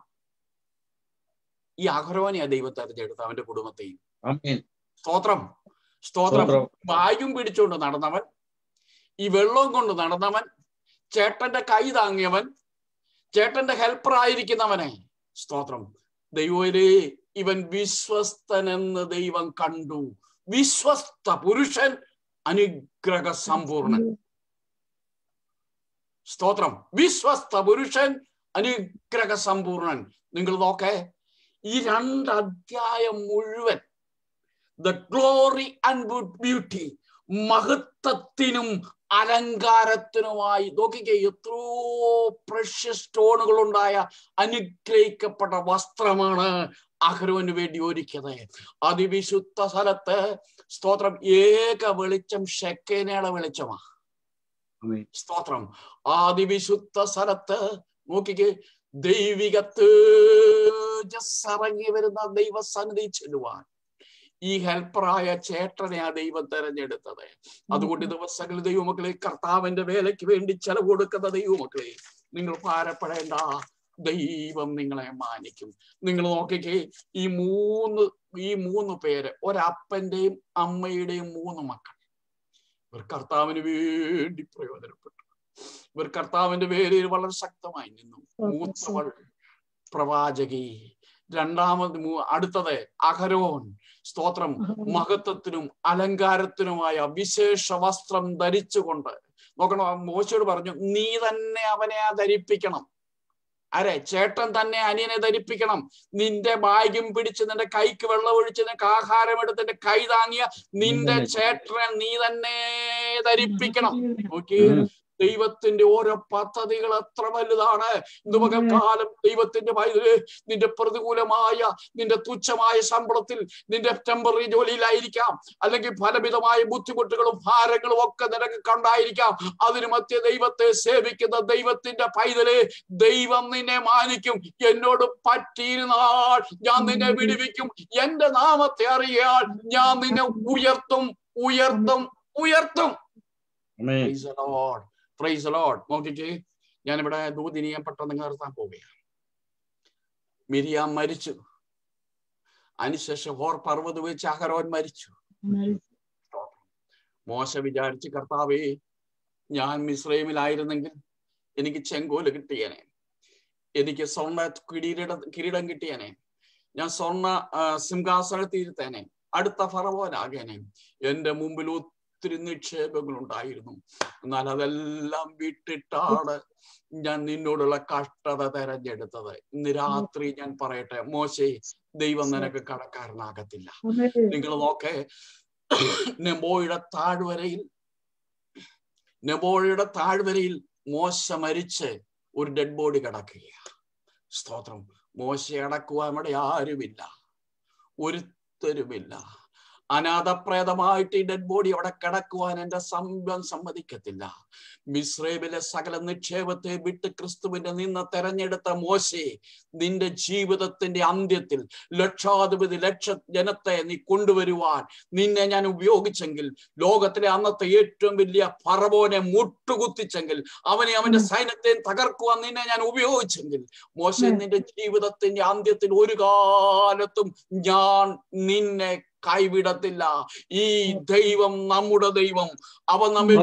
ഈ അഹരോനെയാ ദൈവം തെരഞ്ഞെടുത്ത അവന്റെ കുടുംബത്തെയും ആമേൻ സ്തോത്രം സ്തോത്രം സ്തോത്രം. ബാഗും പിടിച്ചുകൊണ്ട് നടന്നവൻ ഈ വെള്ളവും കൊണ്ട് നടന്നവൻ ചേട്ടന്റെ കൈ താങ്ങിയവൻ ചേട്ടന്റെ ഹെൽപ്പർ ആയിരിക്കുന്നവനെ സ്തോത്രം ദൈവരെ ഇവൻ വിശ്വസ്തനെന്ന് ദൈവം കണ്ടു വിശ്വസ്ത പുരുഷൻ അനുഗ്രഹ സമ്പൂർണൻ സ്തോത്രം വിശ്വസ്ത പുരുഷൻ അനുഗ്രഹ സമ്പൂർണൻ നിങ്ങൾ നോക്കേ ഈ രണ്ട് അധ്യായം മുഴുവൻ ദ ഗ്ലോറി ആൻഡ് ബ്യൂട്ടി മഹത്വത്തിനും അലങ്കാരത്തിനുമായി നോക്കിക്കേ എത്രയോ പ്രഷ്യസ് സ്റ്റോണുകൾ ഉണ്ടായ അനുഗ്രഹിക്കപ്പെട്ട വസ്ത്രമാണ് അഹരോന് വേണ്ടി ഒരുക്കിയത് അതിവിശുദ്ധ സ്ഥലത്ത് സ്തോത്രം ഏക വെളിച്ചം ഷെക്കേനയുടെ വെളിച്ചമാ ആമേൻ. സ്തോത്രം ആദിവിശുദ്ധ സ്ഥലത്ത് നോക്കിക്കേ ദൈവിക തേജസ് ഇറങ്ങി വരുന്ന ദൈവസന്നിധി ചെല്ലുവാൻ ഈ ഹെൽപ്പറായ ചേട്ടനെ ആ ദൈവം തെരഞ്ഞെടുത്തത് അതുകൊണ്ട് ഈ ദിവസങ്ങളിൽ ദൈവമക്കളെ കർത്താവിന്റെ വേലയ്ക്ക് വേണ്ടി ചെലവ് കൊടുക്കുന്ന ദൈവമക്കളെ നിങ്ങൾ ഭാരപ്പെടേണ്ട ദൈവം നിങ്ങളെ മാനിക്കും നിങ്ങൾ നോക്കിക്കേ ഈ മൂന്ന് ഈ മൂന്ന് പേര് ഒരപ്പന്റെയും അമ്മയുടെയും മൂന്ന് മക്കൾ ഇവർ കർത്താവിന് വേണ്ടി പ്രയോജനപ്പെട്ടു ഇവർ കർത്താവിന്റെ പേരിൽ വളരെ ശക്തമായി നിന്നു മൂത്തവൾ പ്രവാചകി രണ്ടാമത് മൂ- അടുത്തത് അഹരോൻ സ്തോത്രം മഹത്വത്തിനും അലങ്കാരത്തിനുമായ വിശേഷ വസ്ത്രം ധരിച്ചുകൊണ്ട് നോക്കണം മോശയോട് പറഞ്ഞു നീ തന്നെ അവനെ ആ ധരിപ്പിക്കണം അരെ ചേട്ടൻ തന്നെ അനിയനെ ധരിപ്പിക്കണം നിന്റെ ബാഗും പിടിച്ച് നിന്റെ കൈക്ക് വെള്ളം ഒഴിച്ച് നിനക്ക് ആഹാരം എടുത്ത് നിന്റെ കൈ താങ്ങിയ നിന്റെ ചേട്ടനെ നീ തന്നെ ധരിപ്പിക്കണം നോക്കി ദൈവത്തിന്റെ ഓരോ പദ്ധതികൾ എത്ര വലുതാണ് ഇന്ന് പകൽക്കാലം ദൈവത്തിന്റെ പൈതല് നിന്റെ പ്രതികൂലമായ നിന്റെ തുച്ഛമായ ശമ്പളത്തിൽ നിന്റെ ടെമ്പററി ജോലിയിലായിരിക്കാം അല്ലെങ്കിൽ പലവിധമായ ബുദ്ധിമുട്ടുകളും ഭാരങ്ങളും ഒക്കെ നിനക്ക് കണ്ടായിരിക്കാം അതിനു മധ്യ ദൈവത്തെ സേവിക്കുന്ന ദൈവത്തിന്റെ പൈതല് ദൈവം നിന്നെ മാനിക്കും എന്നോട് പറ്റിയിരുന്നാൾ ഞാൻ നിന്നെ വിടുവിക്കും എന്റെ നാമത്തെ അറിയാൽ ഞാൻ നിന്നെ ഉയർത്തും ഉയർത്തും ഉയർത്തും ആമേൻ. പ്രൈസ് ലോഡ് പ്രൈസ് ലോഡ് നോക്കിക്കേ ഞാനിവിടെ ദൂതിനി ഞാൻ പെട്ടെന്ന് നിർത്താൻ പോവുകയാണ് മിരിയാം മരിച്ചു അതിനുശേഷം ഹോർ പർവ്വത വെച്ച് അഹരോൻ മരിച്ചു മോശ വിചാരിച്ച് കർത്താവേ ഞാൻ മിശ്രൈമിലായിരുന്നെങ്കിൽ എനിക്ക് ചെങ്കോല് കിട്ടിയനെ എനിക്ക് സ്വർണ്ണ കിരീട കിരീടം കിട്ടിയനെ ഞാൻ സ്വർണ്ണ ആ, സിംഹാസനത്തിൽ ഇരുത്തേനെ അടുത്ത ഫറവോനാകേനെ എന്റെ മുമ്പിൽ ഒത്തിരി നിക്ഷേപങ്ങൾ ഉണ്ടായിരുന്നു എന്നാൽ അതെല്ലാം വിട്ടിട്ടാണ് ഞാൻ നിന്നോടുള്ള കഷ്ടത തെരഞ്ഞെടുത്തത് ഇന്ന് രാത്രി ഞാൻ പറയട്ടെ മോശേ ദൈവം നിനക്ക് കടക്കാരനാകത്തില്ല നിങ്ങൾ നോക്കേ നെബോയുടെ താഴ്വരയിൽ നെബോയുടെ താഴ്വരയിൽ മോശ മരിച്ച് ഒരു ഡെഡ് ബോഡി കിടക്കുകയാണ് സ്തോത്രം മോശയെ അടക്കുവാൻ ഇവിടെ ആരുമില്ല ഒരുത്തരുമില്ല അനാഥപ്രേതമായിട്ട് ഈ ഡെഡ് ബോഡി അവിടെ കിടക്കുവാൻ എന്റെ സംഭവം സമ്മതിക്കത്തില്ല മിശ്രൈമിലെ സകല നിക്ഷേപത്തെ വിട്ട് ക്രിസ്തുവിന്റെ നിന്ന് തെരഞ്ഞെടുത്ത മോശെ നിന്റെ ജീവിതത്തിന്റെ അന്ത്യത്തിൽ ലക്ഷാധിപതി ലക്ഷ ജനത്തെ നീ കൊണ്ടുവരുവാൻ നിന്നെ ഞാൻ ഉപയോഗിച്ചെങ്കിൽ ലോകത്തിലെ അന്നത്തെ ഏറ്റവും വലിയ പറവോനെ മുട്ടുകുത്തിച്ചെങ്കിൽ അവനെ അവന്റെ സൈന്യത്തെ തകർക്കുവാൻ നിന്നെ ഞാൻ ഉപയോഗിച്ചെങ്കിൽ മോശെ നിന്റെ ജീവിതത്തിന്റെ അന്ത്യത്തിൽ ഒരു കാലത്തും ഞാൻ നിന്നെ കൈവിടത്തില്ല ഈ ദൈവം നമ്മുടെ ദൈവം അവൻ നമ്മെ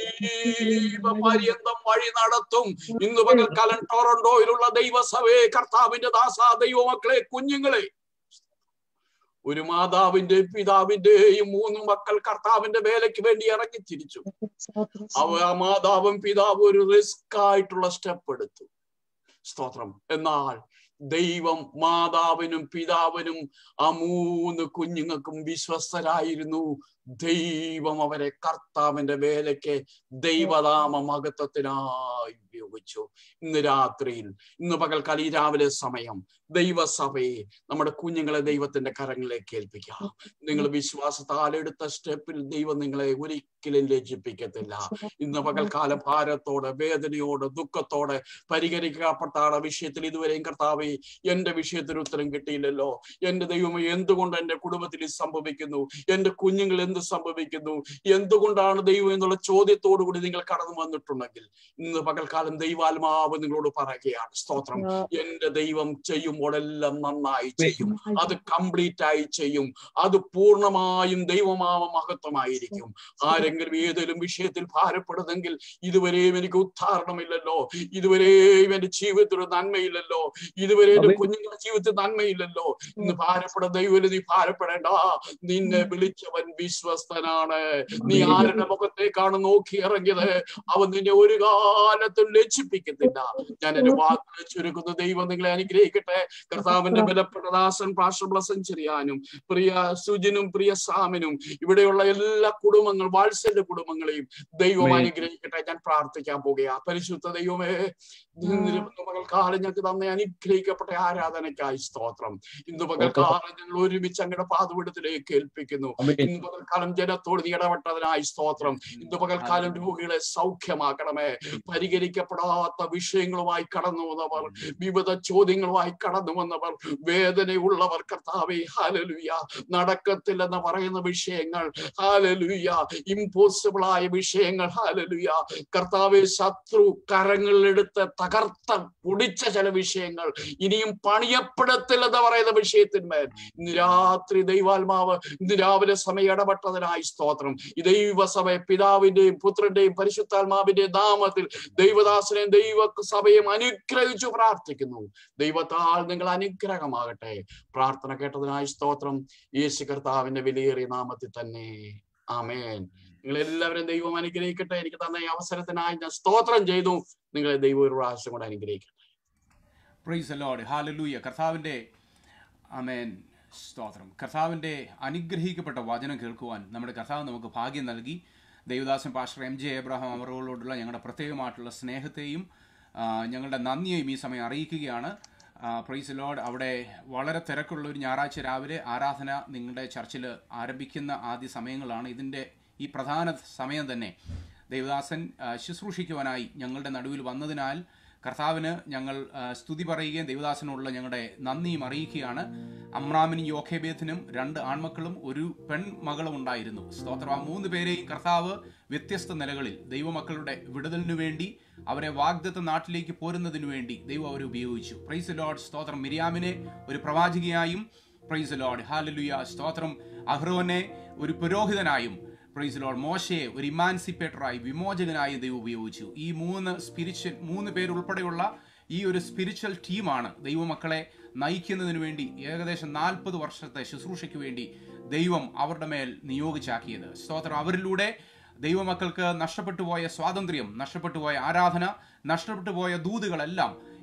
ജീവപര്യന്തം വഴി നടത്തും ഇന്ന് പകൽക്കാലം ടൊറന്റോയിലുള്ള ദൈവസഭയെ കർത്താവിന്റെ ദാസ ദൈവമക്കളെ കുഞ്ഞുങ്ങളെ ഒരു മാതാവിന്റെ പിതാവിന്റെയും മൂന്ന് മക്കൾ കർത്താവിന്റെ വേലയ്ക്ക് വേണ്ടി ഇറങ്ങി തിരിച്ചു അവ ആ മാതാവും പിതാവും ഒരു റിസ്ക് ആയിട്ടുള്ള സ്റ്റെപ്പ് എടുത്തു സ്തോത്രം എന്നാൽ ദൈവം മാതാവിനും പിതാവിനും ആ മൂന്ന് കുഞ്ഞുങ്ങൾക്കും വിശ്വസ്തരായിരുന്നു ദൈവം അവരെ കർത്താവിന്റെ വേലയ്ക്ക് ദൈവനാമ മഹത്വത്തിനായി ഉപയോഗിച്ചു ഇന്ന് രാത്രിയിൽ ഇന്ന് പകൽക്കാലം ഈ രാവിലെ സമയം ദൈവസഭയെ നമ്മുടെ കുഞ്ഞുങ്ങളെ ദൈവത്തിന്റെ കരങ്ങളിലേക്ക് ഏൽപ്പിക്കാം നിങ്ങൾ വിശ്വാസത്താൽ എടുത്ത സ്റ്റെപ്പിൽ ദൈവം നിങ്ങളെ ഒരിക്കലും ലജ്ജിപ്പിക്കത്തില്ല ഇന്ന് പകൽക്കാലം ഭാരത്തോടെ വേദനയോടെ ദുഃഖത്തോടെ പരിഹരിക്കപ്പെട്ട ആ വിഷയത്തിൽ ഇതുവരെയും കർത്താവെ എന്റെ വിഷയത്തിന് ഉത്തരം കിട്ടിയില്ലല്ലോ എന്റെ ദൈവമേ എന്തുകൊണ്ട് എന്റെ കുടുംബത്തിൽ ഇത് സംഭവിക്കുന്നു എന്റെ കുഞ്ഞുങ്ങൾ എന്ത് സംഭവിക്കുന്നു എന്തുകൊണ്ടാണ് ദൈവം എന്നുള്ള ചോദ്യത്തോടു കൂടി നിങ്ങൾ കടന്നു വന്നിട്ടുണ്ടെങ്കിൽ ഇന്ന് പകൽക്കാലം ദൈവാത്മാവ് നിങ്ങളോട് പറയുകയാണ് സ്തോത്രം എന്റെ ദൈവം ചെയ്യുമ്പോഴെല്ലാം നന്നായി ചെയ്യും അത് കംപ്ലീറ്റ് ആയി ചെയ്യും അത് പൂർണ്ണമായും ദൈവമാവ മഹത്വമായിരിക്കും ആരെങ്കിലും ഏതെങ്കിലും വിഷയത്തിൽ ഭാരപ്പെടുന്നെങ്കിൽ ഇതുവരെയും എനിക്ക് ഉദ്ധാരണമില്ലല്ലോ ഇതുവരെയും എന്റെ ജീവിതത്തിൽ ഒരു നന്മയില്ലല്ലോ ഇതുവരെ എന്റെ കുഞ്ഞുങ്ങളുടെ ജീവിതത്തിൽ നന്മയില്ലല്ലോ ഇന്ന് ഭാരപ്പെടാൻ ദൈവം നീ ഭാരപ്പെടേണ്ട നിന്നെ വിളിച്ചവൻ വിശ്വസ്തനാണ് നീ ആരുടെ മുഖത്തേക്കാണ് നോക്കി ഇറങ്ങിയത് അവൻ നിന്നെ ഒരു കാലത്തും ലജ്ജിപ്പിക്കത്തില്ല ഞാൻ എന്റെ വാക്കുകൾ ചുരുക്കുന്ന ദൈവം നിങ്ങളെ അനുഗ്രഹിക്കട്ടെ കർത്താവിന്റെ ബലപ്പെട്ട ദാസൻ പ്രാശ്രബ്ലസൻ ചെറിയാനും പ്രിയ സുജിനും പ്രിയ സാമിനും ഇവിടെയുള്ള എല്ലാ കുടുംബങ്ങൾ വാത്സല്യ കുടുംബങ്ങളെയും ദൈവം ആമേൻ. അനുഗ്രഹിക്കട്ടെ ഞാൻ പ്രാർത്ഥിക്കാൻ പോകുകയാ പരിശുദ്ധ ദൈവമേ ഇന്ന് പകൽക്കാലം ഞങ്ങൾക്ക് തന്നെ അനുഗ്രഹിക്കപ്പെട്ട ആരാധനയ്ക്കായി സ്തോത്രം ഇന്ന് പകൽക്കാലം ഞങ്ങൾ ഒരുമിച്ച് അങ്ങയുടെ പാതപീഠത്തിലേക്ക് ഏൽപ്പിക്കുന്നു ആമേൻ. ഇന്ന് പകൽക്കാലം ജനത്തോട് നീ ഇടപെട്ടതിനായി സ്തോത്രം ഇന്ന് പകൽക്കാലം രോഗികളെ സൗഖ്യമാക്കണമേ പരിഹരിക്കപ്പെടാത്ത വിഷയങ്ങളുമായി കടന്നു വന്നവർ വിവിധ ചോദ്യങ്ങളുമായി കടന്നു വന്നവർ വേദനയുള്ളവർ കർത്താവെ ഹാലലുയ നടക്കത്തില്ലെന്ന് പറയുന്ന വിഷയങ്ങൾ ഹാലലുയ ഇമ്പോസിബിൾ ആയ വിഷയങ്ങൾ ഹാലലുയ കർത്താവെ ശത്രു കരങ്ങളിലെടുത്ത് തകർത്ത പൊടിച്ച ചില വിഷയങ്ങൾ ഇനിയും പണിയപ്പെടത്തില്ലെന്ന് പറയുന്ന വിഷയത്തിന്മേൽ ഇന്ന് രാത്രി ദൈവാത്മാവ് ഇന്ന് രാവിലെ സമയം ഇടപെട്ടതിനായി സ്തോത്രം ഈ ദൈവസഭ പിതാവിന്റെയും പുത്രന്റെയും പരിശുദ്ധാത്മാവിന്റെയും നാമത്തിൽ ദൈവദാസനെയും ദൈവ സഭയും അനുഗ്രഹിച്ചു പ്രാർത്ഥിക്കുന്നു ദൈവത്താൽ നിങ്ങൾ അനുഗ്രഹമാകട്ടെ പ്രാർത്ഥന കേട്ടതിനായി സ്തോത്രം യേശു കർത്താവിന്റെ വിലയേറിയ നാമത്തിൽ തന്നെ ആമേൻ നിങ്ങൾ എല്ലാവരും ദൈവം അനുഗ്രഹിക്കട്ടെ എനിക്ക് തന്ന ഈ അവസരത്തിനായി ഞാൻ സ്തോത്രം ചെയ്തു നിങ്ങളെ ദൈവം ഒരു പ്രാവശ്യം കൂടെ അനുഗ്രഹിക്കട്ടെ പ്രൈസ് ലോഡ് ഹാലലൂയ കർത്താവിൻ്റെ അമേൻ സ്തോത്രം കർത്താവിൻ്റെ അനുഗ്രഹിക്കപ്പെട്ട വചനം കേൾക്കുവാൻ നമ്മുടെ കർത്താവ് നമുക്ക് ഭാഗ്യം നൽകി ദേവദാസൻ പാസ്റ്റർ എം ജെ എബ്രഹാം അവരോടുള്ള ഞങ്ങളുടെ പ്രത്യേകമായിട്ടുള്ള സ്നേഹത്തെയും ആ, ഞങ്ങളുടെ നന്ദിയെയും ഈ സമയം അറിയിക്കുകയാണ് പ്രൈസ് ലോഡ് അവിടെ വളരെ തിരക്കുള്ള ഒരു ഞായറാഴ്ച രാവിലെ ആരാധന നിങ്ങളുടെ ചർച്ചിൽ ആരംഭിക്കുന്ന ആദ്യ സമയങ്ങളാണ് ഇതിൻ്റെ ഈ പ്രധാന സമയം തന്നെ ദേവദാസൻ ആ, ശുശ്രൂഷിക്കുവാനായി ഞങ്ങളുടെ നടുവിൽ വന്നതിനാൽ കർത്താവിന് ഞങ്ങൾ ആ, സ്തുതി പറയുകയും ദൈവദാസനുള്ള ഞങ്ങളുടെ നന്ദിയും അറിയിക്കുകയാണ് അമ്രാമിനും യോഖേബേത്തിനും രണ്ട് ആൺമക്കളും ഒരു പെൺമകളും ഉണ്ടായിരുന്നു സ്തോത്രം ആ മൂന്ന് പേരെയും കർത്താവ് വ്യത്യസ്ത നിലകളിൽ ദൈവമക്കളുടെ വിടുതലിനു വേണ്ടി അവരെ വാഗ്ദത്ത നാട്ടിലേക്ക് പോരുന്നതിനു വേണ്ടി ദൈവം അവരെ ഉപയോഗിച്ചു പ്രൈസ് ലോഡ് സ്തോത്രം മിരിയാമിനെ ഒരു പ്രവാചികയായും പ്രൈസ് ലോഡ് ഹാലലുയ സ്തോത്രം അഹ്റോനെ ഒരു പുരോഹിതനായും പ്രൈസ് ലോഡ് മോശയെ ഒരു ഇമാൻസിപ്പേറ്ററായി വിമോചകനായി ദൈവം ഉപയോഗിച്ചു ഈ മൂന്ന് സ്പിരിച്വൽ മൂന്ന് പേരുൾപ്പെടെയുള്ള ഈ ഒരു സ്പിരിച്വൽ ടീമാണ് ദൈവമക്കളെ നയിക്കുന്നതിന് വേണ്ടി ഏകദേശം നാൽപ്പത് വർഷത്തെ ശുശ്രൂഷയ്ക്ക് വേണ്ടി ദൈവം അവരുടെ മേൽ നിയോഗിച്ചാക്കിയത് സ്തോത്രം അവരിലൂടെ ദൈവമക്കൾക്ക് നഷ്ടപ്പെട്ടു പോയ സ്വാതന്ത്ര്യം നഷ്ടപ്പെട്ടു പോയ ആരാധന നഷ്ടപ്പെട്ടു പോയ ദൂതുകളെല്ലാം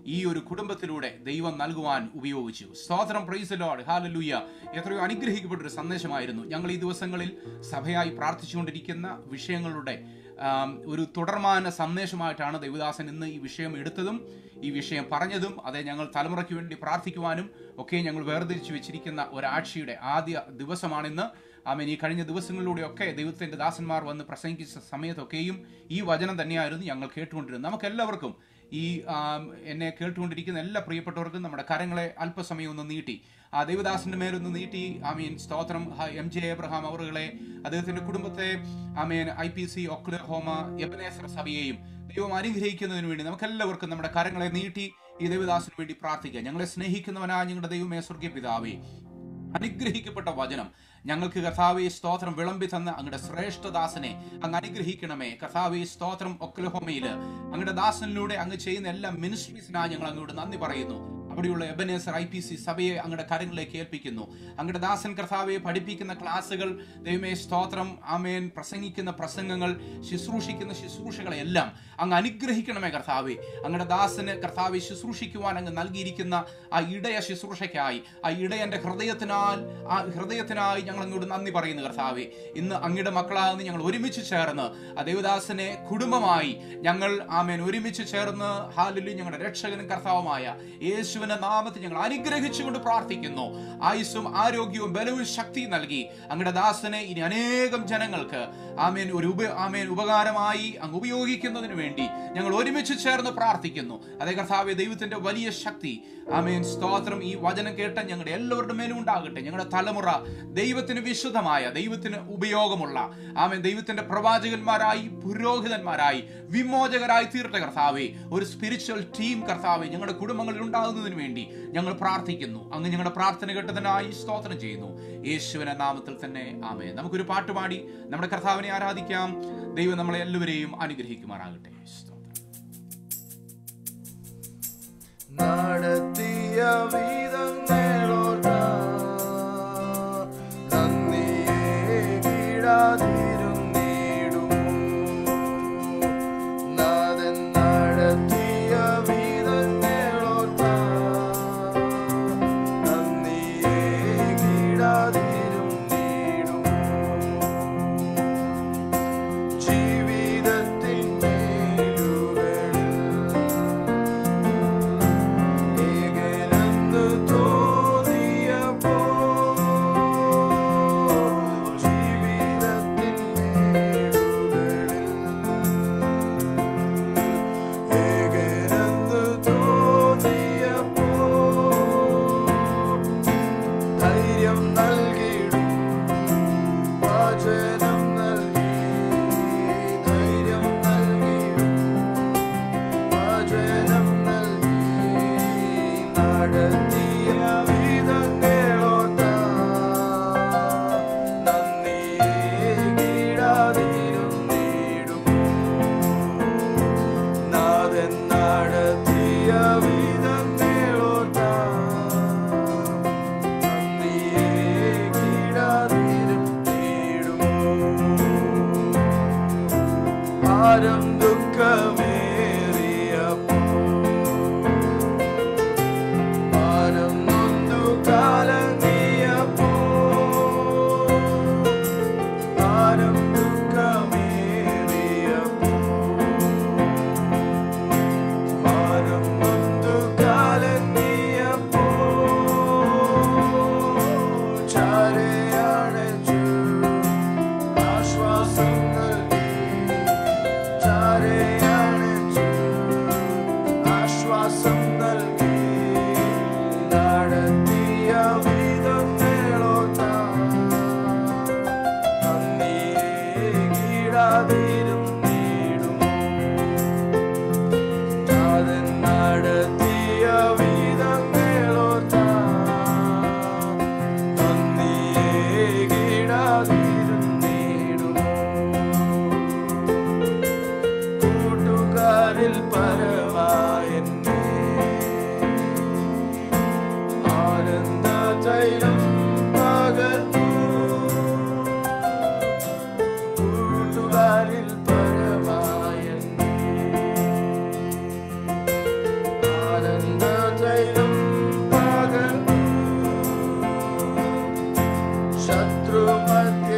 ഈ ഒരു കുടുംബത്തിലൂടെ ദൈവം നൽകുവാൻ ഉപയോഗിച്ചു സ്തോത്രം പ്രൈസ് ലോഡ് ഹാലലൂയ എത്രയോ അനുഗ്രഹിക്കപ്പെട്ട ഒരു സന്ദേശമായിരുന്നു ഞങ്ങൾ ഈ ദിവസങ്ങളിൽ സഭയായി പ്രാർത്ഥിച്ചുകൊണ്ടിരിക്കുന്ന വിഷയങ്ങളുടെ ആം, ഒരു തുടർമാന സന്ദേശമായിട്ടാണ് ദൈവദാസൻ ഇന്ന് ഈ വിഷയം എടുത്തതും ഈ വിഷയം പറഞ്ഞതും അതെ ഞങ്ങൾ തലമുറയ്ക്ക് വേണ്ടി പ്രാർത്ഥിക്കുവാനും ഒക്കെ ഞങ്ങൾ വേർതിരിച്ചു വെച്ചിരിക്കുന്ന ഒരാഴ്ചയുടെ ആദ്യ ദിവസമാണിന്ന് ആമേൻ ഈ കഴിഞ്ഞ ദിവസങ്ങളിലൂടെയൊക്കെ ദൈവത്തിന്റെ ദാസന്മാർ വന്ന് പ്രസംഗിച്ച സമയത്തൊക്കെയും ഈ വചനം തന്നെയായിരുന്നു ഞങ്ങൾ കേട്ടുകൊണ്ടിരുന്നത് നമുക്ക് എല്ലാവർക്കും ഈ ആം, എന്നെ കേട്ടുകൊണ്ടിരിക്കുന്ന എല്ലാ പ്രിയപ്പെട്ടവർക്കും നമ്മുടെ കരങ്ങളെ അല്പസമയം ഒന്ന് നീട്ടി ആ ദൈവദാസന്റെ മേലൊന്ന് നീട്ടി ആമീൻ സ്തോത്രം ഹ, എം ജെ എബ്രഹാം അവറുകളെ അദ്ദേഹത്തിന്റെ കുടുംബത്തെ ആമീൻ I P C Oklahoma Ebenezer സഭയെയും ദൈവം അനുഗ്രഹിക്കുന്നതിന് വേണ്ടി നമുക്ക് എല്ലാവർക്കും നമ്മുടെ കരങ്ങളെ നീട്ടി ഈ ദൈവദാസന് വേണ്ടി പ്രാർത്ഥിക്കാം ഞങ്ങളെ സ്നേഹിക്കുന്നവനായ ഞങ്ങളുടെ ദൈവമേ സ്വർഗീയ പിതാവേ അനുഗ്രഹിക്കപ്പെട്ട വചനം ഞങ്ങൾക്ക് കർത്താവെ സ്തോത്രം വിളമ്പി തന്ന അങ്ങയുടെ ശ്രേഷ്ഠദാസനെ അങ്ങ് അനുഗ്രഹിക്കണമേ കർത്താവെ സ്തോത്രം ഒക്ലഹോമയില് അങ്ങയുടെ ദാസനിലൂടെ അങ്ങ് ചെയ്യുന്ന എല്ലാ മിനിസ്ട്രീസിനായി ഞങ്ങൾ അങ്ങോട്ട് നന്ദി പറയുന്നു അവിടെയുള്ള എബനേസർ ഐ പി സി സഭയെ അങ്ങയുടെ കരങ്ങളിലേക്ക് ഏൽപ്പിക്കുന്നു അങ്ങയുടെ ദാസൻ കർത്താവെ പഠിപ്പിക്കുന്ന ക്ലാസ്സുകൾ ദൈവമേ സ്തോത്രം ആമേൻ പ്രസംഗിക്കുന്ന പ്രസംഗങ്ങൾ ശുശ്രൂഷിക്കുന്ന ശുശ്രൂഷകളെല്ലാം അങ്ങ് അനുഗ്രഹിക്കണമേ കർത്താവെ അങ്ങയുടെ ദാസന് കർത്താവെ ശുശ്രൂഷിക്കുവാൻ അങ്ങ് നൽകിയിരിക്കുന്ന ആ ഇടയ ശുശ്രൂഷയ്ക്കായി ആ ഇടയന്റെ ഹൃദയത്തിനാൽ ആ ഹൃദയത്തിനായി ഞങ്ങൾ അങ്ങോട്ട് നന്ദി പറയുന്നു കർത്താവെ ഇന്ന് അങ്ങയുടെ മക്കളാകുന്ന ഞങ്ങൾ ഒരുമിച്ച് ചേർന്ന് ആ ദേവദാസനെ കുടുംബമായി ഞങ്ങൾ ആമേൻ ഒരുമിച്ച് ചേർന്ന് ഹാലിലി ഞങ്ങളുടെ രക്ഷകനും കർത്താവുമായ യേശുവിന്റെ നാമത്തിൽ ഞങ്ങൾ അനുഗ്രഹിച്ചുകൊണ്ട് പ്രാർത്ഥിക്കുന്നു ആയുസ്സും ആരോഗ്യവും ബലവും ശക്തിയും നൽകി അങ്ങയുടെ ദാസനെ ഇനി അനേകം ജനങ്ങൾക്ക് ആമേൻ ഒരു ഉപ ആമേൻ ഉപകാരമായി അങ്ങ് ഉപയോഗിക്കുന്നതിന് വേണ്ടി ഞങ്ങൾ ഒരുമിച്ച് ചേർന്ന് പ്രാർത്ഥിക്കുന്നു അതേ കർത്താവെ ദൈവത്തിന്റെ വലിയ ശക്തി ആമേൻ സ്തോത്രം ഈ വചനം കേട്ട ഞങ്ങളുടെ എല്ലാവരുടെ മേലും ഉണ്ടാകട്ടെ ഞങ്ങളുടെ തലമുറ ദൈവത്തിന് വിശുദ്ധമായ ദൈവത്തിന് ഉപയോഗമുള്ള ആമേൻ ദൈവത്തിന്റെ പ്രവാചകന്മാരായി പുരോഹിതന്മാരായി വിമോചകരായി തീർത്ത കർത്താവെ ഒരു സ്പിരിച്വൽ ടീം കർത്താവെ ഞങ്ങളുടെ കുടുംബങ്ങളിൽ ഉണ്ടാകുന്നതിന് വേണ്ടി ഞങ്ങൾ പ്രാർത്ഥിക്കുന്നു അങ്ങ് ഞങ്ങളുടെ പ്രാർത്ഥന കേട്ടതിനായി സ്തോത്രം ചെയ്യുന്നു യേശുവിന്റെ നാമത്തിൽ തന്നെ ആമേ നമുക്കൊരു പാട്ട് പാടി നമ്മുടെ കർത്താവിനെ ആരാധിക്കാം ദൈവം നമ്മളെ എല്ലാവരെയും അനുഗ്രഹിക്കുമാറാകട്ടെ സ്തോത്രം നടത്തിയ വിധങ്ങളോർക്കാം നന്ദിയെ കീഴാതിരുന്നിടും നാഥൻ നടത്തിയ വിധങ്ങളോർക്കാം നന്ദിയെ കീഴാതിരുന്നിടും ജീവിതത്തിൻ മേലുകളിൽ ഏകനെന്നു തോന്നിടുമ്പോൾ ശത്രുമധ്യ